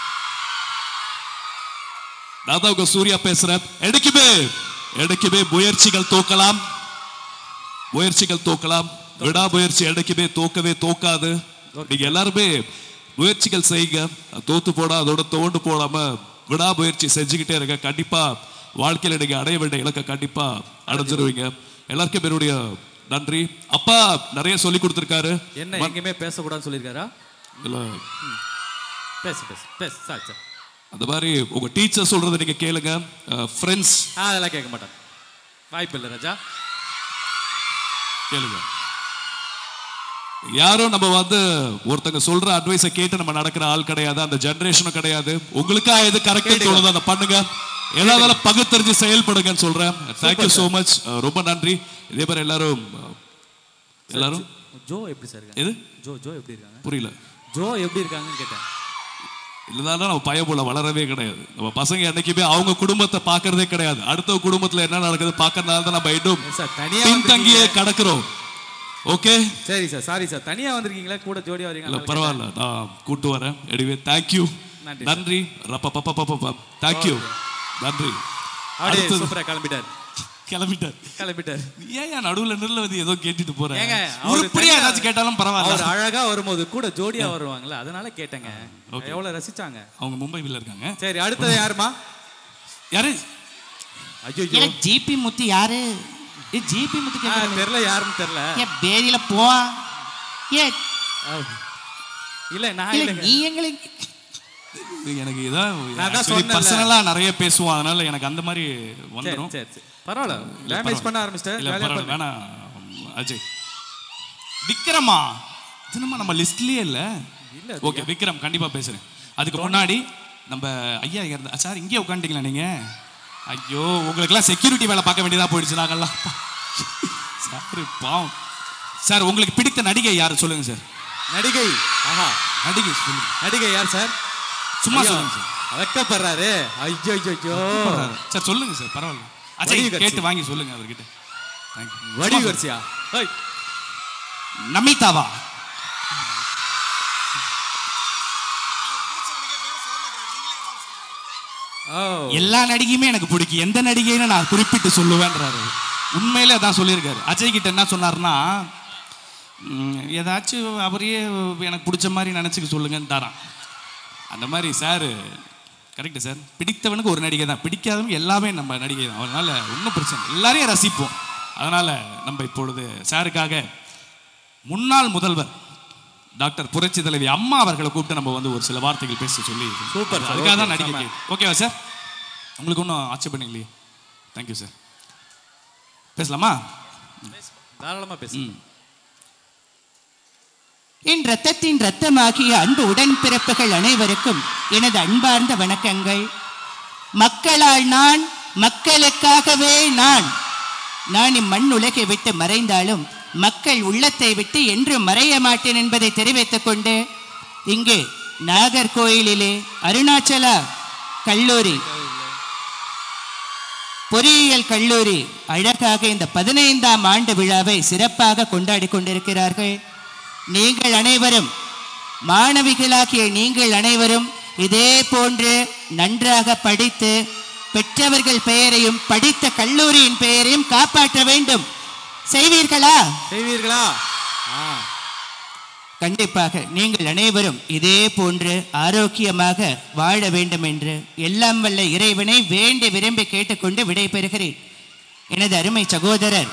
நான் தான் உங்க சூர்யா பேசுறேன் எடுக்குமே எடுக்குமே முயற்சிகள் தோக்கலாம் முயற்சிகள் தோக்கலாம் விடாமுயற்சி எடுக்குமே தோக்கவே தோக்காது நீங்க எல்லாருமே முயற்சிகள் செய்யுங்க தோத்து போடா அதோட தோண்டு போடாம விடாமுயற்சி செஞ்சுக்கிட்டே இருங்க கண்டிப்பா வாழ்க்கையில நீங்க அடைய வேண்டிய இலக்கை கண்டிப்பா அடைஞ்சிருவீங்க எல்லாருக்கும் என்னுடைய நன்றி அப்பா நிறைய சொல்லி கொடுத்துருக்காரு என்ன எங்கேயுமே பேசக்கூடாதுன்னு சொல்லியிருக்காரா இல்ல பேசு பேசு பேசு சார் சார் அந்த மாதிரி உங்க டீச்சர் சொல்றதை நீங்க கேளுங்க ஃப்ரெண்ட்ஸ் ஆ அதெல்லாம் கேட்க மாட்டேன் வாய்ப்பு இல்லை ராஜா கேளுங்க யாரும் நம்ம வந்து ஒருத்தங்க சொல்ற அட்வைஸை கேட்டு நம்ம நடக்கிற ஆள் கிடையாது அந்த ஜெனரேஷனும் கிடையாது உங்களுக்கா எது கரெக்ட் தோணுதோ அதை பண்ணுங்க ஏதாவது பகுத்தறிஞ்சு செயல்படுங்கன்னு சொல்றேன் தேங்க்யூ so மச் ரொம்ப நன்றி இதே மாதிரி எல்லாரும் அஹ், எல்லாரும் ஜோ எப்படி சார் இருக்காங்க எது ஜோ ஜோ எப்படி இருக்காங்க புரியல ஜோ எப்படி இருக்காங்கன்னு கேட்டேன் இல்லைனாலும் நம்ம பையன் போல வளரவே கிடையாது நம்ம பசங்க என்னைக்குமே அவங்க குடும்பத்தை பார்க்கறதே கிடையாது அடுத்த குடும்பத்துல என்ன நடக்குது பார்க்கறதுனால தான் நம்ம இன்னும் சார் தனியா பின்தங்கியே வந்திருக்கீங்க. கடக்கிறோம் ஓகே சரி சார் சாரி சார் தனியா வந்திருக்கீங்களா கூட ஜோடியா இல்ல வரீங்களா பரவாயில்ல நான் கூட்டு வரேன் எடிவே தேங்க்யூ நன்றி, நன்றி ரப்ப பப்ப பப்ப தேங்க்யூ நன்றி அப்படியே அடுத்தது சூப்பரா கிளம்பிட்டார் கிளம்பிட்டார் கிளம்பிட்டார் ஏன் ஏன் நடுவுல நிறுல வந்து ஏதோ கேட்டுட்டு போறேன் ஏங்க அவரு உருப்படியா தனியா- ஏதாச்சும் கேட்டாலும் அவர் பரவாயில்ல அழகா வரும்போது கூட ஜோடியா வருவாங்கல்ல அதனால கேட்டேங்க எவ்வளவு ரசிச்சாங்க அவங்க மும்பைவில் இருக்காங்க சரி அடுத்தது யாருமா யாரு ஐயோ இல்ல ஜிபி முத்து யாரு ஏ ஜிபி முத்து கேக்குறாங்க. தெரியல யாருன்னு தெரியல ஏ பேதியில போ ஏ இல்ல நான் இல்ல இல்லைங்க நீ எங்களுக்கு எனக்கு இதான் நான் தான் actually சொன்னேன்ல. பர்சனலா நிறைய பேசுவோம் அதனால எனக்கு அந்த மாதிரி சரி வந்துடும் சரி சரி பரவாயில்ல இல்ல, டேமேஜ் பண்ண பரவாயில்ல. ஆரம்பிச்சிட்டேன் இல்ல ஜாலியா பரவாயில்ல பண்ணு. வேணாம் அஜய் விக்ரமா இது நம்ம நம்ம லிஸ்ட்லயே இல்ல இல்ல, அது ஓகே விக்ரம் கண்டிப்பா பேசுறேன் அதுக்கு முன்னாடி நம்ம ஐயா இங்க இருந்தா சார் இங்கே உட்காந்துட்டீங்களா நீங்க ஐயோ உங்களுக்கெல்லாம் செக்யூரிட்டி வேலை பார்க்க வேண்டியதா போயிடுச்சு நாங்கெல்லாம் சார் பாவம் சார் உங்களுக்கு பிடித்த நடிகை யாரு சொல்லுங்க சார் நடிகை ஆஹா நடிகை சொல்லுங்க நடிகை யார் சார் சும்மா ஐயோ, சொல்லுங்க சார் வெக்கப்படுறாரு ஐயோ ஐயோ ஐயோ சார் சொல்லுங்க சார் பரவாயில்ல அஜய் வடிவு கேட்டு கட்சி. வாங்கி சொல்லுங்க அவர்கிட்ட தேங்க்யூ வடிவு வரிசையா ஏய், நமிதாவா ஓ எல்லா நடிகையுமே எனக்கு பிடிக்கும் எந்த நடிகைன்னு நான் குறிப்பிட்டு சொல்லுவேன்றாரு உண்மையிலே அதான் சொல்லியிருக்காரு அஜய் கிட்ட என்ன சொன்னார்னா ம், ஏதாச்சும் அவரையே எனக்கு பிடிச்ச மாதிரி நினச்சிக்க சொல்லுங்கன்னு தரான் அந்த மாதிரி சார் கரெக்டு சார் பிடித்தவனுக்கு ஒரு நடிகை தான் பிடிக்காதவனுக்கு எல்லாமே நம்ம நடிகை தான் அதனால ஒன்றும் பிரச்சனை இல்லை. எல்லாரையும் ரசிப்போம் அதனால நம்ம இப்பொழுது சாருக்காக முன்னாள் முதல்வர் டாக்டர் புரட்சி தலைவி அம்மா அவர்களை கூப்பிட்டு நம்ம வந்து ஒரு சில வார்த்தைகள் பேச சொல்லி Super, sir. அதுக்காக தான் Okay, நடிகை செம. கேக்கு. ஓகேவா சார் உங்களுக்கு ஒன்றும் ஆட்சேபணம் இல்லையே தேங்க்யூ சார் பேசலாமா தாராளமா பேசு ம் என் ரத்தத்தின் ரத்தமாகிய அன்பு உடன்பிறப்புகள் அனைவருக்கும் எனது அன்பார்ந்த வணக்கங்கள் மக்களால் நான் மக்களுக்காகவே நான் நான் இம்மண் உலகை விட்டு மறைந்தாலும் மக்கள் உள்ளத்தை விட்டு என்றும் மறைய மாட்டேன் என்பதை தெரிவித்துக் கொண்டு இங்கு நாகர்கோயிலிலே அருணாச்சலா கல்லூரி பொறியியல் கல்லூரி அழகாக இந்த பதினைந்தாம் ஆண்டு விழாவை சிறப்பாக கொண்டாடி கொண்டிருக்கிறார்கள் நீங்கள் அனைவரும் மாணவிகளாகிய நீங்கள் அனைவரும் இதே போன்று நன்றாக படித்து பெற்றவர்கள் பெயரையும் படித்த கல்லூரியின் பெயரையும் காப்பாற்ற வேண்டும் செய்வீர்களா செய்வீர்களா ஆ கண்டிப்பாக நீங்கள் அனைவரும் இதே போன்று ஆரோக்கியமாக வாழ வேண்டும் என்று எல்லாம் வல்ல இறைவனை வேண்டி விரும்பி கேட்டுக்கொண்டு விடைபெறுகிறேன் எனது அருமை சகோதரர்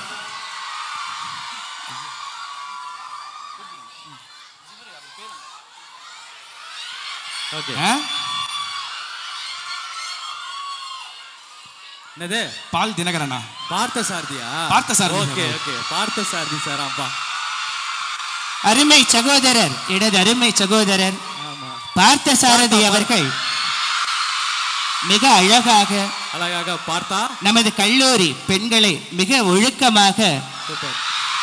ஓகே ஆ? என்னது பால் தினகரனா பார்த்த சாரதியா பார்த்த சாரதி ஓகே சார். ஓகே பார்த்த சாரதி சார் அப்பா அருமை சகோதரர் எனது அருமை சகோதரர் ஆமா பார்த்த சாரதி அவர்கள் மிக அழகாக அழகாக பார்த்தா நமது கல்லூரி பெண்களை மிக ஒழுக்கமாக சூப்பர்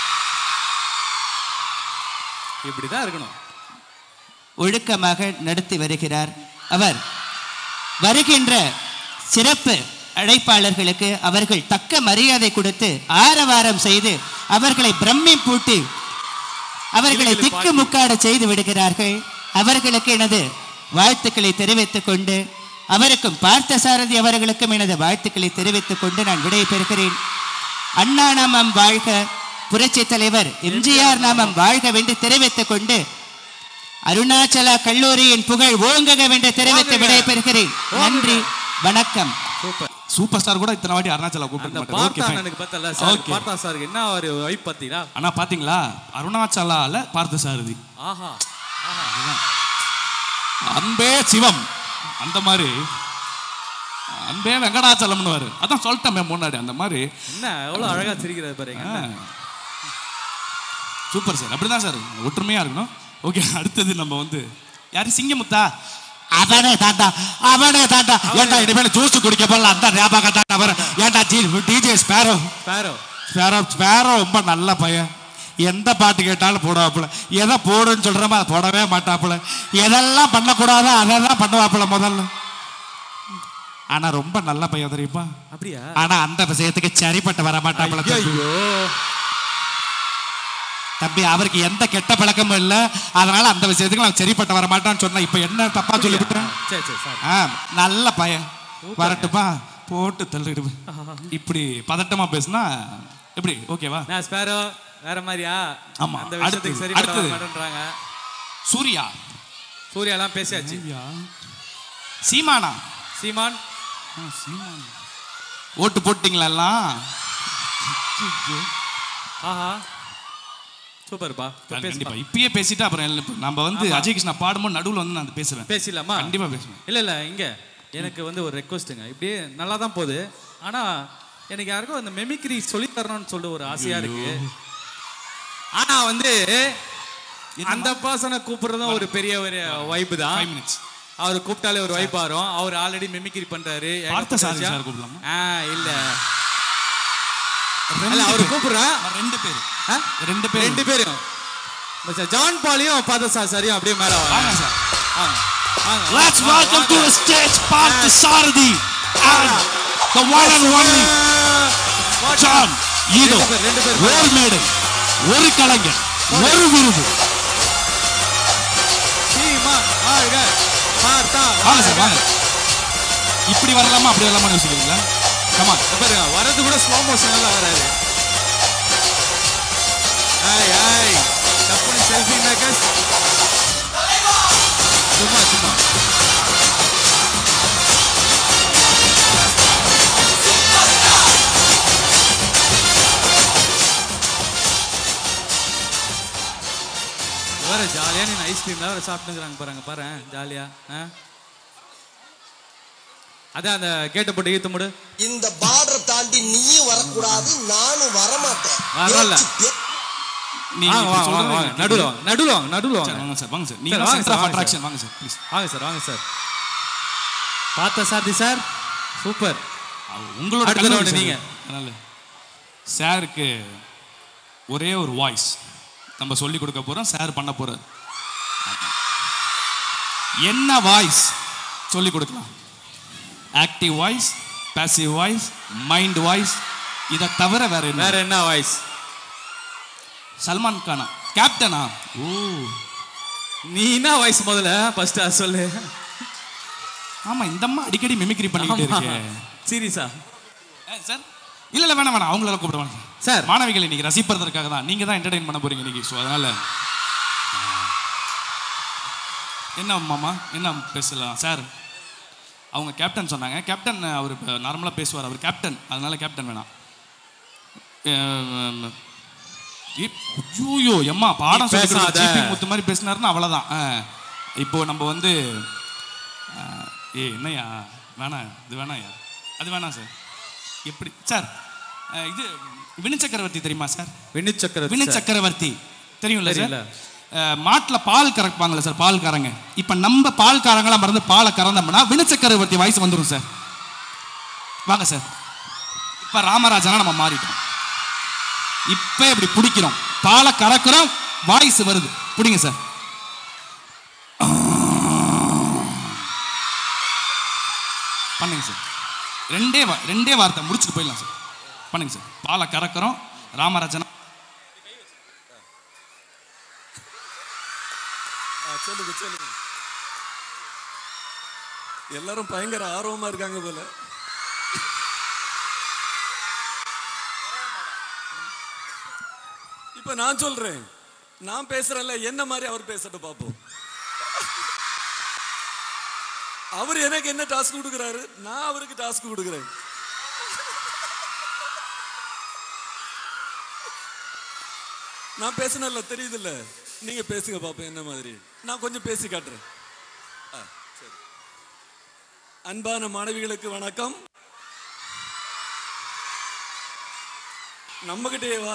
இப்படிதான் இருக்கணும் ஒழுக்கமாக நடத்தி வருகிறார் அவர் வருகின்ற சிறப்பு அழைப்பாளர்களுக்கு அவர்கள் தக்க மரியாதை கொடுத்து ஆரவாரம் செய்து அவர்களை பிரம்மி பூட்டி அவர்களை கிளிகளை திக்கு முக்காட செய்து விடுகிறார்கள் அவர்களுக்கு எனது வாழ்த்துக்களை தெரிவித்துக் கொண்டு அவருக்கும் பார்த்தசாரதி அவர்களுக்கும் எனது வாழ்த்துக்களை தெரிவித்துக் கொண்டு நான் விடைபெறுகிறேன் அண்ணா நாமம் வாழ்க புரட்சி தலைவர் எம்ஜிஆர் நாமம் வாழ்கவென்று தெரிவித்துக் கொண்டு அருணாச்சலா கல்லூரியின் புகழ் ஓங்குகவென்று தெரிவித்து ஓங்குக. விடைபெறுகிறேன் நன்றி வணக்கம் சூப்பர் சூப்பர் ஸ்டார் கூட இத்தனை வாட்டி அருணாச்சலா அந்த கூப்பிட்டு மாட்டாரு. பார்த்தா Okay, fine. எனக்கு பார்த்தல சார் Okay. பார்த்தா சாருக்கு என்ன ஒரு வைப் பார்த்தீங்களா அண்ணா பாத்தீங்களா அருணாச்சலால பார்த்த சாரதி ஆஹா அன்பே சிவம் அந்த மாதிரி அன்பே வெங்கடாச்சலம்னு வரு அதான் சொல்லிட்டேன் முன்னாடி அந்த மாதிரி என்ன எவ்வளவு அழகா சிரிக்கிறாரு பாருங்க சூப்பர் சார் அப்படிதான் சார் ஒற்றுமையா இருக்கணும் ஓகே அடுத்தது நம்ம வந்து யாரு சிங்கமுத்தா அவனே தாண்டா அவனே தாண்டா ஏன்டா இனிமேல் ஜூஸ் குடிக்க போல அந்த ஞாபகம் தாண்டா வரும் ஏன்டா ஜி டிஜே ஸ்பேரோ பாரோ ஸ்பேரோ ஸ்பேரோ ரொம்ப நல்ல பையன் எந்த பாட்டு கேட்டாலும் போடுவாப்புல எதை போடுன்னு சொல்கிறோமோ அதை போடவே மாட்டாப்புல எதெல்லாம் பண்ணக்கூடாதோ அதெல்லாம் பண்ணுவாப்புல முதல்ல ஆனா ரொம்ப நல்ல பையன் தெரியுமா அப்படியா ஆனா அந்த விஷயத்துக்கு சரிப்பட்டு வர மாட்டாப்புல தம்பி. ஐயோ தம்பி அவருக்கு எந்த கெட்ட பழக்கமும் இல்லை அதனால அந்த விஷயத்துக்கு நான் சரிப்பட்டு வர மாட்டான்னு சொன்னேன் இப்போ என்ன தப்பா சொல்லிவிட்டேன் சரி சரி சாரி ஆ நல்ல பையன் வரட்டுப்பா போட்டு தள்ளிடு இப்படி பதட்டமா பேசுனா எப்படி ஓகேவா நான் ஸ்பேரோ வேற மாதிரியா ஆமா. அந்த விஷயத்துக்கு அடுத்தது, சரி பண்ண அடுத்தது. மாட்டேன்றாங்க சூர்யா சூர்யாலாம் பேசியாச்சு சீமானா சீமான் ஆ, சீமான் ஓட்டு போட்டீங்களா எல்லாம் ஆஹா சூப்பர்ப்பா கண்டிப்பா இப்பயே பேசிட்டு அப்புறம் இல்ல, இப்ப நம்ம வந்து ஆமா. அஜய் கிருஷ்ணா பாடும்போது நடுவுல வந்து நான் பேசுவேன் பேசிடலாமா கண்டிப்பா பேசுவேன் இல்ல இல்ல இங்க எனக்கு வந்து ஒரு ரெக்வஸ்ட்டுங்க இப்படியே நல்லா தான் போகுது ஆனா எனக்கு யாருக்கும் அந்த மெமிக்ரி சொல்லி தரணும்னு சொல்லிட்டு ஒரு ஆசையா இருக்கு ஆனா வந்து அந்த பர்சனை கூப்பிடுறதும் ஒரு பெரிய ஒரு வைப்பு தான் ஃபைவ் மினிட்ஸ் அவர் கூப்பிட்டாலே ஒரு வைப் வரும் அவர் ஆல்ரெடி மெமிக்ரி பண்றாரு பார்த்த சாரதி ஏகப்பட்ட சார் கூப்பிடலாமா? ஆ இல்ல இல்ல அவர் கூப்பிடுறேன் ரெண்டு பேர் ஆ? ரெண்டு பேர் ரெண்டு பேரும் மச்சான், ஜான் பாலியும் பார்த்த சார் சரியும் அப்படியே மேல வாங்க வாங்க சார் வாங்க வாங்க, Let's வாங்க, welcome to வாங்க. the stage Partha Saradi and the one and only John இதோ ரெண்டு பேர், ரெண்டு பேர். ஒரு மேடை ஒரு கலைஞர் ஒரு விருது சீமா, வாழ்க, பார்த்தா, வாங்க சார் வாழ்க. வாங்க இப்படி வரலாமா அப்படி வரலாமா யோசிக்கிறீங்களா கமா இங்க பாருங்க வரது கூட ஸ்லோ மோஷன்ல தான் வராரு ஐய் ஐய் டப்புனு செல்ஃபி மேக்கர்ஸ் சும்மா சும்மா வேற ஜாலியா நீ ஐஸ்கிரீம்ல வேற சாப்பிட்டுக்கிறாங்க பாருங்க பாரு ஜாலியா ஆ அதான் அந்த கேட்டை போட்டு ஈத்து முடு இந்த பார்டர் தாண்டி நீயும் வரக்கூடாது நானும் வரமாட்டேன் வரல. பேச்சு பே- நீங்க வாங்க, இப்படி வாங்க, சொல்றது வாங்க, எனக்கு நடுவுல வாங்க, நடுவுல வாங்க, நடுவுல சரி, வாங்க. வாங்க சார் வாங்க சார் சரி, நீங்க வாங்க சென்டர் சார், ஆஃப் வாங்க அட்ராக்ஷன் சார். வாங்க சார் ப்ளீஸ் வாங்க சார் வாங்க sir Parthasarathy sir super உங்களோட அடுத்த கல்லூரி round சார் நீங்க. அதனால சாருக்கு ஒரே ஒரு வாய்ஸ் நம்ம சொல்லி கொடுக்க போறோம் சார் பண்ண போறாரு என்ன வாய்ஸ் சொல்லி கொடுக்கலாம் active voice passive voice mind voice இதை தவிர வேற என்ன வேற என்ன வாய்ஸ் சல்மான் கானா கேப்டனா ஓ நீ என்ன வாய்ஸ் முதல்ல ஃபர்ஸ்ட் சொல்லு ஆமா இந்த அம்மா அடிக்கடி மிமிக்ரி பண்ணிக்கிட்டே இருக்கே சீரியஸா சார் இல்ல இல்ல வேணாம் வேணாம் அவங்கள கூப்பிட வேணாம் சார் மாணவிகள் இன்னைக்கு ரசிப்பதற்காக தான் நீங்க தான் என்டர்டைன் பண்ண போறீங்க இன்னைக்கு ஸோ அதனால என்ன மாமா என்ன பேசலாம் சார் அவங்க கேப்டன் சொன்னாங்க கேப்டன் அவர் நார்மலாக பேசுவார் அவர் கேப்டன் அதனால கேப்டன் வேணாம் ஐயோ எம்மா பாடம் நீ சொல்லி பேசாத. ஜிபி முத்து மாதிரி பேசினாருன்னா அவ்வளோதான் இப்போ நம்ம வந்து அஹ், ஏய் என்னய்யா வேணாம் இது வேணாம்யா அது வேணாம் சார் எப்படி சார் அஹ், இது வினு சக்கரவர்த்தி தெரியுமா சார் வினு சக்கரவர்த்தி வினு சார். சக்கரவர்த்தி தெரியும்ல சார் தெரியல. மாட்டில் பால் கறப்பாங்கல்ல சார் பால்காரங்க இப்போ நம்ம பால்காரங்களாம் மறந்து பாலை கறந்தோம்னா வினு சக்கரவர்த்தி வயசு வந்துடும் சார் வாங்க சார் இப்போ ராமராஜனா நம்ம மாறிட்டோம் இப்போ இப்படி பிடிக்கிறோம் பாலை கறக்குறோம் வாய்ஸ் வருது பிடிங்க சார் பண்ணுங்க சார் ரெண்டே வா ரெண்டே வார்த்தை முடிச்சுட்டு போயிடலாம் சார் பண்ணுங்க சார் பாலை கறக்குறோம் ராமராஜனா சொல்லுங்க சொல்லுங்க எல்லாரும் பயங்கர ஆர்வமா இருக்காங்க போல இப்ப நான் சொல்றேன் நான் பேசுறேன்ல என்ன மாதிரி அவர் பேசட்டும் பார்ப்போம் அவர் எனக்கு என்ன டாஸ்க் கொடுக்குறாரு நான் அவருக்கு டாஸ்க் கொடுக்குறேன் நான் பேசினல தெரியுதுல்ல நீங்க பேசுங்க பாப்போம் என்ன மாதிரி நான் கொஞ்சம் பேசி காட்டுறேன் ஆ, சரி. அன்பான மாணவிகளுக்கு வணக்கம் நம்ம வா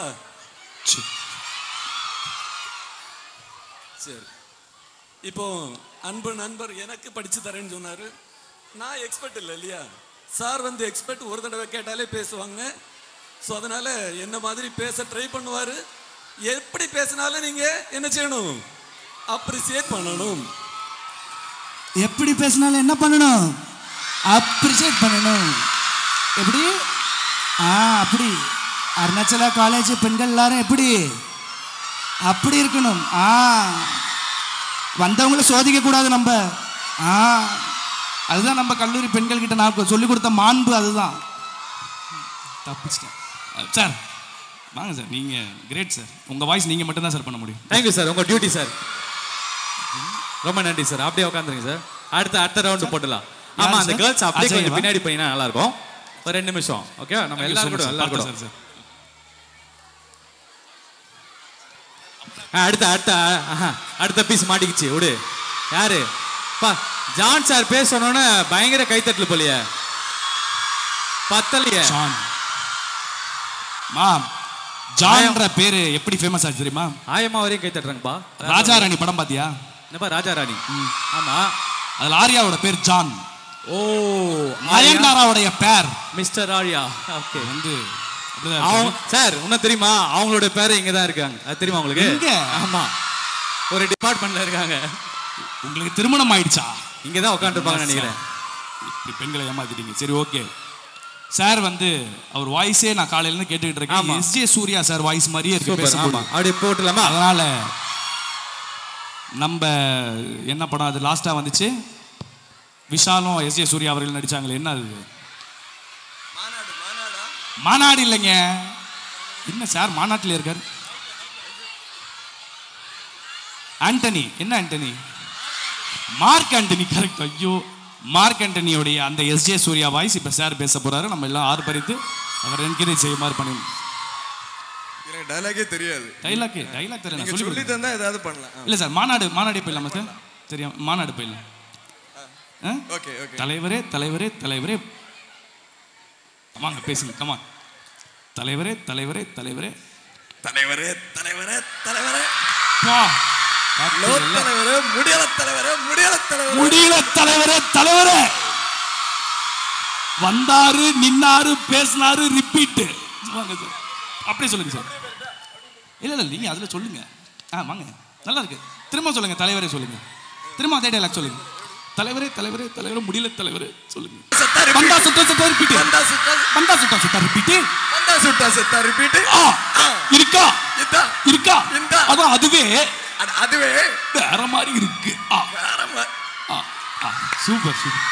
சரி இப்போ அன்பு நண்பர் எனக்கு படிச்சு தரேன்னு சொன்னாரு நான் எக்ஸ்பர்ட் இல்லை இல்லையா சார் வந்து எக்ஸ்பர்ட் ஒரு தடவை கேட்டாலே பேசுவாங்க ஸோ அதனால என்ன மாதிரி பேச ட்ரை பண்ணுவாரு எப்படி பேசினாலும் நீங்க என்ன செய்யணும் அப்ரிசியேட் பண்ணணும் எப்படி பேசினாலும் என்ன பண்ணணும் அப்ரிஷியேட் பண்ணணும் எப்படி ஆ அப்படி அருணாச்சலா காலேஜ் பெண்கள் எல்லாரும் எப்படி அப்படி இருக்கணும் ஆ வந்தவங்கள சோதிக்க கூடாது நம்ம ஆ அதுதான் நம்ம கல்லூரி பெண்கள் கிட்ட நான் சொல்லி கொடுத்த மாண்பு அதுதான் தப்பிச்சிட்டேன் அஹ், சார் வாங்க சார் நீங்க கிரேட் சார் உங்க வாய்ஸ் நீங்க மட்டும் தான் சார் பண்ண முடியும் தேங்க்யூ சார் உங்க டியூட்டி சார் ரொம்ப நன்றி சார் அப்படியே உட்காந்துருங்க சார் அடுத்த அடுத்த ரவுண்டு போட்டுலாம் ஆமா அந்த sir? கேர்ள்ஸ் அப்படியே அஜய் கொஞ்சம் வா. பின்னாடி போயினா நல்லா இருக்கும் ஒரு ரெண்டு நிமிஷம் ஓகே நம்ம Thank you so எல்லாரும் much, கூட sir. எல்லாரும் கூட பார்த்தேன், sir. ஆ, அடுத்த அடுத்த ஆஹா, அடுத்த பீஸ் மாட்டிக்கிச்சு விடு யாரு பா ஜான் சார் பேச சொன்னோன்னே பயங்கர கைத்தட்டல் போலியே பத்தலையே ஜான் மாம் ஜான்ற பேரு எப்படி ஃபேமஸ் ஆச்சு தெரியுமா ஆயம்மா வரையும் கை தட்டுறாங்கப்பா ராஜா ராணி படம் பாத்தியா என்னப்பா ராஜா ராணி ஆமா அதுல ஆர்யாவோட பேர் ஜான் ஓ நயன்தாராவுடைய பேர் மிஸ்டர் ஆர்யா ஓகே வந்து அப்படிதான் அவங்க இருப்பாரு. சார் உன்ன தெரியுமா அவங்களோட பேரு இங்க தான் இருக்காங்க அது தெரியுமா உங்களுக்கு எங்க? ஆமா ஒரு டிபார்ட்மெண்ட்ல இருக்காங்க உங்களுக்கு திருமணம் ஆயிடுச்சா இங்க தான் உட்காந்துருப்பாங்கன்னு நினைக்கிறேன் இப்படி பெண்களை ஏமாத்திட்டீங்க சரி ஓகே சார் வந்து அவர் வாய்ஸே நான் காலையில இருந்து கேட்டுக்கிட்டு இருக்கேன் ஆமா. S J Suryah sir voice மாதிரியே இருக்கு சூப்பர் பேசும்போது ஆமா அப்படி போட்டுலாமா அதனால நம்ம என்ன படம் அது லாஸ்டா வந்துச்சு விஷாலும் எஸ் ஜே சூர்யா அவர்கள் நடிச்சாங்களே என்ன அது மாநாடு இல்லைங்க என்ன சார் மாநாட்டில் இருக்கார் ஆண்டனி என்ன ஆண்டனி மார்க் ஆண்டனி கரெக்ட் ஐயோ மார்க் ஆண்டனியோடைய அந்த எஸ் ஜே சூர்யா வாய்ஸ் இப்போ சார் பேச போறாரு நம்ம எல்லாம் ஆர்ப்பரித்து அவர் என்கரேஜ் செய்யுமாறு பண்ணி எனக்கு டைலாகே தெரியாது டைலாக் டைலாக் தெரியல நீங்க சொல்லி சொல்லி கொடுங்க. தந்தா ஏதாவது பண்ணலாம் ஆ. இல்ல சார் மாநாடு மாநாடே போயிடலாமா சார் தெரியும் மாநாடு போயிடலாம் ஆ? ஓகே ஓகே தலைவரே தலைவரே தலைவரே வாங்க பேசுங்க கமா தலைவரே தலைவரே தலைவரே தலைவரே தலைவரே தலைவரே வா. லோ பார்த்தீங்கல்ல? தலைவரே முடியல தலைவரே முடியல தலைவரே முடியல தலைவரே தலைவரே வந்தாரு நின்னாரு பேசினாரு ரிப்பீட் வாங்க சார் அப்படியே சொல்லுங்க சார் இல்ல இல்ல நீங்க அதுல சொல்லுங்க ஆ வாங்க நல்லா இருக்கு திரும்ப சொல்லுங்க தலைவரே சொல்லுங்க திரும்ப அதே டைலாக் சொல்லுங்க தலைவரே தலைவரே தலைவரே முடியல தலைவரே சொல்லுங்க வந்தா சுத்தா சுத்தா ரிப்பீட் வந்தா சுத்தா வந்தா சுத்தா சுத்தா ரிப்பீட் வந்தா சுட்டா சுத்தா ரிப்பீட் ஆ இருக்கா இதான் இருக்கா இந்தா. அதான் அதுவே அட- அதுவே வேற மாதிரி இருக்கு ஆ வேற மா- ஆ ஆ சூப்பர் சூப்பர்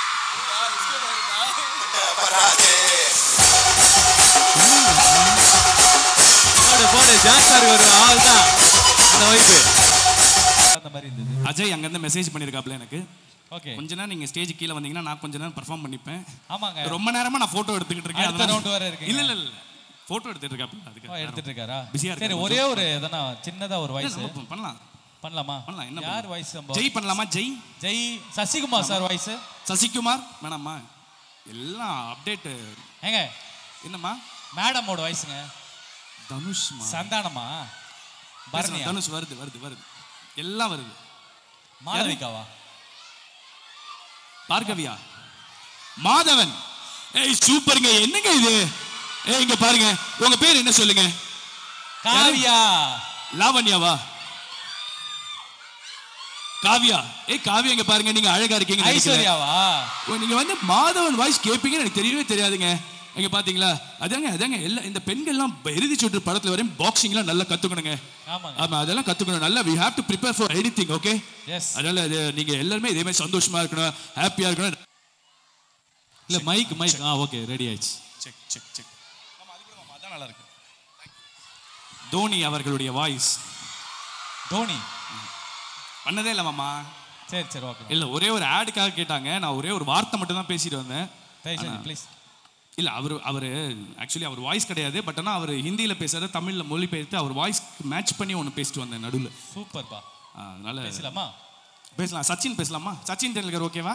போடு போடு ஜான் சார் ஒரு ஆள் தான் அந்த வைப்பு அந்த மாதிரி இருந்தது அஜய் அங்கேருந்து மெசேஜ் பண்ணியிருக்காப்ல எனக்கு ஓகே கொஞ்ச நேரம் நீங்க ஸ்டேஜ் கீழே வந்தீங்கன்னா நான் கொஞ்ச நேரம் பெர்ஃபார்ம் பண்ணிப்பேன் ஆமாங்க ரொம்ப நேரமா நான் போட்டோ எடுத்துக்கிட்டு இருக்கேன் அடுத்த அதனால- round வேற இருக்குங்க. இல்ல இல்ல இல்ல போட்டோ எடுத்துட்டு இருக்காப்ல அதுக்கு ஓ, எடுத்துட்டு இருக்காரா பிஸியா சரி ஒரே ஒரு எதனா சின்னதா ஒரு வாய்ஸ் பண்ணலாம் பண்ணலாமா பண்ணலாம் என்ன யார் பண்ணலாம்? வாய்ஸ் ஜெய் பண்ணலாமா ஜெய் ஜெய் சசிகுமார் சார் வாய்ஸ் சசிகுமார் வேணாமா எல்லாம் அப்டேட் ஏங்க என்னம்மா மேடமோட வாய்ஸுங்க தனுஷ்மா சந்தானமா பரணியா தனுஷ் வருது வருது வருது எல்லாம் வருது மாளவிகாவா பார்கவியா மாதவன் ஏய் சூப்பருங்க என்னங்க இது ஏய் இங்க பாருங்க உங்க பேர் என்ன சொல்லுங்க காவியா லாவண்யாவா காவியா ஏய் காவியா இங்க பாருங்க நீங்க அழகா இருக்கீங்க நினைக்கிறேன். ஐஸ்வர்யாவா ஓ, நீங்க வந்து மாதவன் வாய்ஸ் கேட்பீங்கன்னு எனக்கு தெரியவே தெரியாதுங்க இங்க பாத்தீங்களா அதாங்க அதாங்க எல்லாம் இந்த பெண்கள்லாம் இறுதி சுற்று படத்துல வரையும் பாக்ஸிங்லாம் நல்லா கத்துக்கணுங்க ஆமாங்க ஆமா அதெல்லாம் கத்துக்கணும் நல்லா we have to prepare for anything okay yes அதனால அது நீங்க எல்லாருமே இதே மாதிரி சந்தோஷமா இருக்கணும் ஹாப்பியா இருக்கணும் இல்ல மைக் மைக் ஆ ஓகே ரெடி ஆயிடுச்சு செக் செக் செக் அதான் நல்லா இருக்கு தோனி அவர்களுடைய வாய்ஸ் தோனி பண்ணதே இல்லை மாமா சரி சரி ஓகே இல்ல ஒரே ஒரு ஆடுக்காக கேட்டாங்க நான் ஒரே ஒரு வார்த்தை மட்டும் தான் பேசிட்டு வந்தேன் தயவு ஆனா- ப்ளீஸ் இல்ல அவர் அவர் ஆக்சுவலி அவர் வாய்ஸ் கிடையாது பட் ஆனால் அவர் ஹிந்தியில பேசுறத தமிழ்ல மொழிபெயர்த்து அவர் வாய்ஸ் மேட்ச் பண்ணி ஒன்று பேசிட்டு வந்தேன் நடுவில் சூப்பர்ப்பா அதனால பேசலாமா பேசலாம் சச்சின் பேசலாமா சச்சின் டெண்டுல்கர் ஓகேவா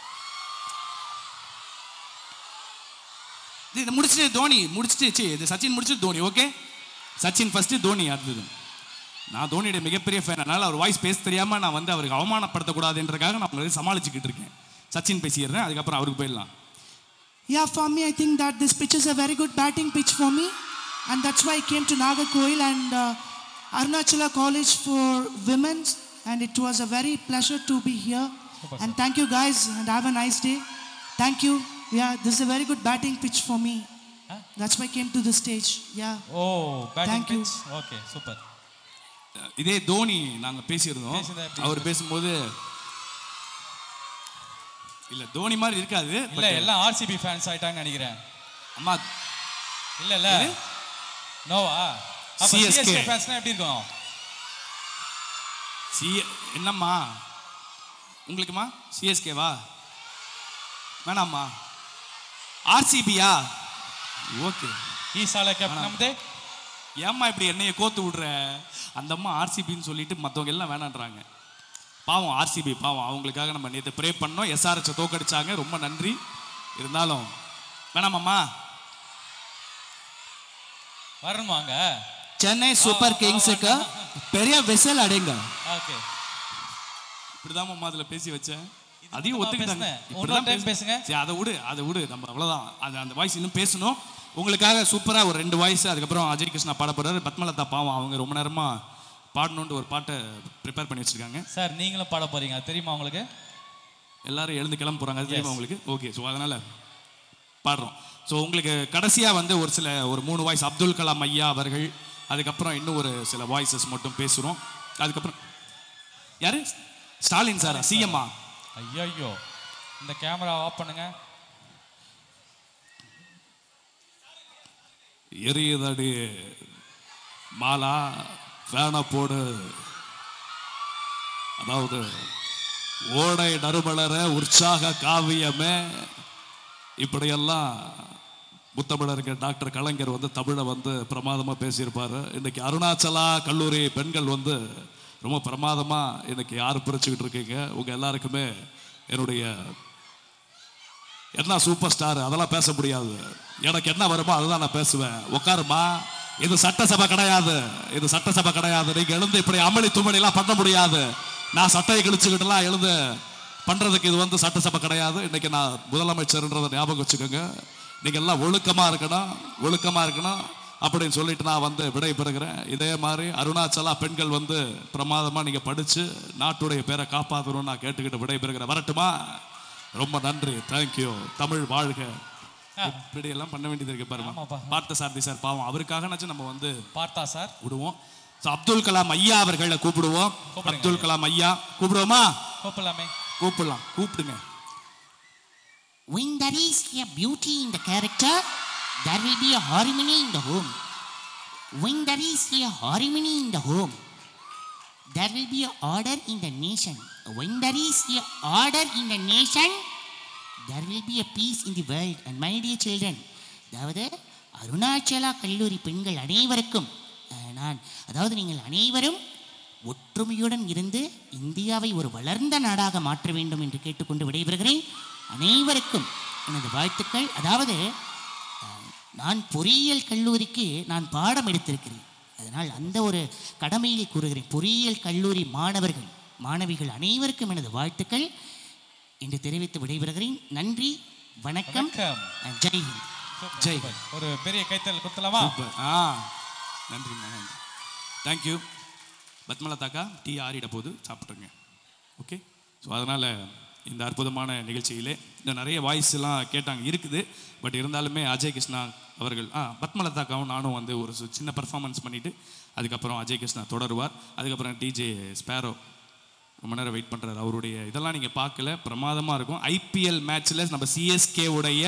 இது முடிச்சுட்டு தோனி முடிச்சுட்டு ச்சீ, இது சச்சின் முடிச்சுட்டு தோனி ஓகே சச்சின் ஃபர்ஸ்ட் தோனி அடுத்தது நான் தோனியோட மிகப்பெரிய ஃபேன் அதனால அவர் வாய்ஸ் பேச தெரியாம நான் வந்து அவருக்கு அவமானப்படுத்தக்கூடாதுன்றக்காக நான் உங்களை சமாளிச்சுக்கிட்டு இருக்கேன் சச்சின் பேசிடுறேன் அதுக்கப்புறம் அவருக்கு போயிடலாம் Yeah, for me, I think that this pitch is a very good batting pitch for me. And that's why I came to Nagarkoil and uh, Arunachala College for Women. And it was a very pleasure to be here. And thank you guys and have a nice day. Thank you. Yeah, this is a very good batting pitch for me. That's why I came to the stage. Yeah. ஓ batting Thank you. Pitch okay super இதே தோனி நாங்க பேசியிருந்தோம் பேசினது எப்படி அவர் பேசும்போது இல்ல தோனி மாதிரி இருக்காது இல்ல எல்லாம் ஆர்சிபி ஃபேன்ஸ் ஆயிட்டாங்கன்னு நினைக்கிறேன் அம்மா இல்ல இல்ல நோவா அப்ப CSK. சிஎஸ்கே ஃபேன்ஸ்னா எப்படி இருக்கும் சி என்னம்மா உங்களுக்குமா சிஎஸ்கேவா வேணாம்மா ஆர்சிபியா ஓகே ಈ ಸಾಲ ಕ್ಯಾಪ್ಟನ್ ನಮ್ದೇ ஏம்மா இப்படி என்னைய கோத்து விடுற அந்த அம்மா ஆர்சிபின்னு சொல்லிட்டு மற்றவங்க எல்லாம் வேணான்றாங்க பாவம் ஆர்சிபி பாவம் அவங்களுக்காக நம்ம நேற்று ப்ரே பண்ணோம் எஸ்ஆர்எச் தோக்கடிச்சாங்க ரொம்ப நன்றி இருந்தாலும் வேணாமாம்மா வரணுமாங்க சென்னை சூப்பர் கிங்ஸுக்கு பெரிய விசில் அடிங்க ஓகே இப்படிதான் அதில் பேசி வச்சேன் இது அதையும் மட்டுமா ஒத்துக்கிட்டாங்க பேசுனேன்? இப்படிதான் இன்னொரு time பேசுங்க பேசுங்க. சரி அதை விடு அதை விடு நம்ம அவ்வளோதான் அது அந்த வாய்ஸ் இன்னும் பேசணும் உங்களுக்காக சூப்பராக ஒரு ரெண்டு வாய்ஸ் அதுக்கப்புறம் அஜய் கிருஷ்ணா பாட போறாரு பத்மலதா பாவம் அவங்க ரொம்ப நேரமா பாடணுன்ட்டு ஒரு பாட்டை ப்ரிப்பேர் பண்ணி வச்சிருக்காங்க சார் நீங்களும் பாட போறீங்க அது தெரியுமா உங்களுக்கு எல்லாரும் எழுந்து கிளம்ப போறாங்க அது தெரியுமா Yes. உங்களுக்கு ஓகே ஸோ அதனால பாடுறோம் ஸோ உங்களுக்கு கடைசியாக வந்து ஒரு சில ஒரு மூணு வாய்ஸ் அப்துல் கலாம் ஐயா அவர்கள் அதுக்கப்புறம் இன்னும் ஒரு சில வாய்ஸஸ் மட்டும் பேசுகிறோம் அதுக்கப்புறம் யாரு ஸ்டாலின் சாரா சிஎம்மா ஐயோ இந்த கேமரா ஆஃப் பண்ணுங்க எரியுதடி மாலா ஃபேனை போடு அதாவது ஓடை நறுமலர உற்சாக காவியமே இப்படியெல்லாம் முத்தமிழருக்கு டாக்டர் கலைஞர் வந்து தமிழை வந்து பிரமாதமாக பேசியிருப்பார் இன்னைக்கு அருணாச்சலா கல்லூரி பெண்கள் வந்து ரொம்ப பிரமாதமாக இன்னைக்கு யார் பிரிச்சுக்கிட்டு இருக்கீங்க உங்கள் எல்லாருக்குமே என்னுடைய என்ன சூப்பர் ஸ்டார் அதெல்லாம் பேச முடியாது எனக்கு என்ன வருமோ அதுதான் நான் பேசுவேன் உட்காருமா இது சட்டசபை கிடையாது இது சட்டசபை கிடையாது நீங்க எழுந்து இப்படி அமளி துமளி எல்லாம் பண்ண முடியாது நான் சட்டையை கிழிச்சுக்கிட்டுலாம் எழுந்து பண்றதுக்கு இது வந்து சட்டசபை கிடையாது இன்னைக்கு நான் முதலமைச்சர்ன்றதை ஞாபகம் வச்சுக்கோங்க நீங்க எல்லாம் ஒழுக்கமா இருக்கணும் ஒழுக்கமா இருக்கணும் அப்படின்னு சொல்லிட்டு நான் வந்து விடை பெறுகிறேன் இதே மாதிரி அருணாச்சலா பெண்கள் வந்து பிரமாதமா நீங்க படிச்சு நாட்டுடைய பேரை காப்பாற்றணும்னு நான் கேட்டுக்கிட்டு விடை பெறுகிறேன் வரட்டுமா ரொம்ப நன்றி தேங்க்யூ தமிழ் வாழ்க இப்படி எல்லாம் பண்ண வேண்டியது இருக்கு பாருங்க பார்த்த சாரதி சார் பாவம் அவருக்காகனாச்சும் நம்ம வந்து பார்த்தா சார் விடுவோம் ஸோ அப்துல் கலாம் ஐயா அவர்களை கூப்பிடுவோம் கூப்பிடுங்க அப்துல் கலாம் ஐயா கூப்பிடுவோமா கூப்பிடலாமே கூப்பிடலாம் கூப்பிடுங்க When there is a beauty in the character, there will be a harmony in the home. When there is a harmony in the home, there will be a order in the nation. When there is a order in the nation, there will be a peace in the world. And my dear children, அதாவது அருணாச்சலா கல்லூரி பெண்கள் அனைவருக்கும் அஹ், நான் அதாவது நீங்கள் அனைவரும் ஒற்றுமையுடன் இருந்து இந்தியாவை ஒரு வளர்ந்த நாடாக மாற்ற வேண்டும் என்று கேட்டுக்கொண்டு விடைபெறுகிறேன் அனைவருக்கும் எனது வாழ்த்துக்கள் அதாவது அஹ், நான் பொறியியல் கல்லூரிக்கு நான் பாடம் எடுத்திருக்கிறேன் அதனால் அந்த ஒரு கடமையில் கூறுகிறேன் பொறியியல் கல்லூரி மாணவர்கள் மாணவிகள் அனைவருக்கும் எனது வாழ்த்துக்கள் என்று தெரிவித்து விடைபெறுகிறேன் நன்றி வணக்கம் அஹ், ஜெய் ஹிந்த் ஜெய் ஒரு பெரிய கைத்தல் கொடுத்தலாமா சூப்பர் ஆ நன்றிம்மா நன்றி தேங்க்யூ பத்மலதாக்கா டீ ஆறிட போது சாப்பிட்ருங்க ஓகே ஸோ அதனால் இந்த அற்புதமான நிகழ்ச்சியிலே இன்னும் நிறைய வாய்ஸ் எல்லாம் கேட்டாங்க இருக்குது பட் இருந்தாலுமே அஜய் கிருஷ்ணா அவர்கள் ஆ பத்மலதாக்காவும் நானும் வந்து ஒரு சு- சின்ன பர்ஃபார்மன்ஸ் பண்ணிவிட்டு அதுக்கப்புறம் அஜய் கிருஷ்ணா தொடருவார் அதுக்கப்புறம் டிஜே ஸ்பேரோ ரொம்ப நேரம் வெயிட் பண்ணுறாரு அவருடைய இதெல்லாம் நீங்கள் பார்க்கல பிரமாதமாக இருக்கும் ஐபிஎல் மேட்ச்சில் நம்ம சிஎஸ்கே உடைய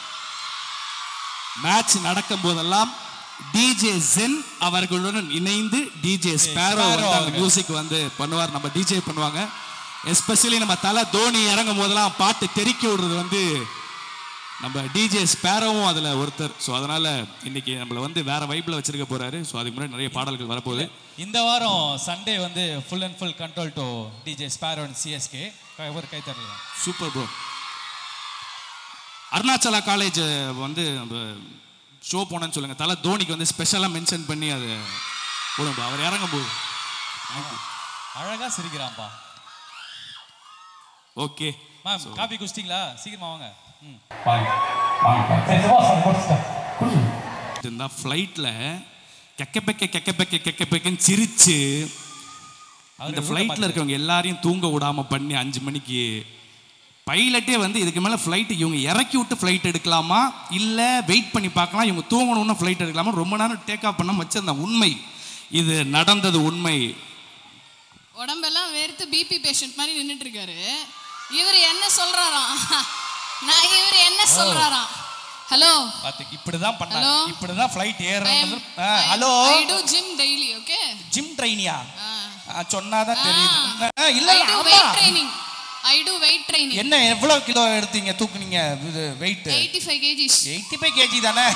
மேட்ச் நடக்கும் போதெல்லாம் டிஜே ஜென் அவர்களுடன் இணைந்து டிஜே ஸ்பேரோ வந்து அந்த அவர்கள். மியூசிக் வந்து பண்ணுவார் நம்ம டிஜே பண்ணுவாங்க எஸ்பெஷலி நம்ம தலை தோனி இறங்கும் போதெல்லாம் பாட்டு தெறிக்கி விடுறது வந்து நம்ம டிஜே ஸ்பேரோவும் அதில் ஒருத்தர் ஸோ அதனால இன்னைக்கு நம்மளை வந்து வேற வைப்பில் வச்சிருக்க போறாரு ஸோ அதுக்கு முன்னாடி நிறைய பாடல்கள் வரப்போகுது இந்த வாரம் சண்டே வந்து full and full control to DJ Sparrow and CSK ஒரு கை தரலாம் சூப்பர் ப்ரோ அருணாச்சலா காலேஜ் வந்து நம்ம ஷோ போனேன்னு சொல்லுங்க தலை தோனிக்கு வந்து ஸ்பெஷலாக மென்ஷன் பண்ணி அது போடுங்க bro. அவர் இறங்கும் போது அழகா சிரிக்கிறான்பா ஓகே மேம் காபி குடிச்சிட்டிங்களா சீக்கிரமா வாங்க ம் இருந்தா ஃப்ளைட்டில் கெக்கப்பெக்க கெக்கப்பெக்க கெக்கப்பெக்கன்னு சிரிச்சு அந்த ஃப்ளைட்டில் இருக்கவங்க எல்லாரையும் தூங்க விடாம பண்ணி அஞ்சு மணிக்கு பைலட்டே வந்து இதுக்கு மேலே ஃப்ளைட்டு இவங்க இறக்கி விட்டு ஃப்ளைட் எடுக்கலாமா இல்லை வெயிட் பண்ணி பார்க்கலாம் இவங்க தூங்கணும்னு ஃப்ளைட் எடுக்கலாமா ரொம்ப நேரம் டேக் ஆஃப் பண்ண வச்சிருந்த உண்மை இது நடந்தது உண்மை உடம்பெல்லாம் வேர்த்து பிபி பேஷண்ட் மாதிரி நின்னுட்டு இருக்காரு இவர் என்ன சொல்றாராம் நான் இவர் என்ன சொல்றாராம் ஹலோ பாத்துக்கு இப்படிதான் பண்ணாங்க Hello? இப்படிதான் ஃப்ளைட் ஏறணும் hello hello I do gym daily okay gym ட்ரைனியா சொன்னாதான் தெரியுது ஆ, இல்ல ஐ இல்ல, டு ஆமா. Weight training I do weight training என்ன எவ்வளவு கிலோ எடுத்தீங்க தூக்குனீங்க இது weight eighty five KGs eighty five KG தானே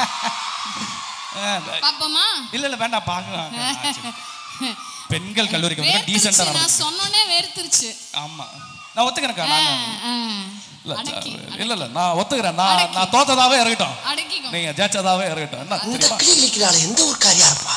பாப்போமா இல்ல இல்ல வேண்டாம் பார்க்கலாம் பெண்கள் கல்லூரிக்கு வந்து டீசெண்டா வேர்த்துருச்சு, நான் சொன்னோன்னே வேர்த்துருச்சு ஆமா நான் ஒத்துக்கிறேன்க்கா நான் ஆ, இல்ல அடக்கி, இல்ல இல்ல நான் ஒத்துக்கிறேன் நான் நான் தோத்ததாவே இருக்கட்டும் அடக்கிக்கோ நீங்க ஜெயிச்சதாவே இருக்கட்டும் என்ன அந்த தெரியுமா? கிளி கிளிக்கிறாள் எந்த ஊர் காரியா இருப்பா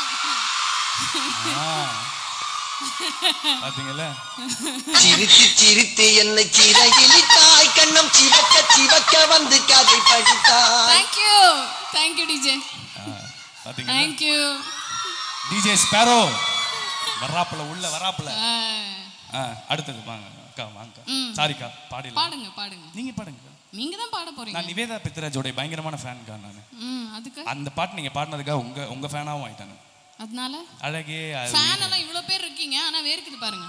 ஆ. பாத்தீங்கல்ல சிரித்து சிரித்து என்னை சிறகிலித்தாய் கண்ணம் சிவக்க சிவக்க வந்து கதை படித்தாய் தேங்க்யூ தேங்க்யூ டிஜே பாத்தீங்களா தேங்க்யூ டிஜே ஸ்பேரோ வராப்புல உள்ள வராப்புல ஆ, அடுத்தது வாங்க அக்கா வாங்க ம். சாரிக்கா பாடிடலாம் பாடுங்க பாடுங்க நீங்க பாடுங்க நீங்க தான் பாட போறீங்க நான் நிவேதா பித்ராஜோட பயங்கரமான ஃபேன்க்கா நான் ம் அதுக்கு அந்த பாட்டு நீங்க பாடினதுக்காக உங்க உங்க ஃபேனாவும் ஆயிட்டாங்க அதனால அழகே அது ஃபேன் எல்லாம் இவ்வளவு பேர் இருக்கீங்க ஆனா வேர்க்குது பாருங்க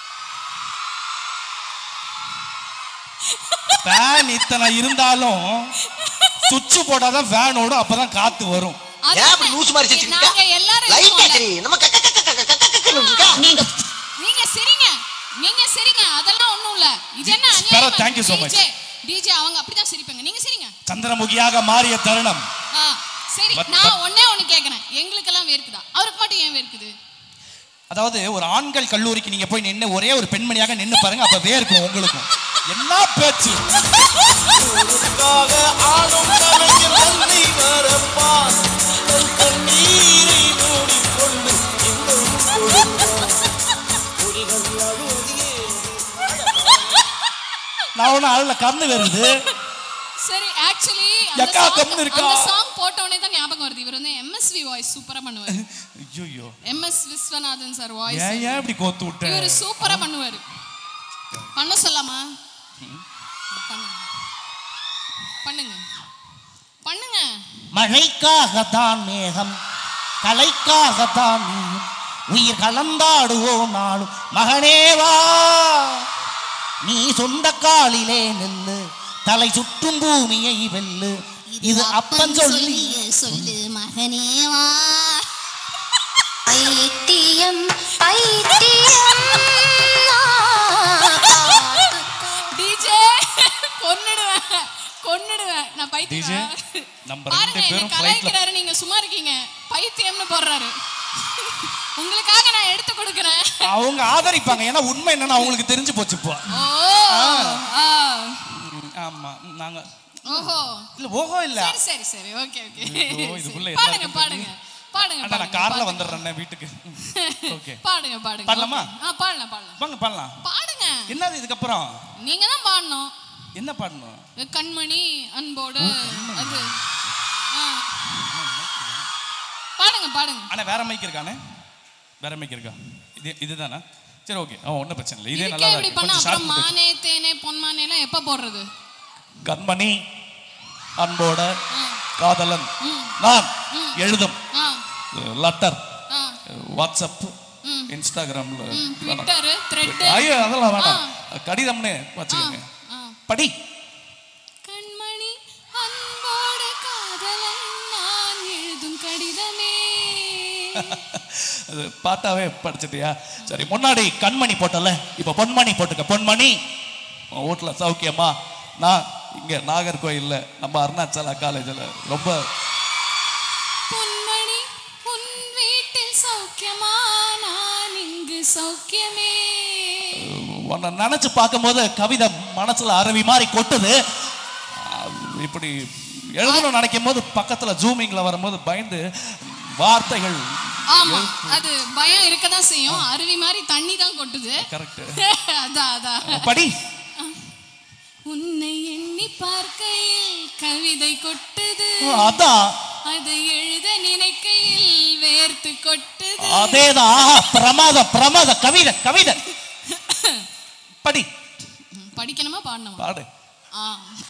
ஃபேன் இத்தனை இருந்தாலும் சுவிட்ச் போட்டாதான் ஃபேன் ஓடும் அப்பதான் காத்து வரும் அது ஏன் அப்படி லூசு மாதிரி சிரிச்சுட்டு நாங்க எல்லாரும் லைட்டா இருக்கோம்ல. சரி நம்ம கக்க கக்க கக்க கக்க கக்கன்னு இருக்கா? நீங்க நீங்க சிரிங்க நீங்க சிரிங்க அதெல்லாம் ஒண்ணும் இல்ல இது என்ன Sparrow, thank you so much. DJ அவங்க அப்படிதான் சிரிப்பாங்க நீங்க சிரிங்க சந்திரமுகியாக மாறிய தருணம் ஆ, சரி But- நான் ஒண்ணே ஒண்ணு கேக்குறேன் எங்களுக்கெல்லாம் வேர்க்குதா அவருக்கு மட்டும் ஏன் வேர்க்குது அதாவது ஒரு ஆண்கள் கல்லூரிக்கு நீங்க போய் நின்று ஒரே ஒரு பெண்மணியாக நின்னு பாருங்க அப்ப வேர்க்கும் உங்களுக்கும் என்ன பேச்சு ஆடும் கலைஞர் தன்னை மறப்பான் தன் கண்ணீரை மூடிக்கொண்டு இன்னும் கொடுப்பான் புலிகள் அழுவதியே நான் ஒன்னும் அழல கண்ணு வருது சரி ஆக்சுவலி எக்கா, கம்முனு இருக்கா? அந்த சாங் போட்ட உடனே தான் ஞாபகம் வருது இவர் வந்து எம்எஸ்வி வாய்ஸ் சூப்பரா பண்ணுவாரு ஐயோ எம்எஸ் விஸ்வநாதன் சார் வாய்ஸ் ஏன் ஏன் இப்படி கோத்து விட்ட இவர் சூப்பரா பண்ணுவாரு பண்ண சொல்லாமா பண்ணுங்க பண்ணுங்க பண்ணுங்க மழைக்காகத்தான் மேகம் கலைக்காகத்தான் நீயும் உயிர் கலந்தாடுவோம் நாளும் மகனேவா நீ சொந்த காலிலே நில்லு தலை சுற்றும் பூமியை வெல்லு இது அப்பன் சொல்லி சொல்லு மகனேவா பைத்தியம் பைத்தியம் டிஜே கொன்னுடுவேன் கொன்னுடுவேன் நான் டிஜே பைத்தியம் நம்ம பாருங்க ரெண்டு என்ன பேரும் ஃப்ளைட்ல கலாய்க்கிறாரு நீங்க சும்மா இருக்கீங்க பைத்தியம்னு போடுறாரு உங்களுக்காக நான் எடுத்து கொடுக்குறேன் அவங்க ஆதரிப்பாங்க ஏன்னா உண்மை என்னன்னு அவங்களுக்கு தெரிஞ்சு போச்சு இப்போ ஓ ஆ. ம், ஆமா ம், நாங்க ஓஹோ இல்ல ஓஹோ இல்ல சரி சரி சரி ஓகே ஓகே ஐயோ, இதுக்குள்ள பாடுங்க எல்லாருக்கும் பாடுங்க பாடுங்க அண்ணா நான் பாடுங்க, கார்ல பாடுங்க. வந்துடுறேன் வீட்டுக்கு ஓகே பாடுங்க பாடுங்க பாடலாமா? okay. ஆ பாடலாம் பாடலாம் வாங்க பாடலாம் பாடுங்க என்னது இதுக்கப்புறம் நீங்க தான் பாடணும் என்ன பாடணும் கண்மணி அன்போடு அது ஆ. பாடுங்க பாடுங்க ஆனா வேற மைக் இருக்கானே வேற மைக் இருக்கா இது இதுதானா சரி ஓகே அவன் ஒன்றும் பிரச்சனை இல்லை இதே இதுக்கே நல்லா இப்படி இருக்கு பண்ணா கொஞ்சம் அப்புறம் ஷார்ட் மானே தேனே பொன்மானே எல்லாம் எப்ப போடுறது கண்மணி அன்போட காதலன் நான் எழுதும் ஆ லெட்டர் ஆ வாட்ஸ்அப் ம். இன்ஸ்டாகிராம்ல ம் ட்விட்டர் த்ரெட் ஐயோ அதெல்லாம் வேணாம் கடிதம்னு வச்சுக்கோங்க படி கண்மணி அன்போடு காதலன் நான் எழுதும் கடிதமே அது பாட்டாவே படிச்சிட்டியா சரி முன்னாடி கண்மணி போட்டல இப்ப பொன்மணி போட்டுக்க பொன்மணி உன் வீட்டுல சௌக்கியமா நான் இங்க நாகர்கோயில்ல நம்ம அருணாச்சலா காலேஜ்ல ரொம்ப பொன்மணி உன் வீட்டில் சௌக்கியமா நான் இங்கு சௌக்கியமே உன்னை நினைச்சு பார்க்கும்போது கவிதை மனசுல அருவி மாதிரி கொட்டுது அஹ் இப்படி எழுதணும்னு நினைக்கும் போது பக்கத்துல ஜூமிங்ல வரும்போது பயந்து வார்த்தைகள் ஆமா அது பயம் இருக்கதான் செய்யும் அருவி மாதிரி தண்ணி தான் கொட்டுது கரெக்ட் அதான் அதான் படி உன்னை எண்ணி பார்க்கையில் கவிதை கொட்டுது அதான் அதை எழுத நினைக்கையில் வேர்த்து கொட்டுது அதேதான் பிரமாத பிரமாத கவிதை கவிதை படி படிக்கணுமா பாடணுமா பாடு ஆ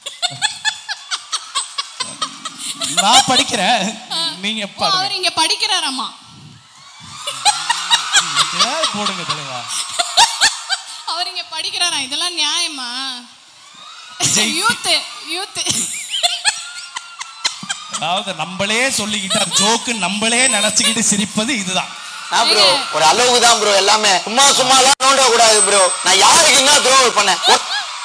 நான் படிக்கிறேன் நீங்க ஓ, பாடுங்க அவர் இங்க படிக்கிறாராமா ஏன் போடுங்க தலைவா அவர் இங்க படிக்கிறாராம் இதெல்லாம் நியாயமா விஜய். யூத் யூத் அதாவது நம்மளே சொல்லிக்கிட்டு ஜோக்கு நம்மளே நினைச்சுக்கிட்டு சிரிப்பது இதுதான் ப்ரோ ஒரு அளவுக்கு தான் ப்ரோ எல்லாமே சும்மா சும்மாலாம் நோண்ட கூடாது ப்ரோ நான் யாருக்கு என்ன துரோகம் பண்ணேன் ஒ-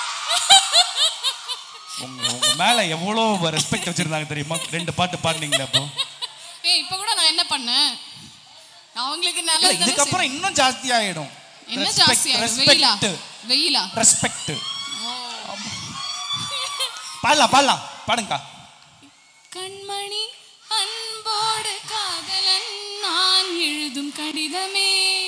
உங்க உங்க மேல எவ்வளவு ரெஸ்பெக்ட் வச்சிருந்தாங்க தெரியுமா ரெண்டு பாட்டு பாடுனீங்களே அப்போ ஏய் இப்ப கூட நான் என்ன பண்ணேன் அவங்களுக்கு இல்ல, நல்லது தானே இதுக்கப்புறம் இன்னும் ஜாஸ்தி ஆயிடும் செய்யணும். என்ன ஜாஸ்தி ஆயிடும்? வெயிலா வெயிலா ரெஸ்பெக்ட் பாடலாம் பாடலாம் பாடுங்கக்கா கண்மணி அன்போடு காதலன் நான் எழுதும் கடிதமே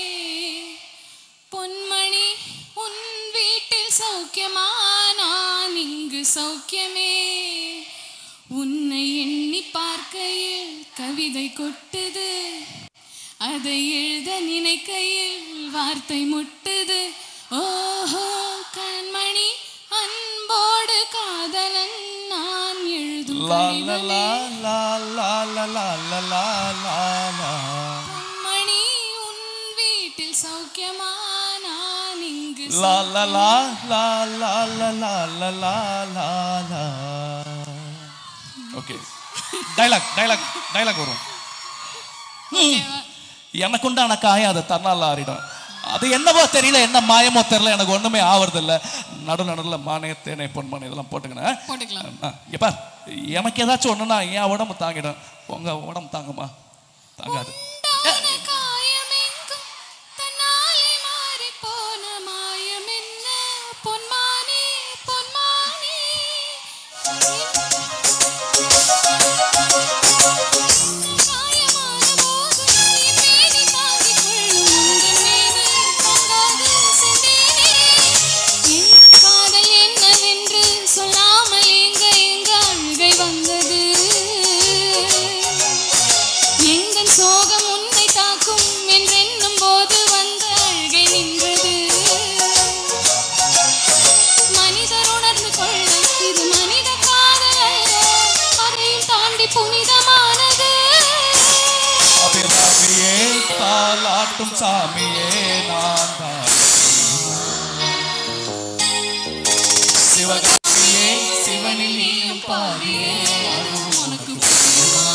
பொன்மணி உன் வீட்டில் சௌக்கியமா நான் இங்கு சௌக்கியமே உன்னை எண்ணி பார்க்கையில் கவிதை கொட்டுது அதை எழுத நினைக்கையில் வார்த்தை முட்டுது ஓஹோ கண்மணி அன்போடு காதலன் நான் எழுதும் லா லா கடிதமே லா லா லா லா லா லா லா லா மணி உன் வீட்டில் சௌக்கியமா நான் இங்கு லா லா லா லா லா லா லா லா லா லா லா ஓகே டைலாக் டைலாக் டைலாக் வரும் எனக்கு உண்டான காயம் அதை தன்னால் ஆறிடும் அது என்னவோ தெரியல என்ன மாயமோ தெரியல எனக்கு ஒண்ணுமே ஆவறது இல்ல நடு நடுவில் மானே தேனை பொன்மானே இதெல்லாம் போட்டுக்கினேன் போட்டுக்கலாம் ஆ, இங்க பார் எனக்கு ஏதாச்சும் ஒண்ணுன்னா என் உடம்பு தாங்கிடும் உங்க உடம்பு தாங்குமா தாங்காது உண்டான காயமெங்கும் தன்னாலே மாறிப் போன மாயம் என்ன? பொன்மானே, பொன்மானே. காயமான போதும் என் மேனி தாங்கிக் கொள்ளும் உந்தன் மேனி தாங்காது சென்றேனே. எந்தன் காதல் என்னவென்று சொல்லாமல் எங்க எங்க அழுகை வந்தது எங்கள் சோகம் உன்னை தாக்கும் என்றென்னும் போது வந்த அழுகை நின்றது மனிதர் உணர்ந்து கொள்ள இது மனித காதல் அல்ல அதையும் தாண்டி புனிதமானது அபிராமியே தாலாட்டும் சாமியே நான் தான் சிவகாமியே சிவனில் நீயும் பாதியே உனக்கு புரியுமா?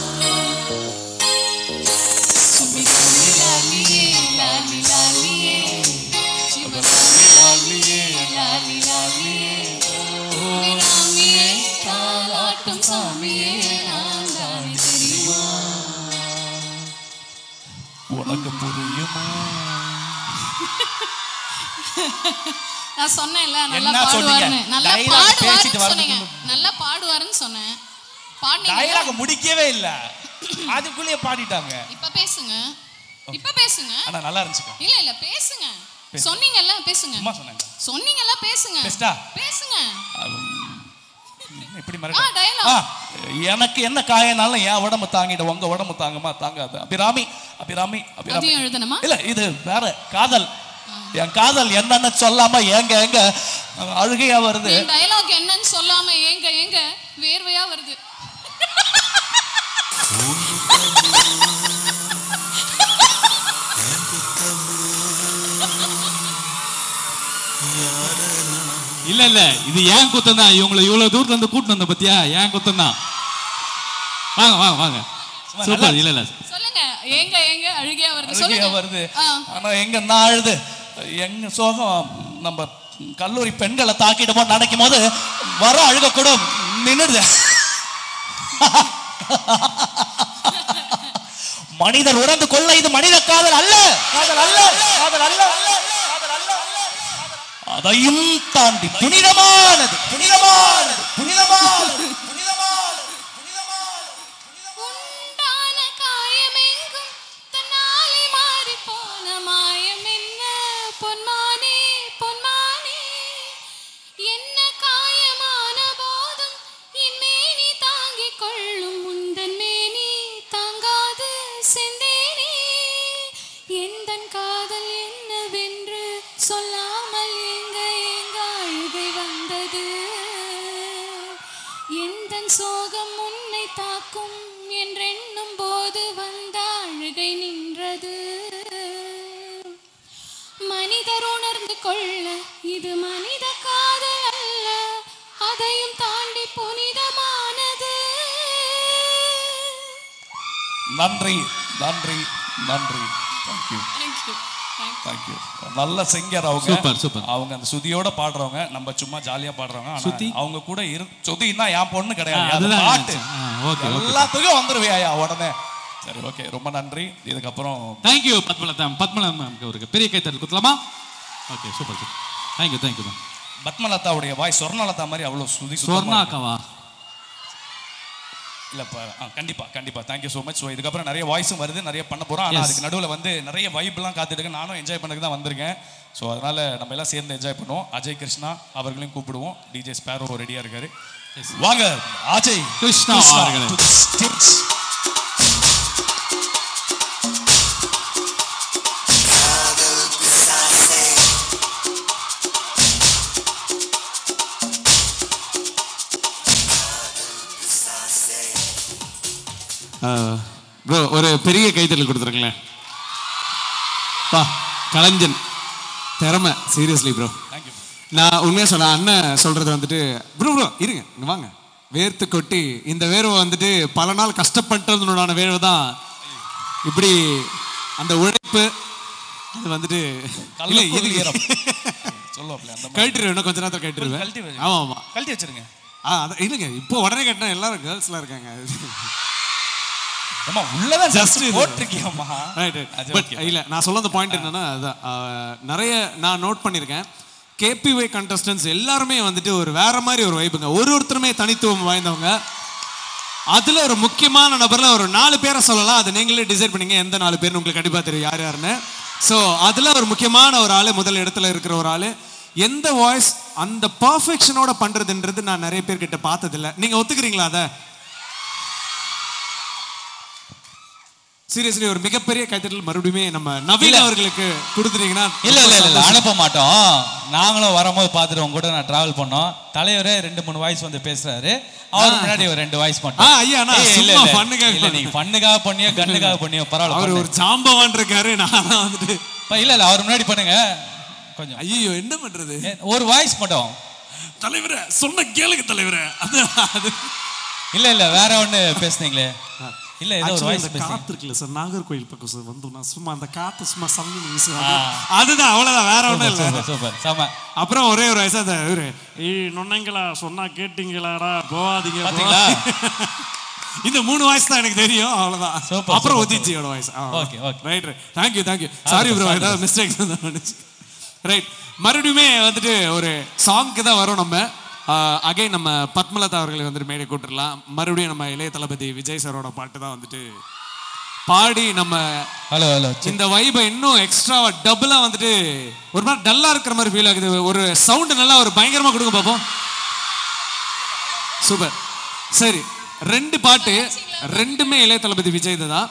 சுமிதாமி லாலியே, லாலி லாலியே. சிவகாமி லாலியே, லாலி லாலியே. அபிராமியே, தாலாட்டும் சாமியே நான் தானே தெரியுமா உனக்கு புரியுமா நான் சொன்னேன்ல நல்லா என்ன சொன்னீங்க? பாடுவாருன்னு நல்லா dialogue பாடுவாருன்னு பேசிட்டு சொன்னீங்க வரதுக்கு நல்லா பாடுவாருன்னு சொன்னேன் பாடுனீங்க டைலாக் முடிக்கவே இல்ல அதுக்குள்ளேயே பாடிட்டாங்க இப்ப பேசுங்க இப்ப பேசுங்க ஆனா நல்லா இருந்துச்சுக்கா இல்ல இல்ல பேசுங்க பேசு. சொன்னீங்கல்ல பேசுங்க சும்மா சொன்னேங்க சொன்னீங்கல்ல பேசுங்க பெஸ்டா பேசுங்க இப்படி ஆ, மறக்க dialogue. ஆ, எனக்கு என்ன காயனாலும் என் உடம்பு தாங்கிடும் உங்க உடம்பு தாங்குமா தாங்காது அபிராமி அபிராமி அபிராமி அதையும் எழுதணுமா இல்ல இது வேற காதல் என் காதல் என்னன்னு சொல்லாம ஏங்க ஏங்க அழுகையா வருது என் டயலாக் என்னன்னு சொல்லாம ஏங்க ஏங்க வேர்வையா வருது இல்ல இல்ல இது ஏன் குத்தம் தான் இவங்களை இவ்வளவு தூரத்துல இருந்து கூட்டு வந்த பத்தியா ஏன் குத்தம் தான் வாங்க வாங்க வாங்க சும்மா சூப்பர் நல்லா- இல்ல இல்ல சொல்லுங்க ஏங்க ஏங்க அழுகையா வருது அழுகையா சொல்லுங்க வருது ஆ. ஆனா எங்க நான் அழுது எங்க சோகம் நம்ம கல்லூரி பெண்களை தாக்கிடுமோ நினைக்கும் போது வர அழுக கூட நின்னுடுது மனிதர் உணர்ந்து கொள்ள இது மனித காதல் அல்ல காதல் அல்ல காதல் அல்ல அதையும் தாண்டி புனிதமானது புனிதமானது புனிதமானது உண்டான காயமெங்கும் தன்னாலே மாறிப் போன மாயம் என்ன? பொன்மானே, பொன்மானே. என்ன காயமான போதும் என் மேனி தாங்கிக் கொள்ளும் உந்தன் மேனி தாங்காது செந்தேனே. எந்தன் காதல் என்னவென்று சொல்லாமல் எங்க எங்க அழுகை வந்தது எந்தன் சோகம் உன்னை தாக்கும் என்றெண்ணும் போது வந்த அழுகை நின்றது மனிதர் உணர்ந்து கொள்ள இது மனித காதல் அல்ல அதையும் தாண்டி புனிதமானது நன்றி நன்றி நன்றி தேங்க்யூ நல்ல சிங்கர் அவங்க Super, super. அவங்க அந்த சுதியோட பாடுறவங்க நம்ம சும்மா ஜாலியா பாடுறவங்க ஆனா சுத்தி? அவங்க கூட இரு சுதின்னா என் பொண்ணு ஆ, கிடையாது அது அதுதான் பாட்டு ஆ, okay, okay. எல்லாத்துக்கும் வந்துருவியா உடனே சரி ஓகே ரொம்ப நன்றி இதுக்கப்புறம் தேங்க்யூ பத்மலதா பத்மலதா மேம்க்கு ஒரு பெரிய கைத்தறல் குத்தலாமா okay super super thank you thank you ma'am பத்மலதாவுடைய வாய் சொர்ணலதா மாதிரி அவ்வளவு சுதி சுத்தமா சொர்ணா இருக்கு. அக்காவா இல்ல இப்ப, ஆ, கண்டிப்பா கண்டிப்பா தேங்க்யூ ஸோ மச் ஸோ இதுக்கப்புறம் நிறைய வாய்ஸும் வருது நிறைய பண்ண போறோம் ஆனா Yes. அதுக்கு நடுவுல வந்து நிறைய வைப்லாம் காத்துட்டு இருக்கு நானும் என்ஜாய் பண்ணதுக்கு தான் வந்திருக்கேன் ஸோ அதனால நம்ம எல்லாம் சேர்ந்து என்ஜாய் பண்ணுவோம் அஜய் கிருஷ்ணா அவர்களையும் கூப்பிடுவோம் டிஜே ஸ்பேரோ ரெடியா இருக்காரு வாங்க அஜய் கிருஷ்ணா அவர்களே. to the stage. ப்ரோ ஒரு பெரிய கைத்தறல் கொடுத்துருங்களேன் பா கலைஞன் திறமை சீரியஸ்லி ப்ரோ நான் உண்மையாக சொல்ல அண்ணன் சொல்றது வந்துட்டு ப்ரோ ப்ரோ இருங்க இங்க வாங்க வேர்த்து கொட்டி இந்த வேர்வை வந்துட்டு பல நாள் கஷ்டப்பட்டதுனுடான வேர்வை தான் இப்படி அந்த உழைப்பு அது வந்துட்டு இல்லை கல்லுக்குள் எதுக்கு ஈரம். சொல்லுவாப்ல அந்த மாதிரி. கழட்டிடுவேன் இன்னும் கொஞ்ச நேரத்தில் கழட்டிடுவேன் கழட்டி வை. ஆமாம் ஆமாம் கழட்டி வச்சிருங்க ஆ அதான் இல்லைங்க இப்போ உடனே கட்டினா எல்லாரும் கேர்ள்ஸ்லாம் இருக்காங்க ஏம்மா, உள்ளதான் Just just இது. போட்டிருக்கியம்மா. Right, right. அது But okay. இல்ல நான் சொல்ல அந்த பாயிண்ட் என்னன்னா அதான் ஆஹ், நிறைய நான் நோட் பண்ணியிருக்கேன் கேபிஒய் கண்டஸ்டன்ஸ் எல்லாருமே வந்துட்டு ஒரு வேற மாதிரி ஒரு வைப்புங்க ஒரு ஒருத்தருமே தனித்துவம் வாய்ந்தவங்க அதுல ஒரு முக்கியமான நபர்ல ஒரு நாலு பேரை சொல்லலாம் அது நீங்களே டிசைட் பண்ணீங்க எந்த நாலு பேர்னு உங்களுக்கு கண்டிப்பா தெரியும் யார் யாருன்னு ஸோ அதுல ஒரு முக்கியமான ஒரு ஆளு முதல் இடத்துல இருக்கிற ஒரு ஆளு எந்த வாய்ஸ் அந்த பர்ஃபெக்ஷனோட பண்றதுன்றது நான் நிறைய பேர்கிட்ட பார்த்ததில்ல நீங்க ஒத்துக்கிறீங்களா அதை சீரியஸ்லி ஒரு மிகப்பெரிய கைத்தட்டல் மறுபடியும் நம்ம நவீன் இல்ல. அவர்களுக்கு கொடுத்துட்டீங்கன்னா இல்ல இல்ல இல்ல, இல்ல ரொம்ப அனுப்ப மாட்டோம் நாங்களும் வரும்போது பார்த்துட்டு உங்க கூட நான் டிராவல் பண்ணோம் தலைவரே ரெண்டு மூணு வாய்ஸ் வந்து பேசுறாரு அவர் ஆ. முன்னாடி ஒரு ரெண்டு வாய்ஸ் ஆ, மட்டும் ஐயா, நான் ஏய், இல்ல, சும்மா இல்ல. பண்ணுக்காக இல்ல நீங்க பண்ணுக்காக பண்ணியோ கண்ணுக்காக பண்ணியோ பரவாயில்ல அவர் பண்ணு. ஒரு ஜாம்பவான் இருக்காரு நான் வந்துட்டு இப்ப இல்ல இல்ல அவர் முன்னாடி பண்ணுங்க கொஞ்சம் ஐயோ என்ன பண்றது ஒரு வாய்ஸ் மட்டும் தலைவரே சொன்ன கேளுங்க தலைவரே அது அது இல்ல இல்ல வேற ஒண்ணு பேசுனீங்களே இல்ல ஏதோ ஒரு Actually, வாய்ஸ் அந்த பேசுனீங்க காத்து இருக்குல்ல சார் நாகர்கோயில் பக்கம் சார் வந்தோம்னா சும்மா அந்த காத்து சும்மா சல்லி வீசும் ஆ. அதுதான் அவ்வளவுதான் வேற ஒண்ணும் சூப்பர், இல்ல சூப்பர், சூப்பர் செம அப்புறம் ஒரே ஒரு வயசா அந்த இவரு ஏய் நொன்னங்களா சொன்னா கேட்டீங்களாடா போவாதீங்க பாத்தீங்களா? போவா." இந்த மூணு வாய்ஸ் தான் எனக்கு தெரியும் அவ்வளவுதான் சூப்பர், அப்புறம் சூப்பர், ஒத்திச்சியோட voice Okay, okay. Right right thank you thank you sorry the bro best, all the ஏதாவது மிஸ்டேக்ஸ் ரைட் மறுபடியுமே வந்துட்டு ஒரு சாங்க்கு தான் வரும் நம்ம அகைன் நம்ம பத்மலதா அவர்களை வந்துட்டு மேடை கூட்டுறலாம் மறுபடியும் நம்ம இளைய தளபதி விஜய் சாரோட பாட்டு தான் வந்துட்டு பாடி நம்ம ஹலோ ஹலோ இந்த வைபை இன்னும் எக்ஸ்ட்ராவா டபுளா வந்துட்டு ஒரு மாதிரி டல்லா இருக்கிற மாதிரி ஃபீல் ஆகுது ஒரு சவுண்ட் நல்லா ஒரு பயங்கரமா கொடுங்க பாப்போம் சூப்பர் சரி ரெண்டு பாட்டு ரெண்டுமே இளைய தளபதி விஜய் தான்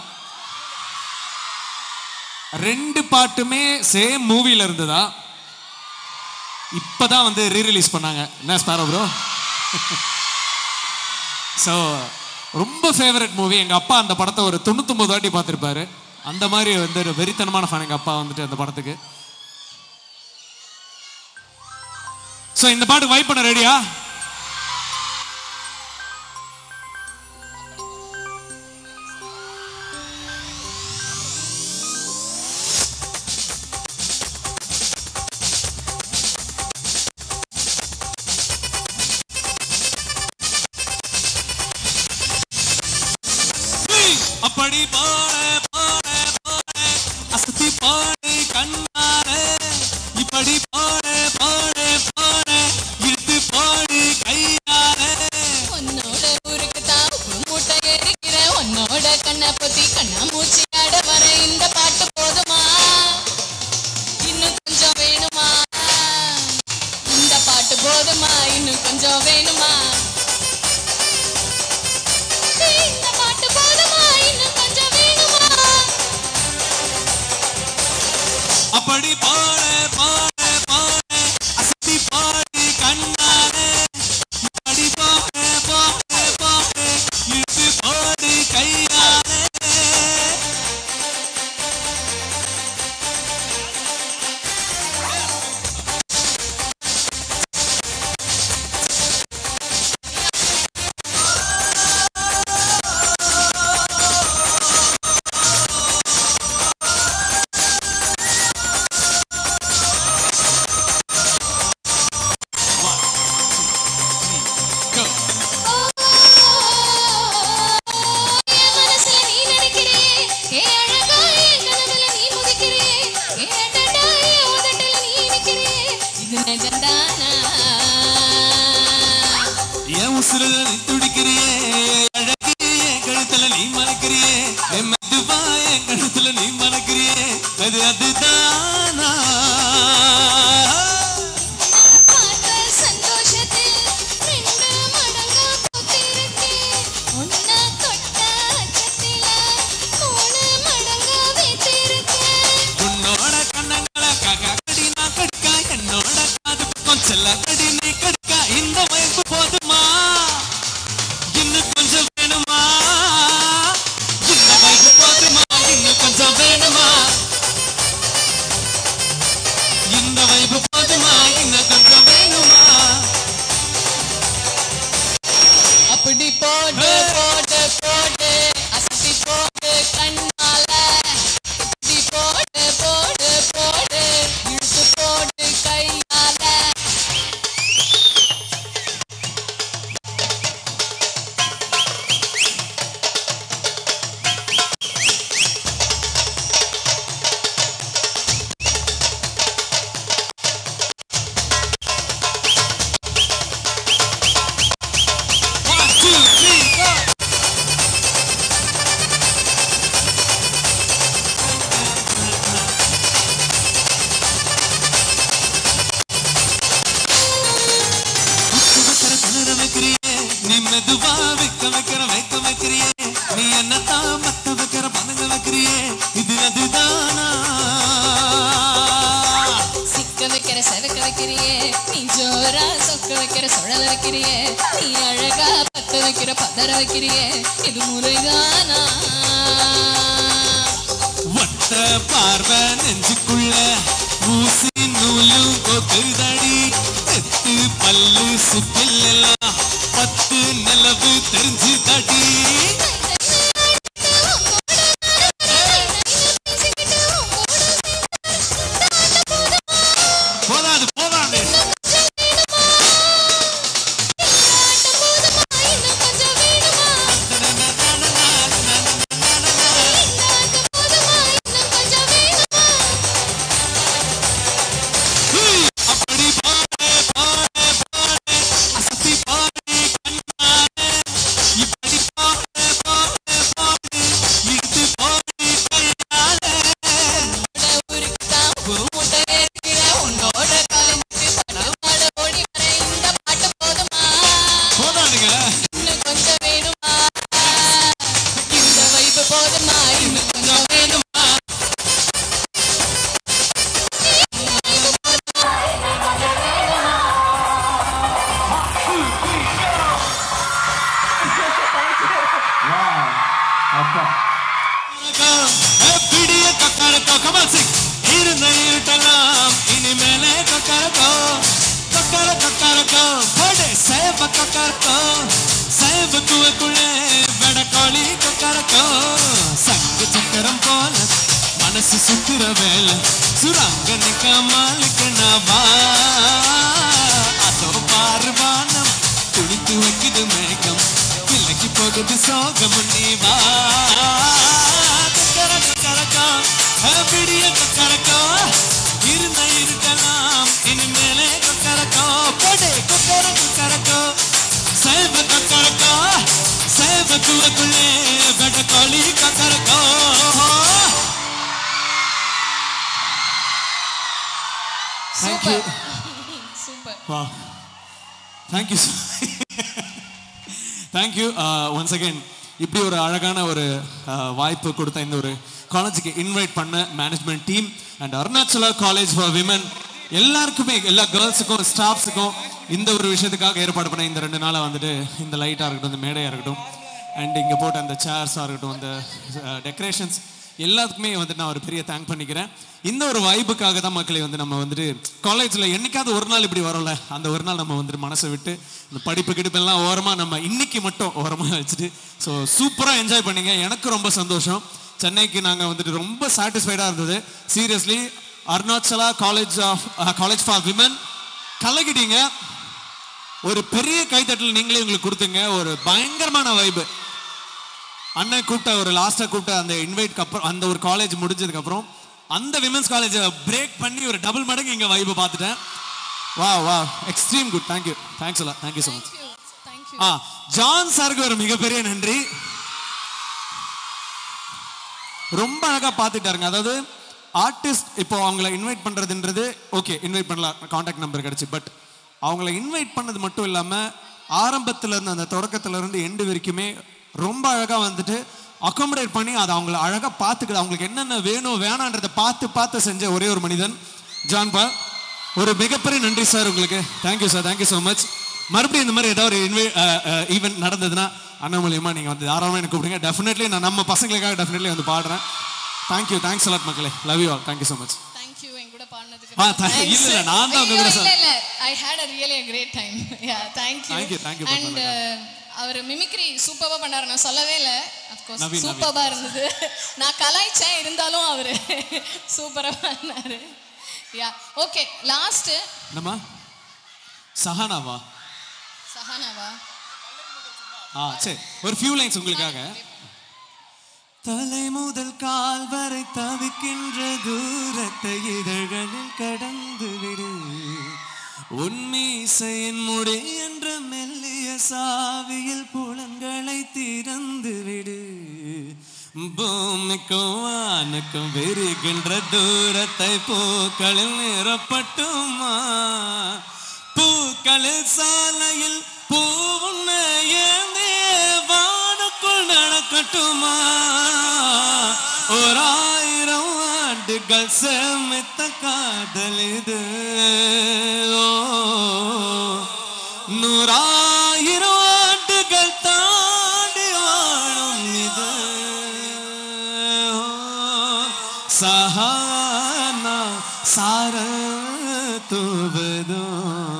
ரெண்டு பாட்டுமே சேம் மூவில இருந்ததா இப்பதான் வந்து ரீ ரிலீஸ் பண்ணாங்க என்ன ஸ்பாரோ ப்ரோ ஸோ ரொம்ப ஃபேவரட் மூவி எங்கள் அப்பா அந்த படத்தை ஒரு தொண்ணூத்தொம்பது வாட்டி பார்த்துருப்பாரு அந்த மாதிரி வந்து ஒரு வெறித்தனமான ஃபேன் எங்கள் அப்பா வந்துட்டு அந்த படத்துக்கு ஸோ இந்த பாட்டு வைப் பண்ண ரெடியா அப்படி பாட பாட பாட அசத்தி பாடு கண்ணார இப்படி பாட பாட பாட இழுத்து பாடு கையார உன்னோட ஊருக்கு தான் உப்பு மூட்டை எரிக்கிற உன்னோட கண்ணை பத்தி கண்ணா மூச்சு ஆட வர இந்த பாட்டு போதுமா இன்னும் கொஞ்சம் வேணுமா இந்த பாட்டு போதுமா இன்னும் கொஞ்சம் வேணுமா இந்த பாட்டு போதுமா இன்னும் கொஞ்சம் வேணுமா அப்படி பாட பாட பாட அசத்தி பாடு கண்ணார இப்படி பாட பாட பாட இழுத்து பாடு கையார நிஜந்தானா என் உசுரல நீ துடிக்கிறியே அழகு என் கழுத்துல நீ மணக்கிறியே என் மெதுவா என் கழுத்துல நீ மணக்கிறியே அது அதுதானா பார்த்த சந்தோஷத்தில் ரெண்டு மடங்கா பூத்திருக்கு உன்னை தொட்ட அச்சத்தில மூணு மடங்கா வைத்திருக்கு உன்னோட கண்ணங்களை காக்கா கடி நான் கடிக்கா என்னோட காது பக்கம் செல்ல கடி நீ கடிக்கா இந்த வயசு போதுமா இன்னும் கொஞ்சம் வேணுமா இந்த வயசு போதுமா இன்னும் கொஞ்சம் வேணுமா இந்த வைப்பு போதுமா இன்னும் கொஞ்சம் வேணுமா அப்படி போடு போடு போடு அசத்தி போடு கண்ணால இப்படி போடு போடு போடு இழுத்து போடு கையால One, two, three, go! வைக்கிற திணற வைக்கிறியே நீ மெதுவா வைக்க வைக்கிற வைக்க வைக்கிறியே நீ என்னத்தான் மத்த வைக்கிற பணங்க வைக்கிறியே இது அதுதானா சிக்க வைக்கிற செவக்க வைக்கிறியே நீ ஜோரா சொக்க வைக்கிற சுழல வைக்கிறியே நீ அழகா பத்த வைக்கிற பதற வைக்கிறியே இது முறைதானா ஒற்ற பார்வை நெஞ்சுக்குள்ள ஊசி நூலும் கொக்குதடி எத்து பல்லு சுப்பில் எல்லாம் பத்து நிலவு தெரிஞ்சு தடி போதாது போதாது அப்படி பாடு பாடு பாடு அசத்தி பாடு கண்ணாலே இப்படி பாடு பாடு பாடு இழுத்து பாடு கையாலே உன்னோட காலேஜுக்கு படமாட ஓடி வர இந்த பாட்டு போதுமா போதாதுங்க இன்னும் கொஞ்சம் வேணுமா இந்த வைப்பு போதுமா இன்னும் கொஞ்சம் வேணுமா அப்பா பிடிய கொக்கரக்கோ கமல் சிங் இருந்த இருட்டலாம் இனிமேலே கொக்கரக்கோ கொக்கர கொக்கரக்கோ போடு சேவ கொக்கரக்கோ சேவ குவக்குள்ளே வெடக்கோழி கொக்கரக்கோ சங்கு சக்கரம் போல மனசு சுத்துற வேலை சுரங்க நிக்காமலுக்கு நவா அதோ பாரு வானம் துணித்து வைக்குது மேகம் விலகி போகுது சோகம் நீ வா கக்கர கக்கரக்கோ பிடிய கொக்கரக்கோ இருந்த இருக்கலாம் இனிமேலே கொக்கரக்கோ போடு கொக்கர கொக்கரக்கோ சேவ கொக்கரக்கோ சேவ குவக்குள்ளே வெடக்கோழி கொக்கரக்கோ Thank you. Super Wow. Thank you. Thank you. Uh, once again, இப்படி ஒரு அழகான ஒரு uh, வாய்ப்பு கொடுத்த இந்த ஒரு காலேஜுக்கு இன்வைட் பண்ண management team and Arunachala college for women எல்லாருக்குமே எல்லா கேர்ள்ஸுக்கும் ஸ்டாஃப்ஸுக்கும் இந்த ஒரு விஷயத்துக்காக ஏற்பாடு பண்ண இந்த ரெண்டு நாளாக வந்துட்டு இந்த லைட்டாக இருக்கட்டும் இந்த மேடையாக இருக்கட்டும் அண்ட் இங்கே போட்ட அந்த சேர்ஸாக இருக்கட்டும் அந்த டெக்கரேஷன்ஸ் எல்லாத்துக்குமே வந்துட்டு நான் ஒரு பெரிய தேங்க் பண்ணிக்கிறேன் இந்த ஒரு வைபுக்காக தான் மக்களை வந்து நம்ம வந்துட்டு காலேஜில் என்னைக்காவது ஒரு நாள் இப்படி வரோம்ல அந்த ஒரு நாள் நம்ம வந்துட்டு மனசை விட்டு இந்த படிப்பு கிடிப்பெல்லாம் ஓரமாக நம்ம இன்னைக்கு மட்டும் ஓரமாக வச்சுட்டு ஸோ சூப்பராக என்ஜாய் பண்ணீங்க எனக்கு ரொம்ப சந்தோஷம் சென்னைக்கு நாங்கள் வந்துட்டு ரொம்ப சாட்டிஸ்ஃபைடாக இருந்தது seriously Arunachala college of college for women கலக்கிட்டீங்க ஒரு பெரிய கைத்தட்டல் நீங்களே உங்களுக்கு கொடுத்துங்க ஒரு பயங்கரமான வைபு அண்ணன் கூப்பிட்ட ஒரு லாஸ்ட்டாக கூப்பிட்ட அந்த இன்வைட்க்கு அப்புறம் அந்த ஒரு காலேஜ் முடிஞ்சதுக்கு அப்புறம் அந்த விமன்ஸ் காலேஜை பிரேக் பண்ணி ஒரு டபுள் மடங்கு இங்கே வைபை பார்த்துட்டேன் வா வா எக்ஸ்ட்ரீம் குட் தேங்க்யூ தேங்க்ஸ் எல்லாம் தேங்க்யூ ஸோ மச் தேங்க்யூ ஆ ஜான் சாருக்கு ஒரு மிகப்பெரிய நன்றி ரொம்ப அழகா பார்த்துட்டாருங்க அதாவது ஆர்டிஸ்ட் இப்போ அவங்கள இன்வைட் பண்றதுன்றது ஓகே இன்வைட் பண்ணலாம் காண்டாக்ட் நம்பர் கிடைச்சு பட் அவங்கள இன்வைட் பண்ணது மட்டும் இல்லாம ஆரம்பத்துல இருந்து அந்த தொடக்கத்துல இருந்து எண்டு வரைக்குமே ரொம்ப அழகா வந்துட்டு அகாமடேட் பண்ணி அதை அவங்கள அழகா பார்த்துக்கிது அவங்களுக்கு என்னென்ன வேணும் வேணான்றதை பார்த்து பார்த்து செஞ்ச ஒரே ஒரு மனிதன் ஜான் பால் ஒரு மிகப்பெரிய நன்றி சார் உங்களுக்கு thank you sir thank you so much மறுபடியும் இந்த மாதிரி ஏதாவது ஒரு இன்வை ஈவெண்ட் நடந்ததுன்னா அண்ணன் மூலியமா நீங்கள் வந்து தாராளமாக எனக்கு கூப்பிடுங்க டெஃபினெட்லி நான் நம்ம பசங்களுக்காக டெஃபினெட்லி வந்து பாடுறேன் தேங்க்யூ தேங்க்ஸ் அலாட் மக்களே love you all thank you so much thank you என் கூட பாடினதுக்கு ஆ, thank- இல்ல, இல்ல, நான் தான் உங்க கூட ஐயோ, சொன்னேன். இல்ல இல்ல I hate a really a great time yeah thank you Thank you, thank you, and Padmanabha. அவர் மிமிக்ரி சூப்பரா பண்ணாரு நான் சொல்லவே இல்ல of course நவீன், சூப்பரா இருந்தது நான் கலாய்ச்சேன் இருந்தாலும் அவரு சூப்பரா பண்ணாரு யா ஓகே லாஸ்ட் என்னம்மா சஹானாவா சஹானாவா ஆ சரி ஒரு ஃபியூ லைன்ஸ் உங்களுக்காக தலை முதல் கால் வரை தவிக்கின்ற தூரத்தை இதழ்களில் கடந்து விடு உன்மீசையின் முடி என்ற மெல்லிய சாவியில் புலன்களை திறந்து விடு பூமிக்கும் வானுக்கும் விரிகின்ற தூரத்தை பூக்களில் நிறப்பட்டுமா பூக்களில் சாலையில் பூவுன்ன ஏந்தே வானுக்குள் நடக்கட்டுமா ஒரு ஆயிரம் ஆண்டுகள் சேமித்த காதல் இது ஓ, நூறாயிரம் ஆண்டுகள் தாண்டி வாழும் இது ஓ, சஹானா சார தூவதோ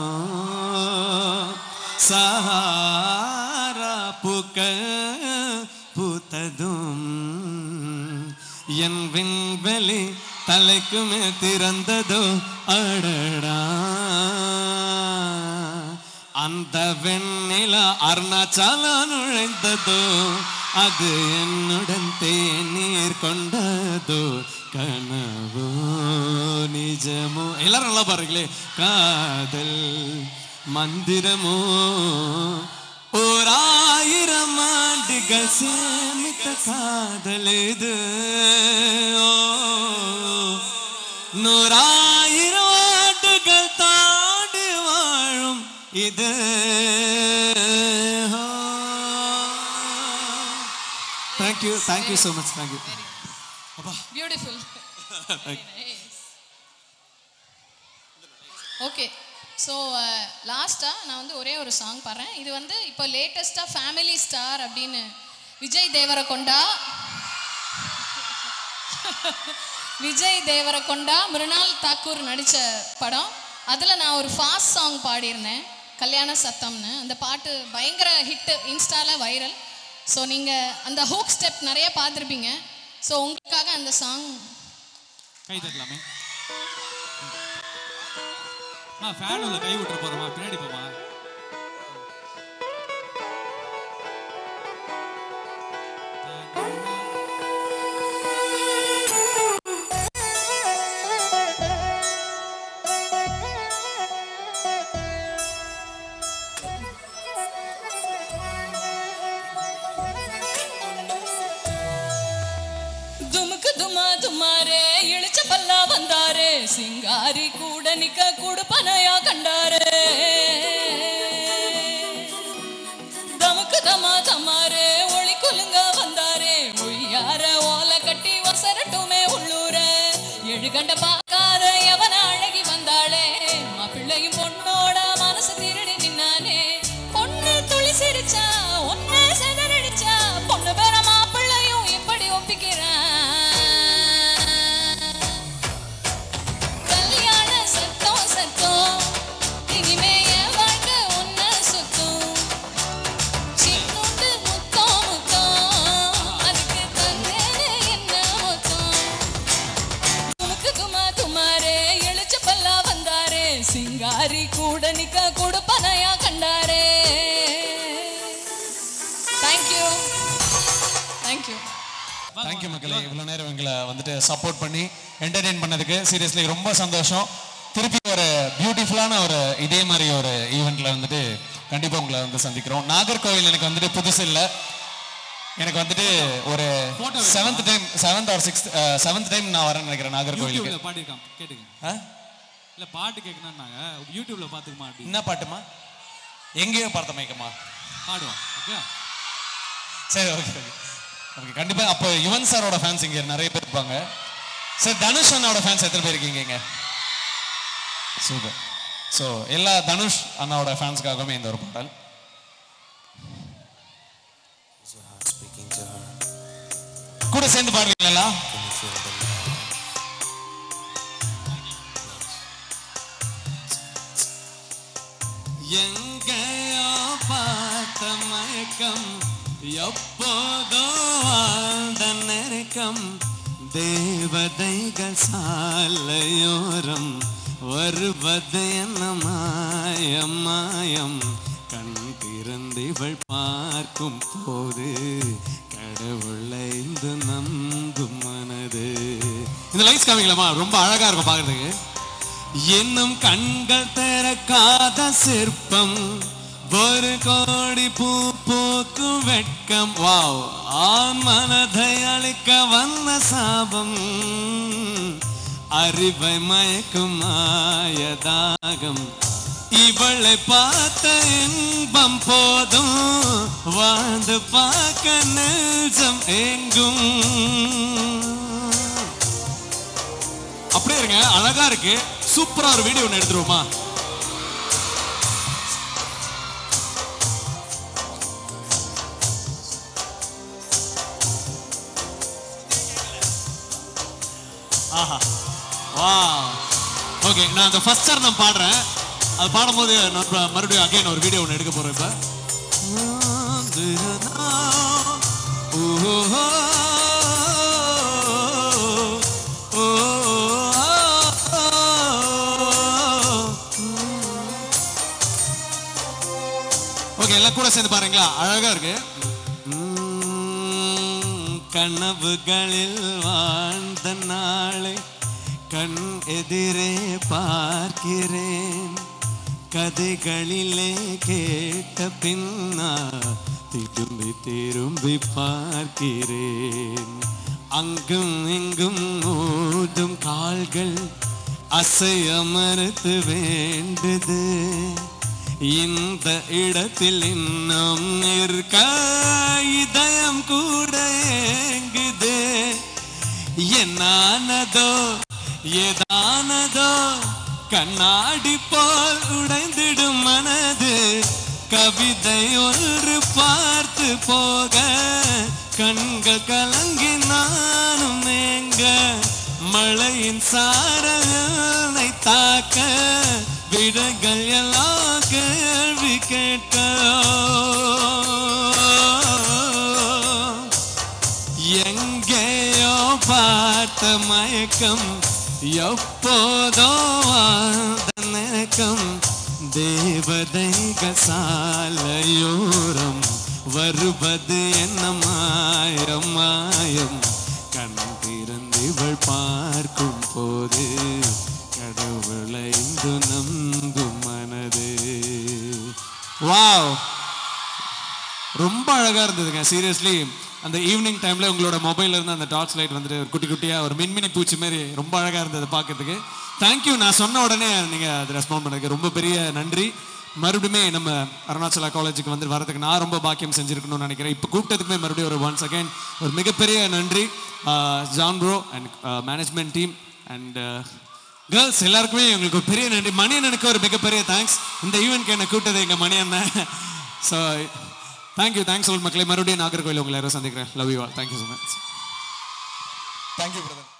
சஹாரா பூக்க பூத்ததும் என் விண்வெளி தலைக்குமே திறந்ததோ அடடா அந்த வெண்ணில அருணாச்சல நுழைந்ததோ அது என்னுடன் தேநீர் கொண்டதோ கனவோ நிஜமோ எல்லாரும் நல்லா பாருங்களே காதல் மந்திரமோ ஓர் ஆயிரம் ஆண்டுகள் சேமித்த காதல் இது ஓ, நூறாயிரம் ஆண்டுகள் தாண்டி வாழும் இது thank you thank you so much thank you beautiful okay so லாஸ்ட்டாக நான் வந்து ஒரே ஒரு சாங் பாடுறேன் இது வந்து இப்போ லேட்டஸ்ட்டாக ஃபேமிலி ஸ்டார் அப்படின்னு விஜய் தேவரகொண்டா விஜய் தேவரகொண்டா மிருணால் தாக்கூர் நடித்த படம் அதில் நான் ஒரு ஃபாஸ்ட் சாங் பாடியிருந்தேன் கல்யாண சத்தம்னு அந்த பாட்டு பயங்கர ஹிட்டு இன்ஸ்டாவில் வைரல் ஸோ நீங்கள் அந்த ஹூக் ஸ்டெப் நிறைய பார்த்துருப்பீங்க ஸோ உங்களுக்காக அந்த சாங் கை தட்டலாமே ஆ ஃபேன் உள்ள கை விட்டுற போறோமா பின்னாடி போமா துமுக்கு துமா துமாரே இழிச்ச பல்லா வந்தாரே சிங்காரி கூட நிக்க குடுப்பனையா கண்டாரே தமுக்கு தமா தமாரே ஒளி குலுங்க வந்தாரே ஒய்யார ஓலை கட்டி வசரட்டுமே உள்ளூர எழுகண்ட பார்க்காத எவன அழகி வந்தாளே மாப்பிள்ளையும் பொண்ணோட மனசு திருடி நின்னானே பொண்ணு துளி சிரிச்சா ஒன்னு செதறடிச்சா பொண்ணு பேர மாப்பிள்ளையும் இப்படி ஒப்பிக்கிறான் கல்யாண சத்தம் சத்தம் இனிமே என் வாழ்க்கை ஒன்ன சுத்தும் சின்னோண்டு முத்தம் முத்தம் அதுக்கு தந்தேனே என்ன முத்தம் துமுக்கு துமா துமாரே எழுச்ச பல்லா வந்தாரே சிங்காரி கூட நிக்க கொடுப்பனையா கண்டாரே தேங்க்யூ தேங்க்யூ தேங்க்யூ மக்களே இவ்வளோ நேரம் எங்களை வந்துட்டு சப்போர்ட் பண்ணி என்டர்டெயின் பண்ணதுக்கு சீரியஸ்லி ரொம்ப சந்தோஷம் திருப்பி ஒரு பியூட்டிஃபுல்லான ஒரு இதே மாதிரி ஒரு ஈவெண்ட்ல வந்துட்டு கண்டிப்பா உங்களை வந்து சந்திக்கிறோம் நாகர்கோவில் எனக்கு வந்துட்டு புதுசு இல்லை எனக்கு வந்துட்டு ஒரு seventh time seventh or sixth seventh time நான் வரேன்னு நினைக்கிறேன் நாகர்கோவிலுக்கு யூடியூப்ல பாடியிருக்கான் கேட்டுங்க ஆ? இல்ல பாட்டு கேட்கணும்னாங்க யூடியூப்ல பாத்துக்குமா அப்படி என்ன பாட்டுமா எங்கேயும் பார்த்த மயக்கமா பாடுவான் ஓகே சரி ஓகே ஓகே ஓகே கண்டிப்பா அப்போ யுவன் சாரோட ஃபேன்ஸ் இங்க நிறைய பேர் இருப்பாங்க சரி தனுஷ் அண்ணாவோட ஃபேன்ஸ் எத்தனை பேர் இருக்கீங்க இங்க சூப்பர் ஸோ எல்லா தனுஷ் அண்ணாவோட ஃபேன்ஸ்க்காகவுமே இந்த ஒரு பாடல் கூட சேர்ந்து பாடுவீங்களா எங்கேயோ பார்த்த மயக்கம் எப்போதோ வாழ்ந்த நெருக்கம் தேவதைகள் சாலையோரம் வருவது என்ன மாயம் மாயம் கண் திறந்திவள் பார்க்கும் போது கடவுளை இந்த நம்பும் மனது இந்த லைட்ஸ் காமிக்கலாமா ரொம்ப அழகா இருக்கும் பாக்குறதுக்கு இன்னும் கண்கள் திறக்காத சிற்பம் ஒரு கோடி பூ பூக்கும் வெட்கம் வாவ் ஆண் மனதை அழிக்க வந்த சாபம் அறிவை மயக்கும் மாயதாகம் இவளை பார்த்த இன்பம் போதும் வாழ்ந்து பார்க்க நெஞ்சம் எங்கும் அப்படியே இருங்க அழகா இருக்கு சூப்பரா ஒரு வீடியோ ஒன்று எடுத்துருவோமா ஆஹா வா ஓகே நான் அந்த ஃபர்ஸ்ட் சரணம் பாடுறேன் அது பாடும்போது நான் அப்புறம் மறுபடியும் அகைன் ஒரு வீடியோ ஒன்று எடுக்க போறேன் இப்போ ஓகே எல்லாம் கூட சேர்ந்து பாருங்களா அழகா இருக்கு கனவுகளில் வாழ்ந்த நாளை கண் எதிரே பார்க்கிறேன் கதைகளிலே கேட்ட பின்னா திரும்பி திரும்பி பார்க்கிறேன் அங்கும் இங்கும் ஓடும் கால்கள் அசைய மறுத்து வேண்டுது இந்த இடத்தில் இன்னும் இருக்க இதயம் கூட ஏங்குது என்னானதோ ஏதானதோ கண்ணாடி போல் உடைந்திடும் மனது கவிதை ஒன்று பார்த்து போக கண்கள் கலங்கி நானும் ஏங்க மழையின் சாரலை தாக்க விடைகள் எல்லாம் கேள்வி கேட்க எங்கேயோ பார்த்த மயக்கம் எப்போதோ வாழ்ந்த நெருக்கம் தேவதைகள் சாலையோரம் வருவது என்ன மாயம் மாயம் கண் திறந்து இவள் பார்க்கும் போது கடவுளை இன்று நம்பும் மனது வாவ் ரொம்ப அழகா இருந்ததுங்க சீரியஸ்லி அந்த ஈவினிங் டைம்ல உங்களோட மொபைல்ல இருந்து அந்த டார்ச் லைட் வந்துட்டு ஒரு குட்டி குட்டியா ஒரு மின்மினி பூச்சி மாதிரி ரொம்ப அழகா இருந்தது பார்க்கிறதுக்கு தேங்க்யூ நான் சொன்ன உடனே நீங்க அதை ரெஸ்பாண்ட் பண்ணதுக்கு ரொம்ப பெரிய நன்றி மறுபடியுமே நம்ம அருணாச்சலா காலேஜுக்கு வந்து வரதுக்கு நான் ரொம்ப பாக்கியம் செஞ்சிருக்கணும்னு நினைக்கிறேன் இப்போ கூப்பிட்டதுக்குமே மறுபடியும் ஒரு ஒன்ஸ் அகைன் ஒரு மிகப்பெரிய நன்றி John bro and management team and girls எல்லாருக்குமே எங்களுக்கு ஒரு பெரிய நன்றி மணி அண்ணனுக்கு ஒரு மிகப்பெரிய தேங்க்ஸ் இந்த ஈவெண்ட்க்கு என்ன கூப்பிட்டது எங்க மணி அண்ணன் ஸோ தேங்க்யூ தேங்க்ஸ் சொல் மக்களே மறுபடியும் நாகர்கோயில் உங்களை யாரும் சந்திக்கிறேன் love you all thank you so much thank you brother